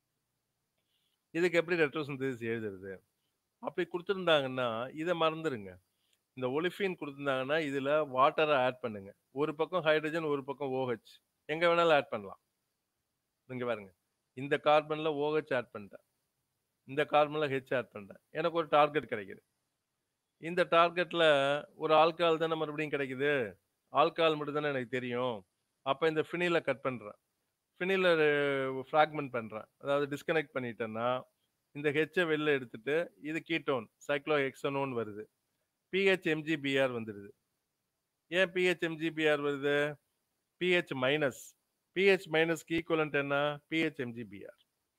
இதுக்கு எப்படி ரெட்ரோசிந்தசிஸ் எழுதுறது? அப்படி குடுத்திருந்தாங்கன்னா, இத மறந்துருங்க. இந்த ஒலிஃபீன் குடுத்திருந்தாங்கன்னா, இதுல வாட்டர ஆட் பண்ணுங்க. ஒரு பக்கம் ஹைட்ரஜன், ஒரு பக்கம் OH. எங்க வேணாலும் ஆட் பண்ணலாம். இங்க பாருங்க. இந்த கார்பன்ல OH ஆட் பண்ணிட்டேன். இந்த கார்பன்ல H ஆட் பண்ணிட்டேன். எனக்கு ஒரு டார்கெட் கிடைக்குது. இந்த டார்கெட்ல ஒரு ஆல்கஹால் தானே மறுபடியும் கிடைக்குது. ஆல்கஹால் மட்டும் தானே எனக்கு தெரியும். அப்ப இந்த ஃபினைல கட் பண்றேன். ஃபினைல ஃபிராக்மென்ட் பண்றேன். அதாவது டிஸ்கனெக்ட் பண்ணிட்டேன்னா, இந்த Hஅ வெளில எடுத்துட்டு, இது கீட்டோன், சைக்ளோஹெக்சனோன் வருது. pH MgBr வந்துருது. ஏன் pH MgBr வருது? pH minus. pH மைனஸ்க்கு ஈக்குவலன்ட் என்ன? pH MgBr.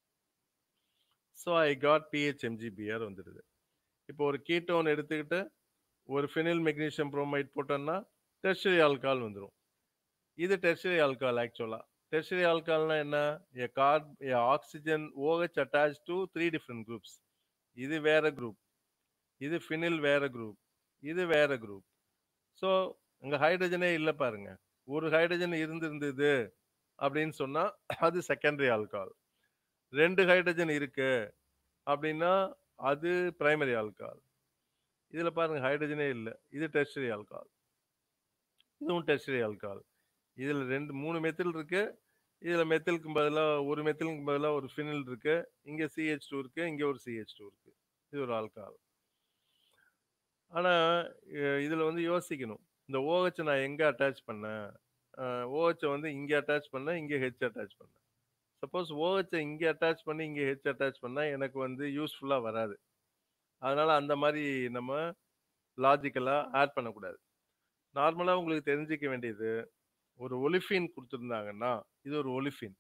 So I got pH MgBr வந்துடுது. இப்போ ஒரு கீட்டோன் எடுத்துக்கிட்டு, ஒரு ஃபினைல் மெக்னீசியம் புரோமைட் போட்டோம்னா, டெர்ஷியரி ஆல்கஹால் வந்துரும். இது டெர்ஷியரி ஆல்கஹால் ஆக்சுவலா. டெர்ஷியரி ஆல்கஹால்னா என்ன? A carb a oxygen OH attached to 3 different groups. இது வேற குரூப். இது ஃபினைல் வேற குரூப். இது வேற குரூப். ஸோ அங்க ஹைட்ரஜனே இல்ல பாருங்க. ஒரு ஹைட்ரஜன் இருந்திருந்தது அப்படின்னு சொன்னா, அது செகண்டரி ஆல்கஹால். 2 ஹைட்ரஜன் இருக்கு அப்படின்னா, அது பிரைமரி ஆல்கஹால். இதுல பாருங்க ஹைட்ரஜனே இல்ல. இது டெர்ஷியரி ஆல்கஹால். இதுவும் டெர்ஷியரி ஆல்கஹால். இதுல 2 3 மெத்தில் இருக்கு. இதுல மெத்திலுக்கு பதிலா ஒரு மெத்திலுக்கு பதிலா ஒரு ஃபினைல் இருக்கு. இங்க CH2 இருக்கு. இங்க ஒரு CH2 இருக்கு. இது ஒரு ஆல்கஹால். ஆனா, எ இதுல வந்து யோசிக்கணும். இந்த OH நான் எங்க அட்டாச் பண்ணேன்? அ OH வந்து இங்க அட்டாச் பண்ணேன். இங்க H அட்டாச் பண்ணேன். சப்போஸ் OH இங்க அட்டாச் பண்ணி, இங்க H அட்டாச் பண்ணா எனக்கு வந்து யூஸ்ஃபுல்லா வராது. அதனால அந்த மாரி நம்ம லாஜிக்கலா ஆட் பண்ணக்கூடாது. நார்மலா உங்களுக்கு தெரிஞ்சுக்க வேண்டியது, ஒரு ஒலிஃபீன் குடுத்திருந்தாங்கன்னா, இது ஒரு ஒலிஃபீன்.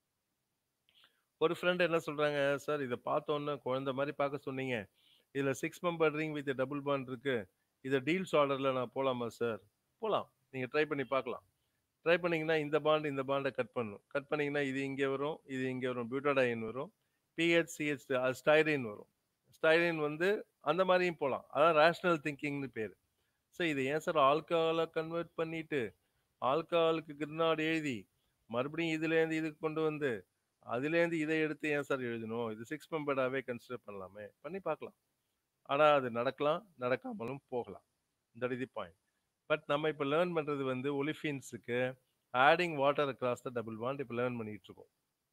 ஒரு ஃப்ரெண்ட் என்ன சொல்றாங்க, "சார் இத பார்த்தோன்னே குழந்தை மாரி பார்க்க சொன்னீங்க. இதுல 6 member ring with double bond இருக்கு. இத டீல்ஸ் ஆர்டர்ல நான் போலாமா சார்?" போலாம். நீங்க ட்ரை பண்ணி பார்க்கலாம். ட்ரை பண்ணீங்கன்னா, இந்த பாண்ட் இந்த பாண்ட கட் பண்ணும். கட் பண்ணீங்கன்னா, இது இங்க வரும். இது இங்க வரும். பியூட்டாடைன் வரும். PH, CH அது ஸ்டைரீன் வரும். ஸ்டைரீன் வந்து அந்த மாரியும் போலாம். அதான் ரேஷனல் திங்கிங்ன்னு பேரு. ஸோ இத ஏன் சார் ஆல்கஹாலா கன்வெர்ட் பண்ணிட்டு, ஆல்கஹாலுக்கு கிர்னாட் எழுதி, மறுபடியும் இதுலேருந்து இதுக்கு கொண்டு வந்து, அதுலேருந்து இத எடுத்து ஏன் சார் எழுதணும்? இது 6 மெம்பர்டாவே கன்சிடர் பண்ணலாமே! பண்ணி பார்க்கலாம். ஆனா அது நடக்கலாம், நடக்காமலும் போகலாம். That is the point. But நம்ம இப்ப லேர்ன் பண்றது வந்து ஒலிஃபீன்ஸுக்கு adding water across the double bond இப்ப லேர்ன் பண்ணிட்டு இருக்கோம்.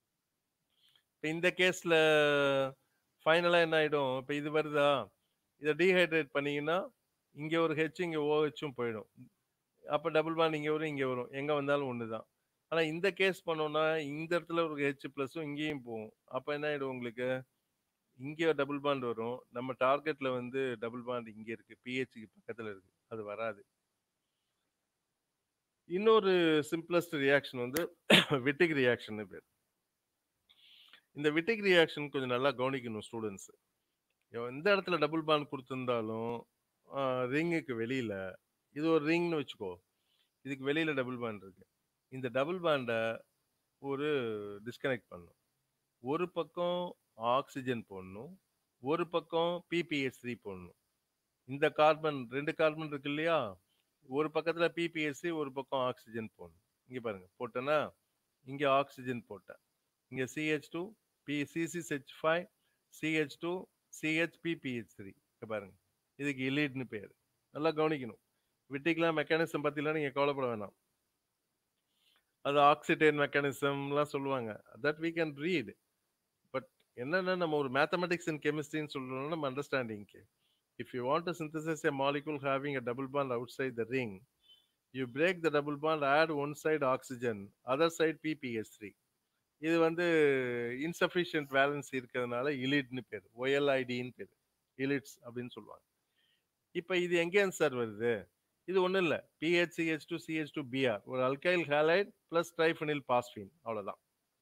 இப்ப இந்த கேஸ்ல ஃபைனலா என்ன ஆயிடும்? இப்ப இது வருதா? இத டீஹைட்ரேட் பண்ணீங்கன்னா, இங்க ஒரு H இங்க OHம் போயிடும். அப்ப டபுள் பாண்ட் இங்க வரும், இங்க வரும். எங்க வந்தாலும் ஒண்ணு தான். ஆனா இந்த கேஸ் பண்ணோம்னா, இந்த இடத்துல ஒரு H பிளஸும் இங்கேயும் போகும். அப்ப என்ன ஆயிடும் உங்களுக்கு? இங்க டபுள் பாண்ட் வரும். நம்ம டார்கெட்ல வந்து டபுள் பாண்ட் இங்க இருக்கு. pHக்கு பக்கத்துல இருக்கு. அது வராது. இன்னொரு சிம்ப்ளஸ்ட் ரியாக்ஷன் வந்து விட்டிக் ரியாக்ஷன்னு பேரு. இந்த விட்டிக் ரியாக்ஷன் கொஞ்சம் நல்லா கவனிக்கணும் ஸ்டூடண்ட்ஸ். எந்த இடத்துல டபுள் பாண்ட் குடுத்திருந்தாலும், அ ரிங்குக்கு வெளியில இது ஒரு ரிங்ன்னு வச்சுக்கோ. இதுக்கு வெளியில டபுள் பாண்ட் இருக்கு. இந்த டபுள் பாண்ட ஒரு டிஸ்கனெக்ட் பண்ணணும். ஒரு பக்கம் ஆக்ஸிஜன் போடணும். ஒரு பக்கம் PPH3 போடணும். இந்த கார்பன் 2 கார்பன் இருக்கு இல்லையா? ஒரு பக்கத்துல PPH3 ஒரு பக்கம் ஆக்ஸிஜன் போடணும். இங்க பாருங்க. போட்டேனா, இங்க ஆக்ஸிஜன் போட்டேன். இங்க CH2, P C6H5, CH2, CH PPH3 இங்க பாருங்க. இதுக்கு இலீட்ன்னு பேரு. நல்லா கவனிக்கணும். விட்டிக்லாம் மெக்கானிசம் பத்திலாம் நீங்க கவலைப்பட வேணாம். அது ஆக்சிடேன் மெக்கானிசம்லாம் சொல்லுவாங்க. That we can read. But என்னன்னா நம்ம ஒரு மேத்தமேட்டிக்ஸ் அண்ட் கெமிஸ்ட்ரின்னு சொல்றோம்னா நம்ம அண்டர்ஸ்டாண்டிங்க்கு. If you want to synthesize a molecule having a double bond outside the ring, you break the double bond, add one side oxygen, other side PPH3. இது வந்து இன்சஃபிஷியன்ட் வேலன்ஸ் இருக்கிறதுனால இலிட்ன்னு பேரு. OLIDன்னு பேரு. இலிட்ஸ் அப்படின்னு சொல்லுவாங்க. இப்ப இது எங்கேருந்து சார் வருது? இது ஒண்ணும் இல்ல. PHCH2 CH2Br ஒரு alkyl halide plus triphenyl phosphine அவ்வளவுதான்.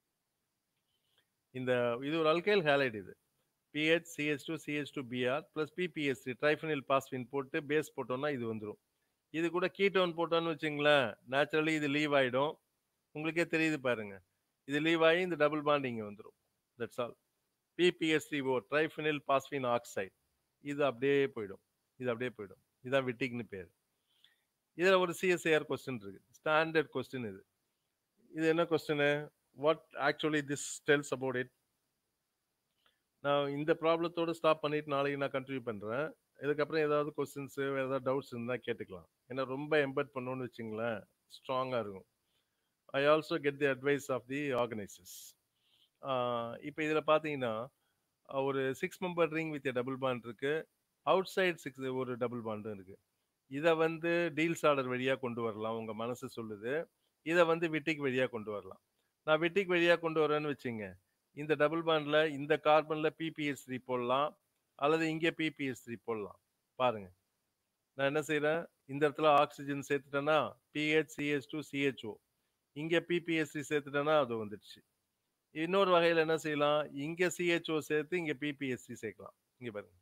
இந்த இது ஒரு அல்கைல் ஹாலைட் இது. PH CH2 CH2Br plus PPH3 triphenyl phosphine போட்டு பேஸ் போட்டோம்னா இது வந்துரும். இது கூட கீட்டோன் போட்டோம்னு வச்சுங்களேன், நேச்சுரலி இது லீவ் ஆயிடும். உங்களுக்கே தெரியுது பாருங்க. இது லீவ் ஆகி இந்த டபுள் பாண்ட் இங்க வந்துரும். That's all. PPH3O triphenyl phosphine oxide. இது அப்படியே போயிடும். இது அப்படியே போயிடும். இதான் விட்டிக்ன்னு பேரு. இதுல ஒரு சிஎஸ்ஐஆர் கொஸ்டின் இருக்கு. ஸ்டாண்டர்ட் கொஸ்டின் இது. இது என்ன question what actually this tells about it நான் இந்த ப்ராப்ளத்தோட ஸ்டாப் பண்ணிட்டு நாளைக்கு நான் கண்டினியூ பண்றேன் இதுக்கப்புறம் ஏதாவது கொஸ்டின்ஸ் ஏதாவது டவுட்ஸ் இருந்தால் கேட்டுக்கலாம் ஏன்னா ரொம்ப எம்பெட் பண்ணோன்னு வச்சுங்களேன் ஸ்ட்ராங்காக இருக்கும் I also get the advice of the organisers இப்போ இதில் பார்த்தீங்கன்னா ஒரு six member ring with double bond இருக்கு அவுட் சைட் சிக்ஸ் ஒரு டபுள் பாண்டும் இருக்கு இதை வந்து டீல்ஸ் ஆர்டர் வழியாக கொண்டு வரலாம் உங்கள் மனசு சொல்லுது இதை வந்து விட்டிக் வழியாக கொண்டு வரலாம் நான் விட்டிக் வழியாக கொண்டு வரேன்னு வச்சுங்க இந்த டபுள் பாண்டில் இந்த கார்பனில் பிபிஎஸ் த்ரீ போடலாம் அல்லது இங்கே பிபிஎஸ் த்ரீ போடலாம் பாருங்க நான் என்ன செய்கிறேன் இந்த இடத்துல ஆக்சிஜன் சேர்த்துட்டேன்னா பிஹெச் சிஹெச் டூ சிஹெச்ஓ இங்கே பிபிஎஸ்சி சேர்த்துட்டேன்னா அது வந்துடுச்சு இன்னொரு வகையில் என்ன செய்யலாம் இங்கே சிஹெச்ஓ சேர்த்து இங்கே பிபிஎஸ்சி சேர்க்கலாம் இங்கே பாருங்க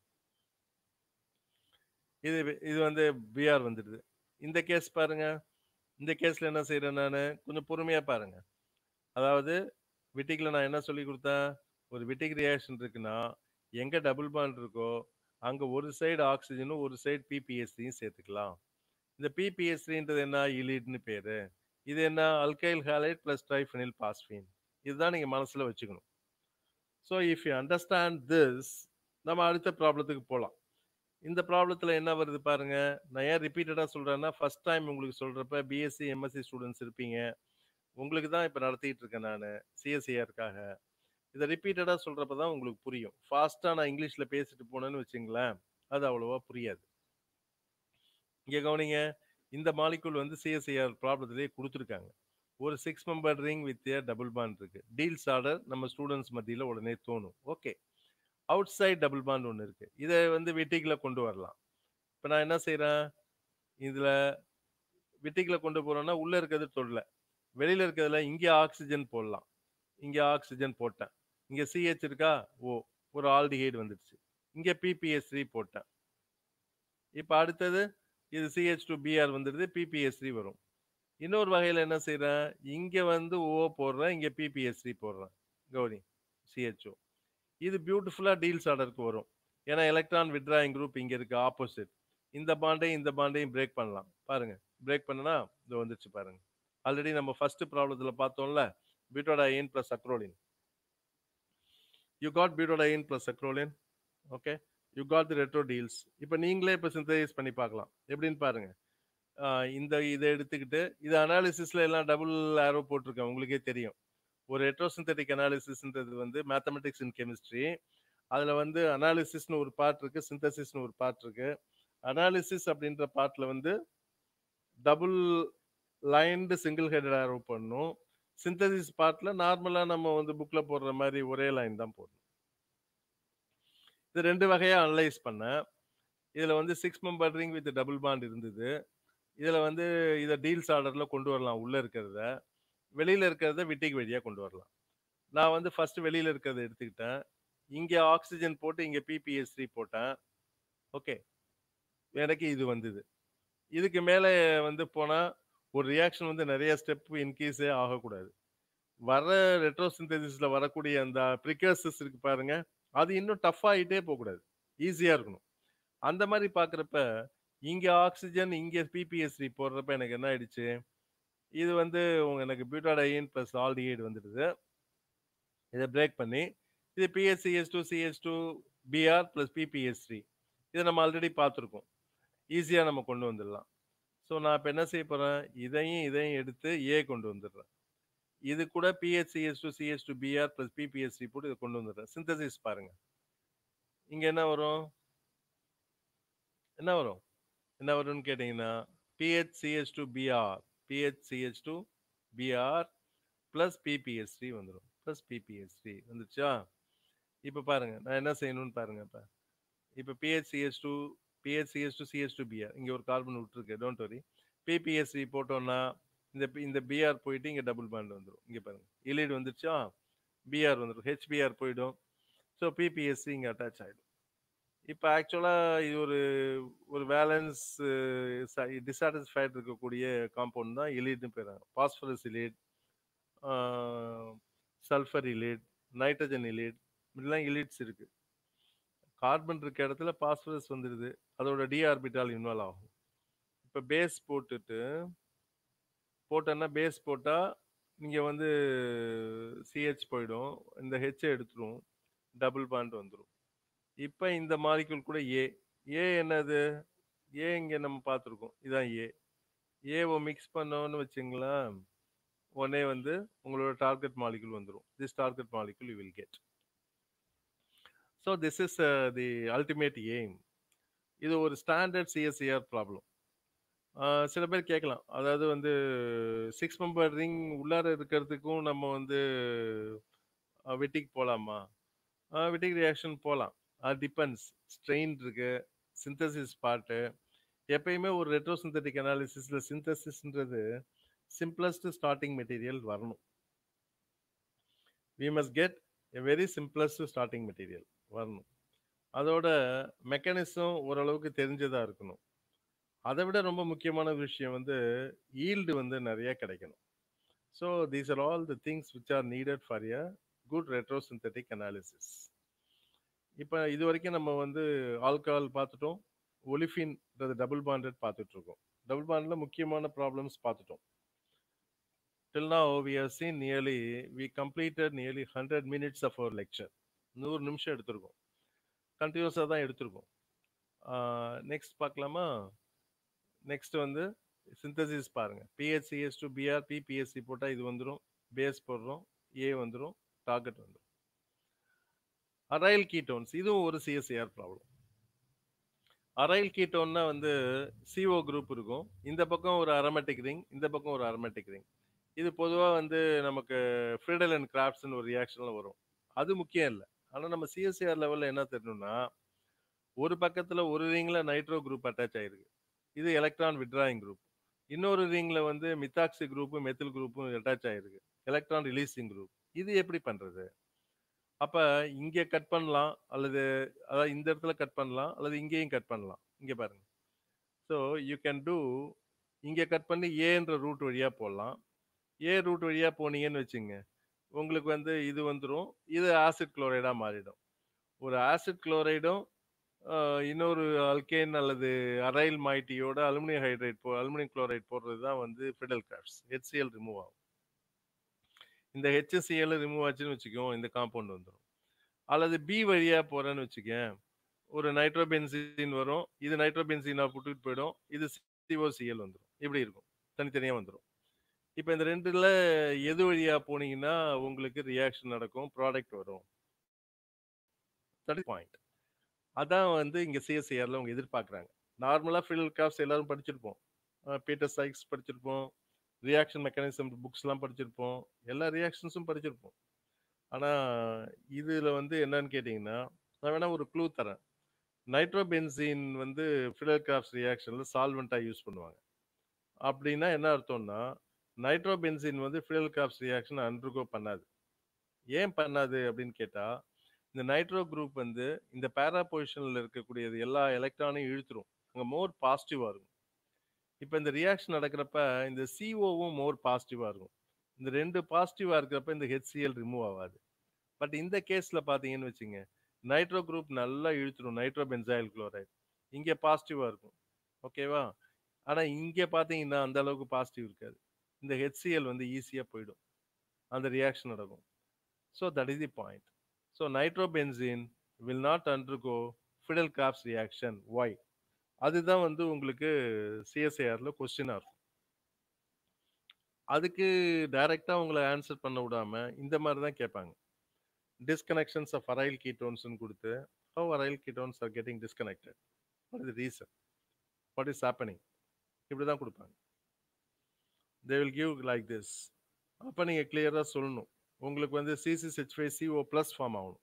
இது இது வந்து பிஆர் வந்துடுது இந்த கேஸ் பாருங்க இந்த கேஸில் என்ன செய்கிறேன் நான் கொஞ்சம் பொறுமையாக பாருங்க அதாவது விட்டிக்கில் நான் என்ன சொல்லி கொடுத்தேன் ஒரு விட்டிக் ரியாக்ஷன் இருக்குன்னா எங்கே டபுள் பாண்ட் இருக்கோ அங்கே ஒரு சைடு ஆக்சிஜனும் ஒரு சைடு பிபிஎஸ்சியும் சேர்த்துக்கலாம் இந்த பிபிஎஸ்சின்றது என்ன இலீட்னு பேர் இது என்ன alkyl halide plus triphenyl phosphine இதுதான் நீங்கள் மனசில் வச்சுக்கணும் so if you understand this நம்ம அடுத்த ப்ராப்ளத்துக்கு போகலாம் இந்த ப்ராப்ளத்தில் என்ன வருது பாருங்க நான் ஏன் ரிப்பீட்டடாக சொல்கிறேன்னா ஃபர்ஸ்ட் டைம் உங்களுக்கு சொல்கிறப்ப பிஎஸ்சி எம்எஸ்சி ஸ்டூடெண்ட்ஸ் இருப்பீங்க உங்களுக்கு தான் இப்போ நடத்திட்டு இருக்கேன் நான் சிஎஸ்சிஆருக்காக இதை ரிப்பீட்டடாக சொல்கிறப்ப தான் உங்களுக்கு புரியும் ஃபாஸ்ட்டாக நான் இங்கிலீஷில் பேசிட்டு போனேன்னு வச்சுங்களேன் அது அவ்வளோவா புரியாது இங்கே கவனிங்க இந்த மாலிகுல் வந்து சிஎஸ்ஐஆர் ப்ராப்ளத்திலேயே கொடுத்துருக்காங்க ஒரு six member ring with a double bond இருக்கு டீல்ஸ் ஆர்டர் நம்ம ஸ்டூடெண்ட்ஸ் மத்தியில் உடனே தோணும் okay outside double bond ஒன்று இருக்கு இதை வந்து விட்டிக்கில் கொண்டு வரலாம் இப்போ நான் என்ன செய்கிறேன் இதில் விட்டிக்கில் கொண்டு போகிறோன்னா உள்ளே இருக்கிறது தொடல வெளியில் இருக்கிறதுல இங்கே ஆக்சிஜன் போடலாம் இங்கே ஆக்சிஜன் போட்டேன் இங்கே சிஹெச் இருக்கா ஓ ஒரு ஆல்டிஹைடு வந்துடுச்சு இங்கே பிபிஎஸ் த்ரீ போட்டேன் இப்போ அடுத்தது இது சிஹெச் டூ பிஆர் வந்துடுது பிபிஎஸ் த்ரீ வரும் இன்னொரு வகையில் என்ன செய்கிறேன் இங்கே வந்து ஓ போடுறேன் இங்கே பிபிஎஸ் த்ரீ போடுறேன் கௌரி சிஹெச்ஓ இது பியூட்டிஃபுல்லாக டீல்ஸ் ஆர்டருக்கு வரும் ஏன்னா எலக்ட்ரான் விட்ராயிங் குரூப் இங்கே இருக்கு ஆப்போசிட் இந்த பாண்டையும் இந்த பாண்டையும் பிரேக் பண்ணலாம் பாருங்க பிரேக் பண்ணனா இது வந்துருச்சு பாருங்க ஆல்ரெடி நம்ம ஃபர்ஸ்ட் ப்ராப்ளத்தில் பார்த்தோம்ல butadiene plus acrolein you got butadiene plus acrolein okay you got the retro Diels இப்போ நீங்களே இப்போ சிந்தசைஸ் பண்ணி பார்க்கலாம் எப்படின்னு பாருங்க இந்த இதை எடுத்துக்கிட்டு இது அனாலிசிஸில் எல்லாம் டபுள் ஆரோ போட்டிருக்கேன் உங்களுக்கே தெரியும் ஒரு ரெட்ரோசிந்தட்டிக் அனாலிசிஸ்ன்றது வந்து மேத்தமெட்டிக்ஸ் இன் கெமிஸ்ட்ரி அதில் வந்து அனாலிசிஸ்னு ஒரு பார்ட் இருக்கு சிந்தசிஸ்னு ஒரு பார்ட் இருக்கு அனாலிசிஸ் அப்படின்ற பார்ட்டில் வந்து double lined single headed arrow பண்ணும் சிந்தசிஸ் பார்ட்டில் நார்மலாக நம்ம வந்து புக்கில் போடுற மாதிரி ஒரே லைன் தான் போடணும் இது ரெண்டு வகையாக அனலைஸ் பண்ணேன் இதில் வந்து six member ring with double bond இருந்தது இதில் வந்து இதை டீல்ஸ் ஆர்டரில் கொண்டு வரலாம் உள்ளே இருக்கிறத வெளியில் இருக்கிறத விட்டிக் வழியாக கொண்டு வரலாம் நான் வந்து ஃபர்ஸ்ட் வெளியில் இருக்கிறத எடுத்துக்கிட்டேன் இங்கே ஆக்சிஜன் போட்டு இங்கே பிபிஎஸ் த்ரீ போட்டேன் ஓகே எனக்கு இது வந்தது இதுக்கு மேலே வந்து போனால் ஒரு ரியாக்ஷன் வந்து நிறைய ஸ்டெப் இன்கேஸே ஆகக்கூடாது வர ரெட்ரோசிந்தசிஸில் வரக்கூடிய அந்த ப்ரிகர்சஸ் இருக்கு பாருங்க அது இன்னும் டஃப் ஆகிட்டே போகக்கூடாது ஈஸியாக இருக்கணும் அந்த மாதிரி பார்க்குறப்ப இங்கே ஆக்சிஜன் இங்கே பிபிஎஸ்சி போடுறப்ப எனக்கு என்ன ஆயிடுச்சு இது வந்து உங்க எனக்கு பியூட்டாடைன் ப்ளஸ் ஆல்டிஹைடு வந்துடுது இதை பிரேக் பண்ணி இது PSCS two CS two BR plus PBS three இதை நம்ம ஆல்ரெடி பார்த்துருக்கோம் ஈஸியாக நம்ம கொண்டு வந்துடலாம் ஸோ நான் இப்போ என்ன செய்ய போகிறேன் இதையும் இதையும் எடுத்து ஏ கொண்டு வந்துடுறேன் இது கூட PHCS two CS two BR plus PBSC போட்டு இதை கொண்டு வந்துடுறேன் சிந்தசிஸ் பாருங்க இங்கே என்ன வரும் என்ன வரும் என்ன வரும்னு கேட்டிங்கன்னா PHCS two BR PHCS two BR plus PBSC வந்துடும் ப்ளஸ் பிபிஎஸ்சி வந்துச்சா இப்போ பாருங்க நான் என்ன செய்யணும்னு பாருங்க இப்போ இப்போ PHCS two PHCS two CS two BR இங்கே ஒரு கார்பன் விட்டுருக்கு டோன்ட் வரி பிபிஎஸ்சி போட்டோம்னா இந்த இந்த பிஆர் போயிட்டு இங்கே டபுள் பாண்ட் வந்துடும் இங்கே பாருங்க இலீடு வந்துருச்சா பிஆர் வந்துடும் ஹெச்பிஆர் போயிடும் ஸோ பிபிஎஸ்சி இங்கே அட்டாச் ஆகிடும் இப்போ ஆக்சுவலாக இது ஒரு ஒரு பேலன்ஸ் டிசாட்டிஸ்ஃபைட் இருக்கக்கூடிய காம்பவுண்ட் தான் இலீட்னு பேராங்க phosphorus ylide sulphur ylide nitrogen ylide இப்படிலாம் இலீட்ஸ் இருக்கு கார்பன் இருக்க இடத்துல பாஸ்பரஸ் வந்துடுது அதோட டிஆர்பிட்டால் இன்வால்வ் ஆகும் இப்போ பேஸ் போட்டுட்டு போட்டோன்னா பேஸ் போட்டால் இங்க வந்து சிஹெச் போயிடும். இந்த ஹெச்ச எடுத்துரும். டபுள் பாண்ட் வந்துரும். இப்ப இந்த மாலிக்யூல் கூட ஏ. ஏ என்னது? ஏ இங்க நம்ம பார்த்துருக்கோம். இதான் ஏ. ஏவ மிக்ஸ் பண்ணோம்னு வச்சுங்களேன், உடனே வந்து உங்களோட டார்கெட் மாலிக்யூல் வந்துரும். This target molecule you will get. So this is a the ultimate aim. இது ஒரு ஸ்டாண்டர்ட் சிஎஸ்சிஆர் ப்ராப்ளம். ஆ சில பேர் கேட்கலாம். அதாவது வந்து 6 மெம்பர் ரிங் உள்ளார இருக்கிறதுக்கும் நம்ம வந்து அ வெட்டிக்கு போலாமா? ஆ வெட்டிக் ரியாக்ஷன் போலாம். அது டிபெண்ட்ஸ். ஸ்ட்ரெயின் இருக்கு, சிந்தசிஸ் பார்ட்டு. எப்பயுமே ஒரு ரெட்ரோ சிந்தெடிக் அனாலிசிஸ்ல சிந்தசிஸ்ன்றது சிம்ப்ளஸ்ட் ஸ்டார்ட்டிங் மெட்டீரியல் வரணும். We must get a very simplest starting material வரணும். அதோட மெக்கானிசம் ஓரளவுக்கு தெரிஞ்சதா இருக்கணும். அத விட ரொம்ப முக்கியமான விஷயம் வந்து ஈல்டு வந்து நெறைய கிடைக்கணும். So these are all the things which are needed for a good retro synthetic analysis. இப்ப இதுவரைக்கும் நம்ம வந்து ஆல்கஹால் பார்த்துட்டோம். ஒலிஃபின்றது டபுள் பாண்டட் பார்த்துட்டு இருக்கோம். டபுள் பாண்ட்ல முக்கியமான ப்ராப்ளம்ஸ் பார்த்துட்டோம். Till now we have seen nearly we completed nearly 100 minutes of our lecture. 100 நிமிஷம் எடுத்திருக்கோம். கன்டினியூஸா தான் எடுத்திருக்கோம். ஆ நெக்ஸ்ட் பார்க்கலாமா? நெக்ஸ்ட் வந்து சிந்தசிஸ் பாருங்க. பிஹெச்சிஎஸ் டூ பிஆர்பி, பிஎஸ்சி போட்டா இது வந்துரும். பேஸ் போடுறோம். ஏ வந்துரும். டார்கெட் வந்துரும். அரைல் கீட்டோன்ஸ் இதுவும் ஒரு சிஎஸ்சிஆர் ப்ராப்ளம். அரைல் கீட்டோன்னா வந்து CO குரூப் இருக்கும். இந்த பக்கம் ஒரு அரோமேட்டிக் ரிங், இந்த பக்கம் ஒரு அரோமேட்டிக் ரிங். இது பொதுவா வந்து நமக்கு ஃப்ரீடல் அண்ட் கிராஃப்ட்ஸ்ன்னு ஒரு ரியாக்ஷன்ல வரும். அது முக்கியம் இல்ல. ஆனா நம்ம சிஎஸ்சிஆர் லெவல்ல என்ன தெரியணும்னா, ஒரு பக்கத்துல ஒரு ரிங்ல நைட்ரோ குரூப் அட்டாச் ஆயிருக்கு. இது எலக்ட்ரான் வித்ட்ராயிங் குரூப். இன்னொரு ரிங்ல வந்து மித்தாக்சி குரூப்பும், மெத்தில் குரூப்பும் அட்டாச் ஆயிருக்கு. Electron releasing group. இது எப்படி பண்றது? அப்ப இங்க கட் பண்ணலாம். அல்லது அதாவது இந்த இடத்துல கட் பண்ணலாம். அல்லது இங்கேயும் கட் பண்ணலாம். இங்க பாருங்க. ஸோ யூ கேன் டூ இங்க கட் பண்ணி ஏன்ற ரூட் வழியா போடலாம். ஏ ரூட் வழியா போனீங்கன்னு வச்சுக்கங்க. உங்களுக்கு வந்து இது வந்துரும். இது ஆசிட் குளோரைடா மாறிடும். ஒரு ஆசிட் குளோரைடும், அ இன்னொரு அல்கேன் அல்லது அரைல் மாய்ட்டியோட அலுமினியம் ஹைட்ரைட் போ அலுமினியம் குளோரைட் போடுறது தான் வந்து ஃப்ரிடல் கிராஃப்ட்ஸ். HCl ரிமூவ் ஆகும். இந்த HCl ரிமூவ் ஆச்சுன்னு வச்சுக்கோங்க, இந்த காம்பவுண்ட் வந்துரும். அல்லது பி வழியா போறேன்னு வச்சுக்கயேன், ஒரு நைட்ரோபென்சீன் வரும். இது நைட்ரோபென்சீனா புட்டுட்டு போயிடும். இது COCl வந்துரும். இப்படி இருக்கும். தனித்தனியா வந்துரும். இப்ப இந்த 2ல எது வழியா போனீங்கன்னா, உங்களுக்கு ரியாக்ஷன் நடக்கும். ப்ராடக்ட் வரும். That is point. அதான் வந்து இங்க சிஎஸ்சிஆர்ல அவங்க எதிர்பார்க்குறாங்க. நார்மலா ஃப்ரிடல் கிராஃப்ட்ஸ் எல்லாரும் படிச்சிருப்போம். அ பீட்டர் சைக்ஸ் படிச்சிருப்போம். ரியாக்ஷன் மெக்கானிசம் புக்ஸ்லாம் படிச்சிருப்போம். எல்லா ரியாக்ஷன்ஸும் படிச்சிருப்போம். ஆனா, இதுல வந்து என்னன்னு கேட்டீங்கன்னா, நான் வேணா ஒரு க்ளூ தரேன். நைட்ரோபென்சீன் வந்து ஃப்ரிடல் கிராஃப்ட்ஸ் ரியாக்ஷன்ல சால்வென்ட்டா யூஸ் பண்ணுவாங்க. அப்படின்னா என்ன அர்த்தம்னா, நைட்ரோபென்சீன் வந்து ஃப்ரிடல் கிராஃப்ட்ஸ் ரியாக்ஷன அண்டர்கோ பண்ணாது. ஏன் பண்ணாது அப்படின்னு கேட்டா, இந்த நைட்ரோ குரூப் வந்து இந்த பேரா பொசிஷன்ல இருக்கக்கூடியது எல்லா எலக்ட்ரானையும் இழுத்துரும். அங்க மோர் பாசிட்டிவா இருக்கும். இப்ப இந்த ரியாக்ஷன் நடக்கிறப்ப இந்த COவும் மோர் பாசிட்டிவா இருக்கும். இந்த 2 பாசிட்டிவா இருக்கிறப்ப இந்த HCl ரிமூவ் ஆவாது. பட் இந்த கேஸ்ல பார்த்தீங்கன்னு வச்சுக்கங்க, நைட்ரோ குரூப் நல்லா இழுத்துரும். Nitro benzoyl chloride. இங்க பாசிட்டிவா இருக்கும். ஓகேவா? ஆனா இங்க பார்த்தீங்கன்னா, அந்த அளவுக்கு பாசிட்டிவ் இருக்காது. இந்த HCl வந்து ஈஸியா போயிடும். அந்த ரியாக்ஷன் நடக்கும். So that is the point. So nitrobenzene will not undergo Friedel Crafts reaction. Why? அதுதான் வந்து உங்களுக்கு சிஎஸ்ஐஆர்ல கொஸ்டினா இருக்கும். அதுக்கு டைரக்ட்டா உங்கள ஆன்சர் பண்ண விடாம, இந்த மாரி தான் கேட்பாங்க. டிஸ்கனெக்ஷன்ஸ் ஆஃப் அரைல் கீட்டோன்ஸ்ன்னு குடுத்து, how aryl ketones are getting disconnected? What is the reason? What is happening? இப்படி தான் குடுப்பாங்க. They will give like this. அப்ப நீங்க கிளியரா சொல்லணும். உங்களுக்கு வந்து C6H5CO+ ஃபார்ம் ஆகணும்.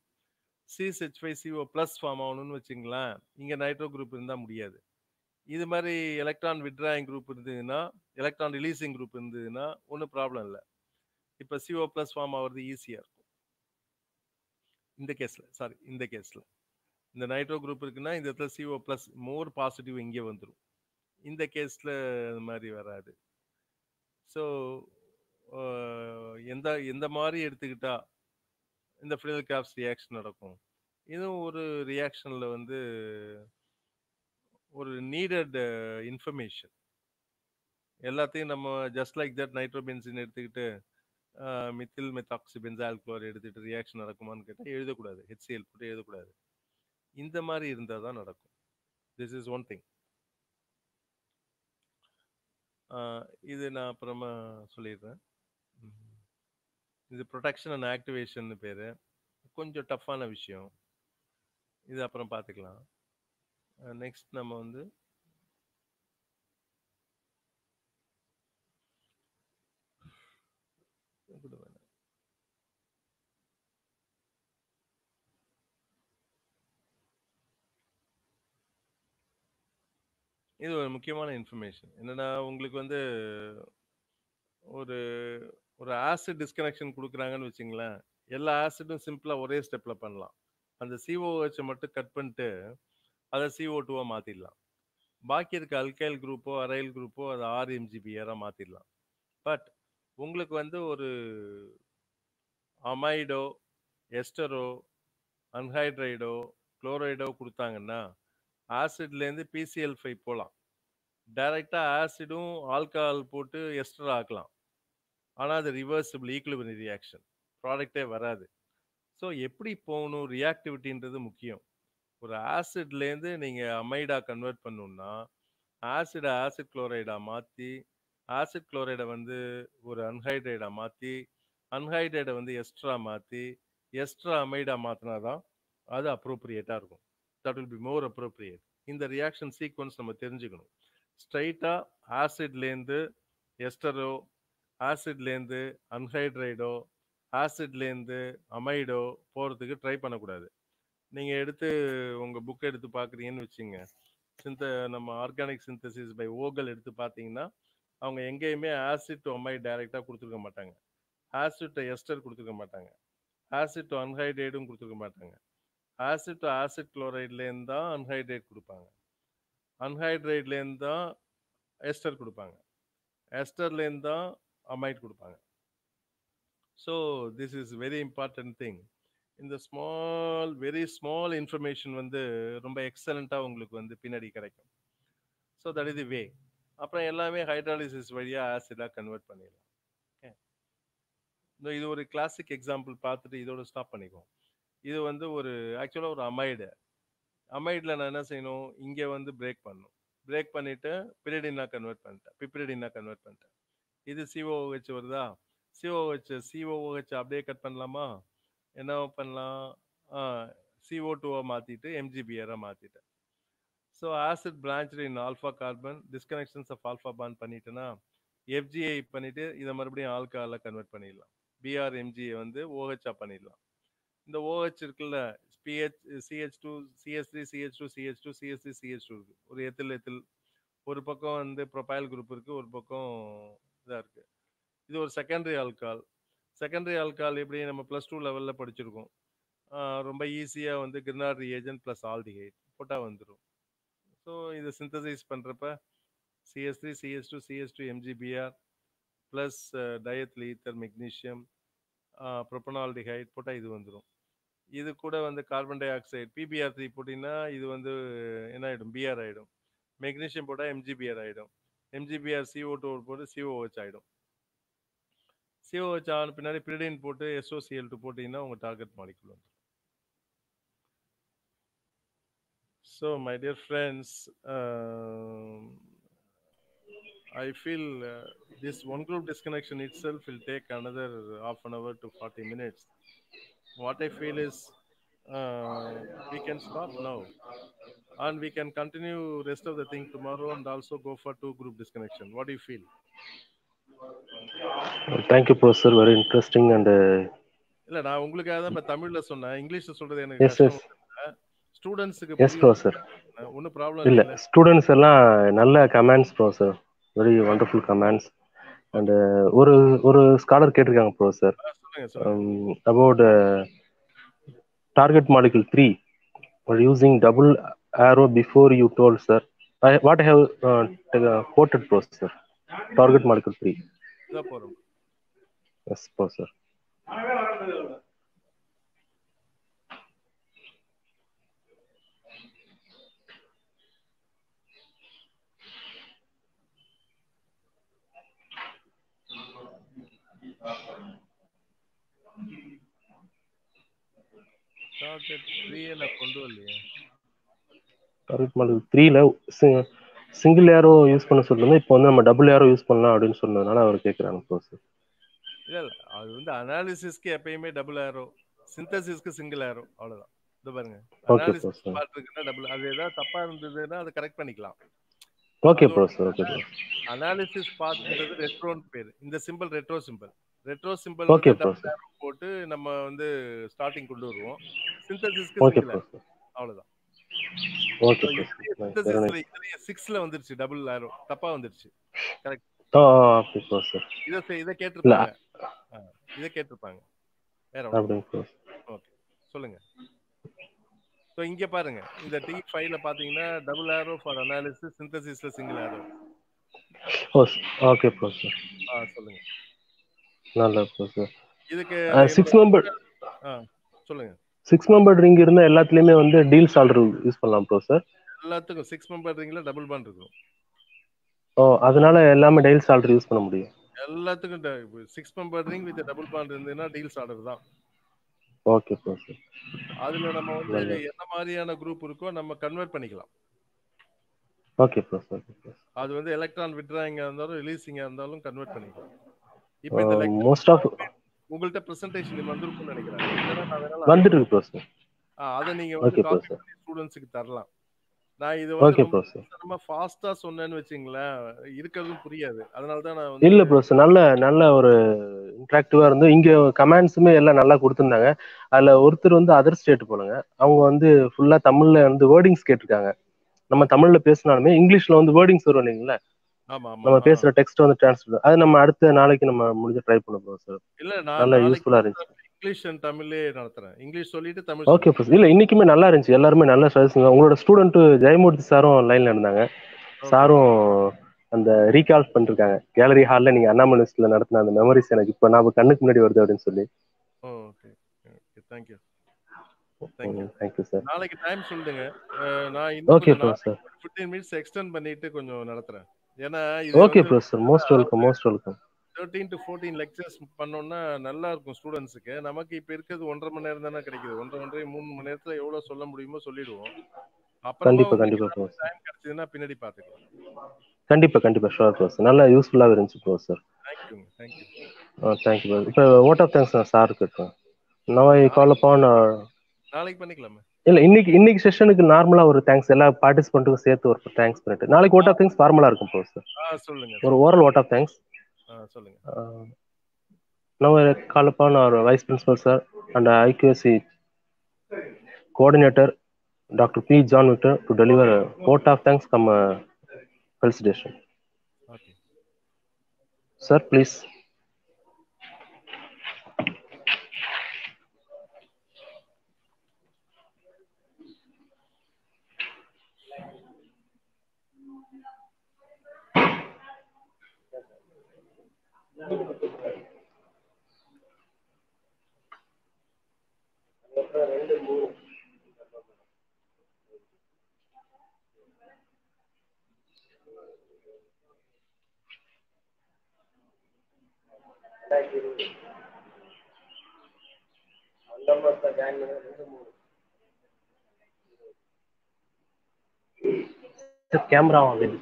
C6H5CO+ ஃபார்ம் ஆகணும்னு வச்சுக்கங்களேன், இங்க நைட்ரோ குரூப் இருந்தா முடியாது. இது மாரி எலக்ட்ரான் வித்ட்ராயிங் குரூப் இருந்ததுன்னா, எலக்ட்ரான் ரிலீசிங் குரூப் இருந்ததுன்னா, ஒண்ணும் ப்ராப்ளம் இல்ல. இப்ப CO+ ஃபார்ம் ஆகுறது ஈஸியா இருக்கும். இந்த கேஸ்ல, சாரி இந்த கேஸ்ல. இந்த நைட்ரோ குரூப் இருக்குன்னா, இந்த இடத்துல CO+ மோர் பாசிட்டிவ் இங்க வந்துரும். இந்த கேஸ்ல அது மாரி வராது. ஸோ அ எந்த எந்த மாரி எடுத்துக்கிட்டா, இந்த ஃபிடல் கிராஃப்ட்ஸ் ரியாக்ஷன் நடக்கும்? இதுவும் ஒரு ரியாக்ஷன்ல வந்து ஒரு நீடட் இன்ஃபர்மேஷன். எல்லாத்தையும் நம்ம ஜஸ்ட் லைக் தட் நைட்ரோபென்சீன் எடுத்துக்கிட்டு, மித்தில் மெத்தாக்சி பென்சால் குளோர் எடுத்துட்டு ரியாக்ஷன் நடக்குமான்னு கேட்டால் எழுதக்கூடாது ஹெச்சிஎல் போட்டு எழுதக்கூடாது இந்த மாதிரி இருந்தால் தான் நடக்கும் திஸ் இஸ் ஒன் திங் இது நான் அப்புறமா சொல்லிடுறேன் ம். இது ப்ரொடெக்ஷன் அண்ட் ஆக்டிவேஷன் பேர் கொஞ்சம் டஃப்பான விஷயம் இது அப்புறம் பார்த்துக்கலாம் நெக்ஸ்ட் நம்ம வந்து கூட வேணாம். இது ஒரு முக்கியமான இன்ஃபர்மேஷன் என்னன்னா உங்களுக்கு வந்து ஒரு ஒரு ஆசிட் டிஸ்கனெக்ஷன் கொடுக்குறாங்கன்னு வச்சுங்களேன் எல்லா ஆசிடும் சிம்பிளாக ஒரே ஸ்டெப்பில் பண்ணலாம் அந்த சிஓஹெச்சை மட்டும் கட் பண்ணிட்டு அதை சிஓ டூவாக மாற்றிடலாம் பாக்கி இருக்க அல்கைல் குரூப்போ அரைல் குரூப்போ அதை ஆர்எம்ஜிபிஆராக மாற்றிடலாம் பட் உங்களுக்கு வந்து ஒரு அமைடோ எஸ்டரோ அன்ஹைட்ரைடோ குளோரைடோ கொடுத்தாங்கன்னா ஆசிட்லேருந்து பிசிஎல் ஃபைவ் போகலாம் டைரெக்டாக ஆசிடும் ஆல்கஹால் போட்டு எஸ்டர் ஆக்கலாம் ஆனால் அது ரிவர்சிபிள் ஈக்குவலிபிரி ரியாக்ஷன் ப்ராடக்டே வராது ஸோ எப்படி போகணும் ரியாக்டிவிட்டின்றது முக்கியம் ஒரு ஆசிட்லேருந்து நீங்கள் அமைடா கன்வெர்ட் பண்ணணும்னா ஆசிடை ஆசிட் குளோரைடாக மாற்றி ஆசிட் குளோரைடை வந்து ஒரு அன்ஹைட்ரைடாக மாற்றி அன்ஹைட்ரைடை வந்து எஸ்ட்ரா மாற்றி எஸ்ட்ரா அமைடா மாற்றினா தான் அது அப்ரோப்ரியேட்டாக இருக்கும் that will be more appropriate இந்த ரியாக்ஷன் சீக்வன்ஸ் நம்ம தெரிஞ்சுக்கணும் ஸ்ட்ரைட்டாக ஆசிட்லேருந்து எஸ்டரோ ஆசிட்லேருந்து அன்ஹைட்ரைடோ ஆசிட்லேருந்து அமைடோ போகிறதுக்கு ட்ரை பண்ணக்கூடாது நீங்கள் எடுத்து உங்கள் புக் எடுத்து பார்க்குறீங்கன்னு வச்சுங்க சிந்த நம்ம ஆர்கானிக் சிந்தசிஸ் பை ஓகல் எடுத்து பார்த்தீங்கன்னா அவங்க எங்கேயுமே ஆசிட் டு அமைட் டைரெக்டாக கொடுத்துருக்க மாட்டாங்க ஆசிட் டு எஸ்டர் கொடுத்துருக்க மாட்டாங்க ஆசிட் டு அன்ஹைட்ரேடும் கொடுத்துருக்க மாட்டாங்க ஆசிட் டு ஆசிட் குளோரைட்லேருந்து தான் அன்ஹைட்ரேட் கொடுப்பாங்க அன்ஹைட்ரேட்லேருந்து தான் எஸ்டர் கொடுப்பாங்க எஸ்டர்லேருந்து தான் அமைட் கொடுப்பாங்க so this is very important thing இந்த ஸ்மால் வெரி ஸ்மால் இன்ஃபர்மேஷன் வந்து ரொம்ப எக்ஸலண்ட்டாக உங்களுக்கு வந்து பின்னாடி கிடைக்கும் so that is the way அப்புறம் எல்லாமே ஹைட்ராலிசிஸ் வழியாக ஆசிடாக கன்வெர்ட் பண்ணிடலாம் ஓகே இது ஒரு கிளாசிக் எக்ஸாம்பிள் பார்த்துட்டு இதோட ஸ்டாப் பண்ணிக்குவோம் இது வந்து ஒரு ஆக்சுவலாக ஒரு அமைடு அமைடில் நான் என்ன செய்யணும் இங்கே வந்து பிரேக் பண்ணணும் பிரேக் பண்ணிவிட்டு பிரிடினா கன்வெர்ட் பண்ணிட்டேன் பிப்ரிடினா கன்வெர்ட் பண்ணிட்டேன் இது சிஓஹெச் வருதா சிஓஹெச் சிஓஹெச் அப்படியே கட் பண்ணலாமா என்ன பண்ணலாம் சிஓ டூவை மாற்றிட்டு எம்ஜிபிஆராக மாற்றிட்டேன் so acid branch in alpha carbon disconnections of alpha bond பண்ணிட்டேன்னா எஃப்ஜிஐ பண்ணிவிட்டு இதை மறுபடியும் ஆல்கஹாலில் கன்வெர்ட் பண்ணிடலாம் பிஆர் எம்ஜிஐ வந்து ஓஹெச்ஆ பண்ணிடலாம் இந்த ஓஹெச் இருக்குல்ல PH CH two CS three CH two CH two CS three CH two இருக்குது ஒரு எத்தில் எத்தில் ஒரு பக்கம் வந்து ப்ரொபைல் குரூப் இருக்குது ஒரு பக்கம் இதாக இருக்குது இது ஒரு செகண்டரி ஆல்கால் செகண்டரி ஆல்கால் எப்படி நம்ம ப்ளஸ் டூ லெவலில் படிச்சிருக்கோம் ரொம்ப ஈஸியாக வந்து கிரினார் ரியேஜன் ப்ளஸ் ஆல்டிஹைட் போட்டால் வந்துடும் ஸோ இதை சிந்தசைஸ் பண்ணுறப்ப CS three CS two CS two MGBR plus diethyl ether magnesium propionaldehyde போட்டால் இது வந்துடும் இது கூட வந்து carbon dioxide PBR three போட்டிங்கன்னா இது வந்து என்ன ஆகிடும் பிஆர் ஆகிடும் மெக்னீஷியம் போட்டால் எம்ஜிபிஆர் ஆகிடும் எம்ஜிபிஆர் சிஓ டூ போட்டு சிஓஹெச் ஆகிடும் சிஓஹெச் ஆன பின்னாடி பிரிடின் போட்டு எஸ்ஓசிஎல் டூ போட்டிங்கன்னா உங்கள் டார்கெட் மாலிகுல் வந்துடும் so my dear friends I feel uh, this one group disconnection itself will take another half an hour to 40 minutes. What I feel is uh, we can stop now and we can continue rest of the thing tomorrow and also go for two group disconnection. What do you feel? Thank you, Professor. Very interesting and uh, இல்ல நான் உங்களுக்காக தான் இப்ப தமிழ்ல சொன்னேன் இங்கிலீஷ்ல சொல்றது எனக்கு yes, yes. ஸ்டூடெண்ட்ஸுக்கு Yes, Professor. ஒன்றும் ப்ராப்ளம் இல்ல இல்லை ஸ்டூடெண்ட்ஸ் எல்லாம் நல்ல comments professor very wonderful comments and ஒரு ஒரு ஸ்காலர் கேட்டிருக்காங்க ப்ரொஃபசர் சொல்லுங்க சொல்லுங்க about target molecule three using double arrow before you told sir I, what i have uh, t- uh, quoted professor target molecule 3 இதான் போறோம் yes professor நானே வரது டார்கெட் த்ரீயே நான் கொண்டு வரலையே டார்கெட் மாடல் த்ரீல சிங்கிள் ஏரோ யூஸ் பண்ண சொல்லுங்க இப்போ வந்து நம்ம டபுள் ஏரோ யூஸ் பண்ணலாம் அப்படின்னு சொன்னதுனால அவர் கேட்குறாங்க ப்ரோசர் இல்ல இல்ல அது வந்து அனாலிசிஸ்க்கு எப்பயுமே டபுள் ஆரோ சிந்தசிஸ்க்கு சிங்கிள் ஆரோ அவ்வளவுதான் இது பாருங்க ஓகே அனாலிசிஸ் ப்ரோசர் பார்ட் இருக்குன்னா டபுள் அது ஏதாவது தப்பா இருந்ததுன்னா அதை கரெக்ட் பண்ணிக்கலாம் ஓகே அது ப்ரோசர் ஓகே ப்ரோ அனாலிசிஸ் பார்ட்ன்றது ரெட்ரோன்னு பேர் இந்த simple retro simple retro simple okay வந்து டபுள் ப்ரோசர் ஆரோ போட்டு நம்ம வந்து ஸ்டார்டிங் கொண்டு வருவோம் சிந்தசிஸ்க்கு ஓகே சிங்கிள் ஆரோ ப்ரோசர் அவ்வளவுதான் ஓகே So, ப்ரோசர் இதுலயே வெரி சிந்தசிஸ்ல நைஸ் இதுலயே சிக்ஸ்ல வந்துருச்சு டபுள் ஆரோ தப்பா வந்துருச்சு கரெக்ட் ஆ ஓகே ப்ரோசர் இதை செ- இதை இல்லை கேட்டிருப்பாங்க ஆ, இதை கேட்டிருப்பாங்க வேற ஒண்ணும் அப்படிங்க ப்ரோசர் ஓகே சொல்லுங்க ஸோ இங்க பாருங்க இந்த டி ஃபைவ்ல பாத்தீங்கன்னா டபுள் ஆரோ ஃபார் அனாலிசிஸ் சிந்தசிஸ்ல சிங்கிள் ஆரோ ஓ ஓகே ப்ரோசர் ஆ சொல்லுங்க நல்ல ப்ரோசர் இதுக்கு என்னோட சிக்ஸ் மெம்பர் ஆ சொல்லுங்க சிக்ஸ் மெம்பர் ரிங் இருந்தால் எல்லாத்துலேயுமே வந்து டீல்ஸ் ஆர்டர் யூஸ் பண்ணலாம் ப்ரோசர் எல்லாத்துக்கும் சிக்ஸ் மெம்பர் ரிங்ல டபுள் பாண்ட் இருக்கும் ஓ அதனால எல்லாமே டெய்ல்ஸ் ஆர்டர் யூஸ் பண்ண முடியும் எல்லாத்துக்கும் six member ring with double bond இருந்ததுன்னா டீல்ஸ் ஆர்டர் தான் ஓகே ப்ரோசர் அதுல நம்ம வந்து நல்ல என்ன மாதிரியான குரூப் இருக்கோ நம்ம கன்வெர்ட் பண்ணிக்கலாம் ஓகே ப்ரோசர் ஓகே ப்ரோசர் அது வந்து எலக்ட்ரான் விட்ராயிங்கா இருந்தாலும் ரிலீசிங்கா இருந்தாலும் கன்வெர்ட் பண்ணிக்கலாம் இப்போ இந்த லெக்சர் மோஸ்ட் ஆஃப் உங்கள்கிட்ட பிரசன்டேஷன் வந்திருக்கும்னு நினைக்கிறேன் இல்லைன்னா நான் வேணாலும் வந்துட்டு அனுப்புறேன் இருக்கு ப்ரோசர் ஆ, அதை நீங்க வந்து ஓகே காப்பி ப்ரோசர் பண்ணி ஸ்டூடெண்ட்ஸுக்கு தரலாம் நான் இது வந்து ஓகே ரொம்ப ப்ரோசர் ரொம்ப ஃபாஸ்டா சொன்னேன்னு வச்சுங்களேன் இருக்கிறதும் புரியாது அதனால தான் நான் வந்து இல்ல ப்ரோசர் நல்ல நல்ல ஒரு இன்ட்ராக்டிவா இருந்து இங்க கமெண்ட்ஸுமே எல்லாம் நல்லா கொடுத்துருந்தாங்க அதுல ஒருத்தர் வந்து அதர் ஸ்டேட் போலங்க அவங்க வந்து ஃபுல்லா தமிழ்ல வந்து வேர்டிங்ஸ் கேட்டிருக்காங்க நம்ம ஓகே தமிழ்ல பேசினாலுமே இங்கிலீஷ்ல வந்து வேர்டிங்ஸ் வரும் இல்லைங்களா ஆமா ஆமா நம்ம ஆ பேசுற டெக்ஸ்ட் வந்து டிரான்ஸ்லேட் அது நம்ம அடுத்த நாளைக்கு நம்ம முடிஞ்ச ட்ரை பண்ண ப்ரோசர் இல்ல நான் நல்ல நாளைக்கு யூஸ்ஃபுல்லா இருந்துச்சு இங்கிலீஷ் அண்ட் தமிழ்லே நடத்துறேன் இங்கிலீஷ் சொல்லிட்டு தமிழ் ஓகே சொல்றேன் ப்ரோசர் இல்ல இன்னைக்குமே நல்லா இருந்துச்சு எல்லாருமே நல்ல சஜஷன் உங்களோட ஸ்டூடெண்ட் ஜெயமூர்த்தி சாரும் லைன்ல இருந்தாங்க ஓகே சாரும் அந்த ரீகால் பண்ணிருக்காங்க கேலரி ஹால்ல நீங்க அண்ணாமலைஸ்ல நடத்தின அந்த மெமரிஸ் எனக்கு இப்ப நான் கண்ணுக்கு முன்னாடி வருது அப்படின்னு சொல்லி okay okay thank you thank you thank you sir நாளைக்கு டைம் சொல்லுங்க அஹ், நான் இன்னும் ஓகே கொஞ்சம் ப்ரோ சார் நாளைக்கு ஃபிஃப்டீன் மினிட்ஸ் எக்ஸ்டெண்ட் பண்ணிட்டு கொஞ்சம் நடத்துறேன் ஏன்னா இது ஓகே வந்து bro sir most welcome most welcome thirteen to fourteen lectures பண்ணோம்னா நல்லா இருக்கும் ஸ்டூடெண்ட்ஸுக்கு நமக்கு இப்போ இருக்கிறது ஒன்றரை மணி நேரம் தானே கிடைக்குது ஒன்றரை ஒன்றரை மூணு மணி நேரத்துல எவ்வளவு சொல்ல முடியுமோ சொல்லிடுவோம் அப்புறமா கண்டிப்பா உங்களுக்கு கண்டிப்பா ப்ரோ சார் டைம் கிடைச்சதுன்னா பின்னாடி பார்த்துக்கலாம் கண்டிப்பா கண்டிப்பா ஷோர் ப்ரோ சார் நல்லா யூஸ்ஃபுல்லாக இருந்துச்சு ப்ரோ சார் தேங்க்யூங்க தேங்க்யூ தேங்க்யூ ப்ரோ இப்போ ஓட் ஆஃப் தேங்க்ஸ் நான் சார் இருக்கேன் நவ் ஐ கால் அப்பான் நாளைக்கு பண்ணிக்கலாமே இல்ல இன்னைக்கு இன்னைக்கு செஷனுக்கு நார்மலா ஒரு தேங்க்ஸ் எல்லா பார்ட்டிசிபென்ட்டுக்கும் சேர்த்து ஒரு தேங்க்ஸ் பண்ணிட்டு நாளைக்கு ஓட் ஆஃப் தேங்க்ஸ் ஃபார்மலா இருக்கும் ப்ரோ சார் ஆ சொல்லுங்க ஒரு ஓரல் ஓட் ஆஃப் தேங்க்ஸ் ஆ சொல்லுங்க now I call upon our vice principal sir and IQAC coordinator Dr. P. John Victor to deliver a vote of thanks from uh, felicitation. Okay Sir, please. The camera on it.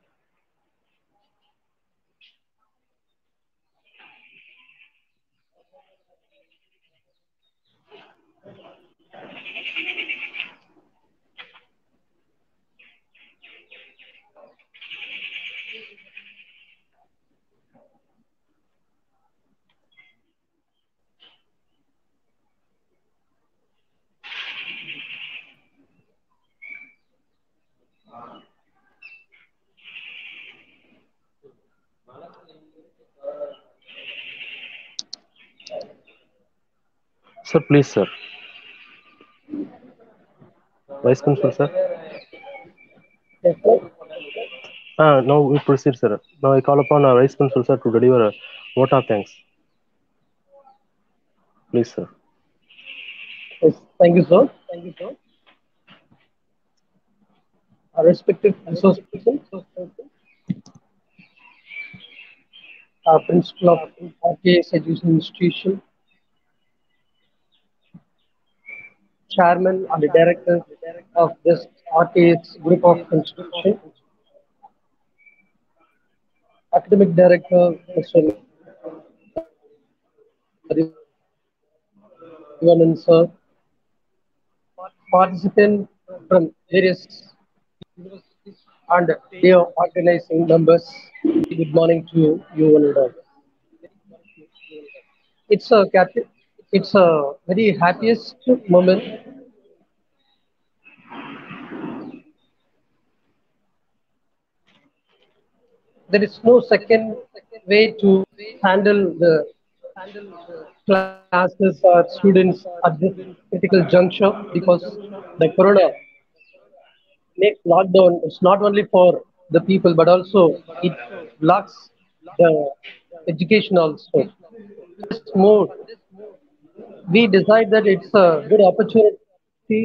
Sir, please, sir. Vice Principal, sir. Ah, now we proceed, sir. Now I call upon our Vice Principal, sir, to deliver a vote of thanks. Please, sir. Yes, thank you, sir. Thank you, sir. Our respected resource person, our principal of RKS Education Institution, chairman and the director of this RTX group of institution. Academic director, Mr. Ivanan sir. Participant from various and their organizing members. Good morning to you one and all. It's a cap- it's a very happiest moment. There is no second way to handle the classes or students at this critical juncture because the corona makes lockdown it's not only for the people but also it blocks the education also this mode we decide that it's a good opportunity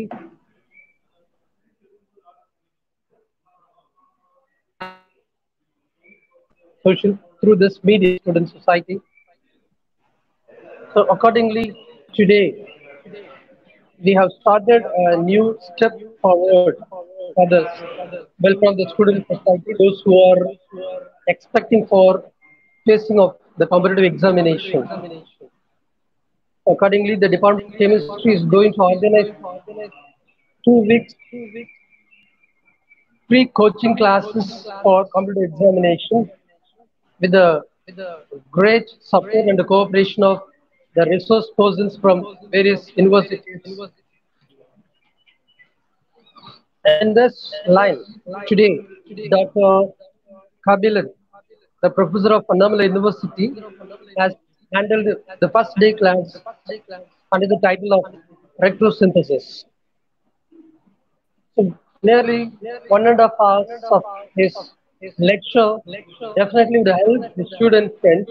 social through this media student society so accordingly today we have started a new step forward for the welfare of the student society, those who are expecting for facing of the competitive examination. Accordingly, the Department of Chemistry is going to organize two weeks free coaching classes for competitive examination with the great support and the cooperation of the resource persons from various universities. In this line, today, Dr. Kabilan, the professor of Annamala University, has handled the first day class under the title of retrosynthesis. So nearly one and a half hours of his lecture definitely would help the student friends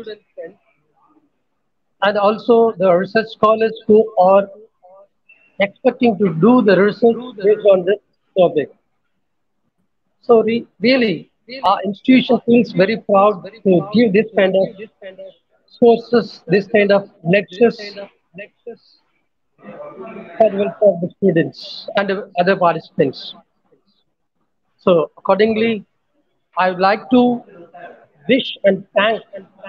and also the research scholars who are expecting to do the research based on this topic. So re- really, our institution feels very proud to give this kind of sources, this kind of lectures for the welfare of the students and the other participants. So accordingly, I would like to wish and thank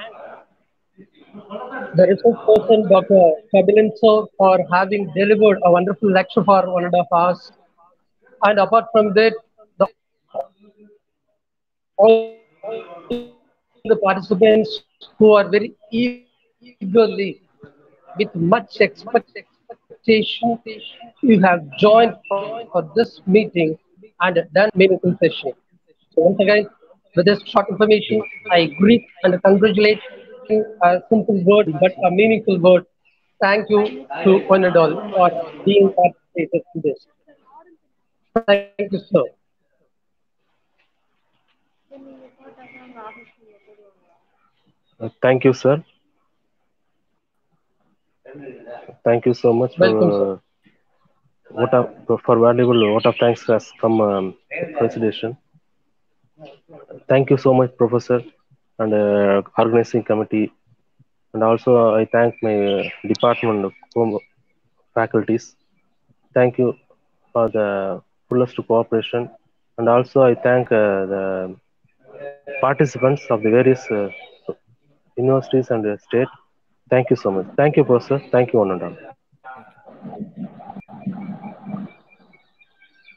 the resource person, Dr. Kabilan sir, for having delivered a wonderful lecture for one and a half hours. And apart from that, the, all the participants who are very eagerly, with much expectation, you have joined for, for this meeting and done meaningful session. So once again, with this short information, I greet and congratulate a simple word but a meaningful word. Thank you to one and all for being participated in this. Thank you, sir. Uh, thank you, sir. Thank you so much for Welcome, sir. uh, what of, for valuable vote of thanks has from um, presentation. Thank you so much, Professor, and uh, organizing committee, and also I thank my uh, department of home faculties. Thank you for the fullest cooperation, and also I thank uh, the participants of the various uh, universities and the state. Thank you so much. Thank you, Professor. Thank you, one and all.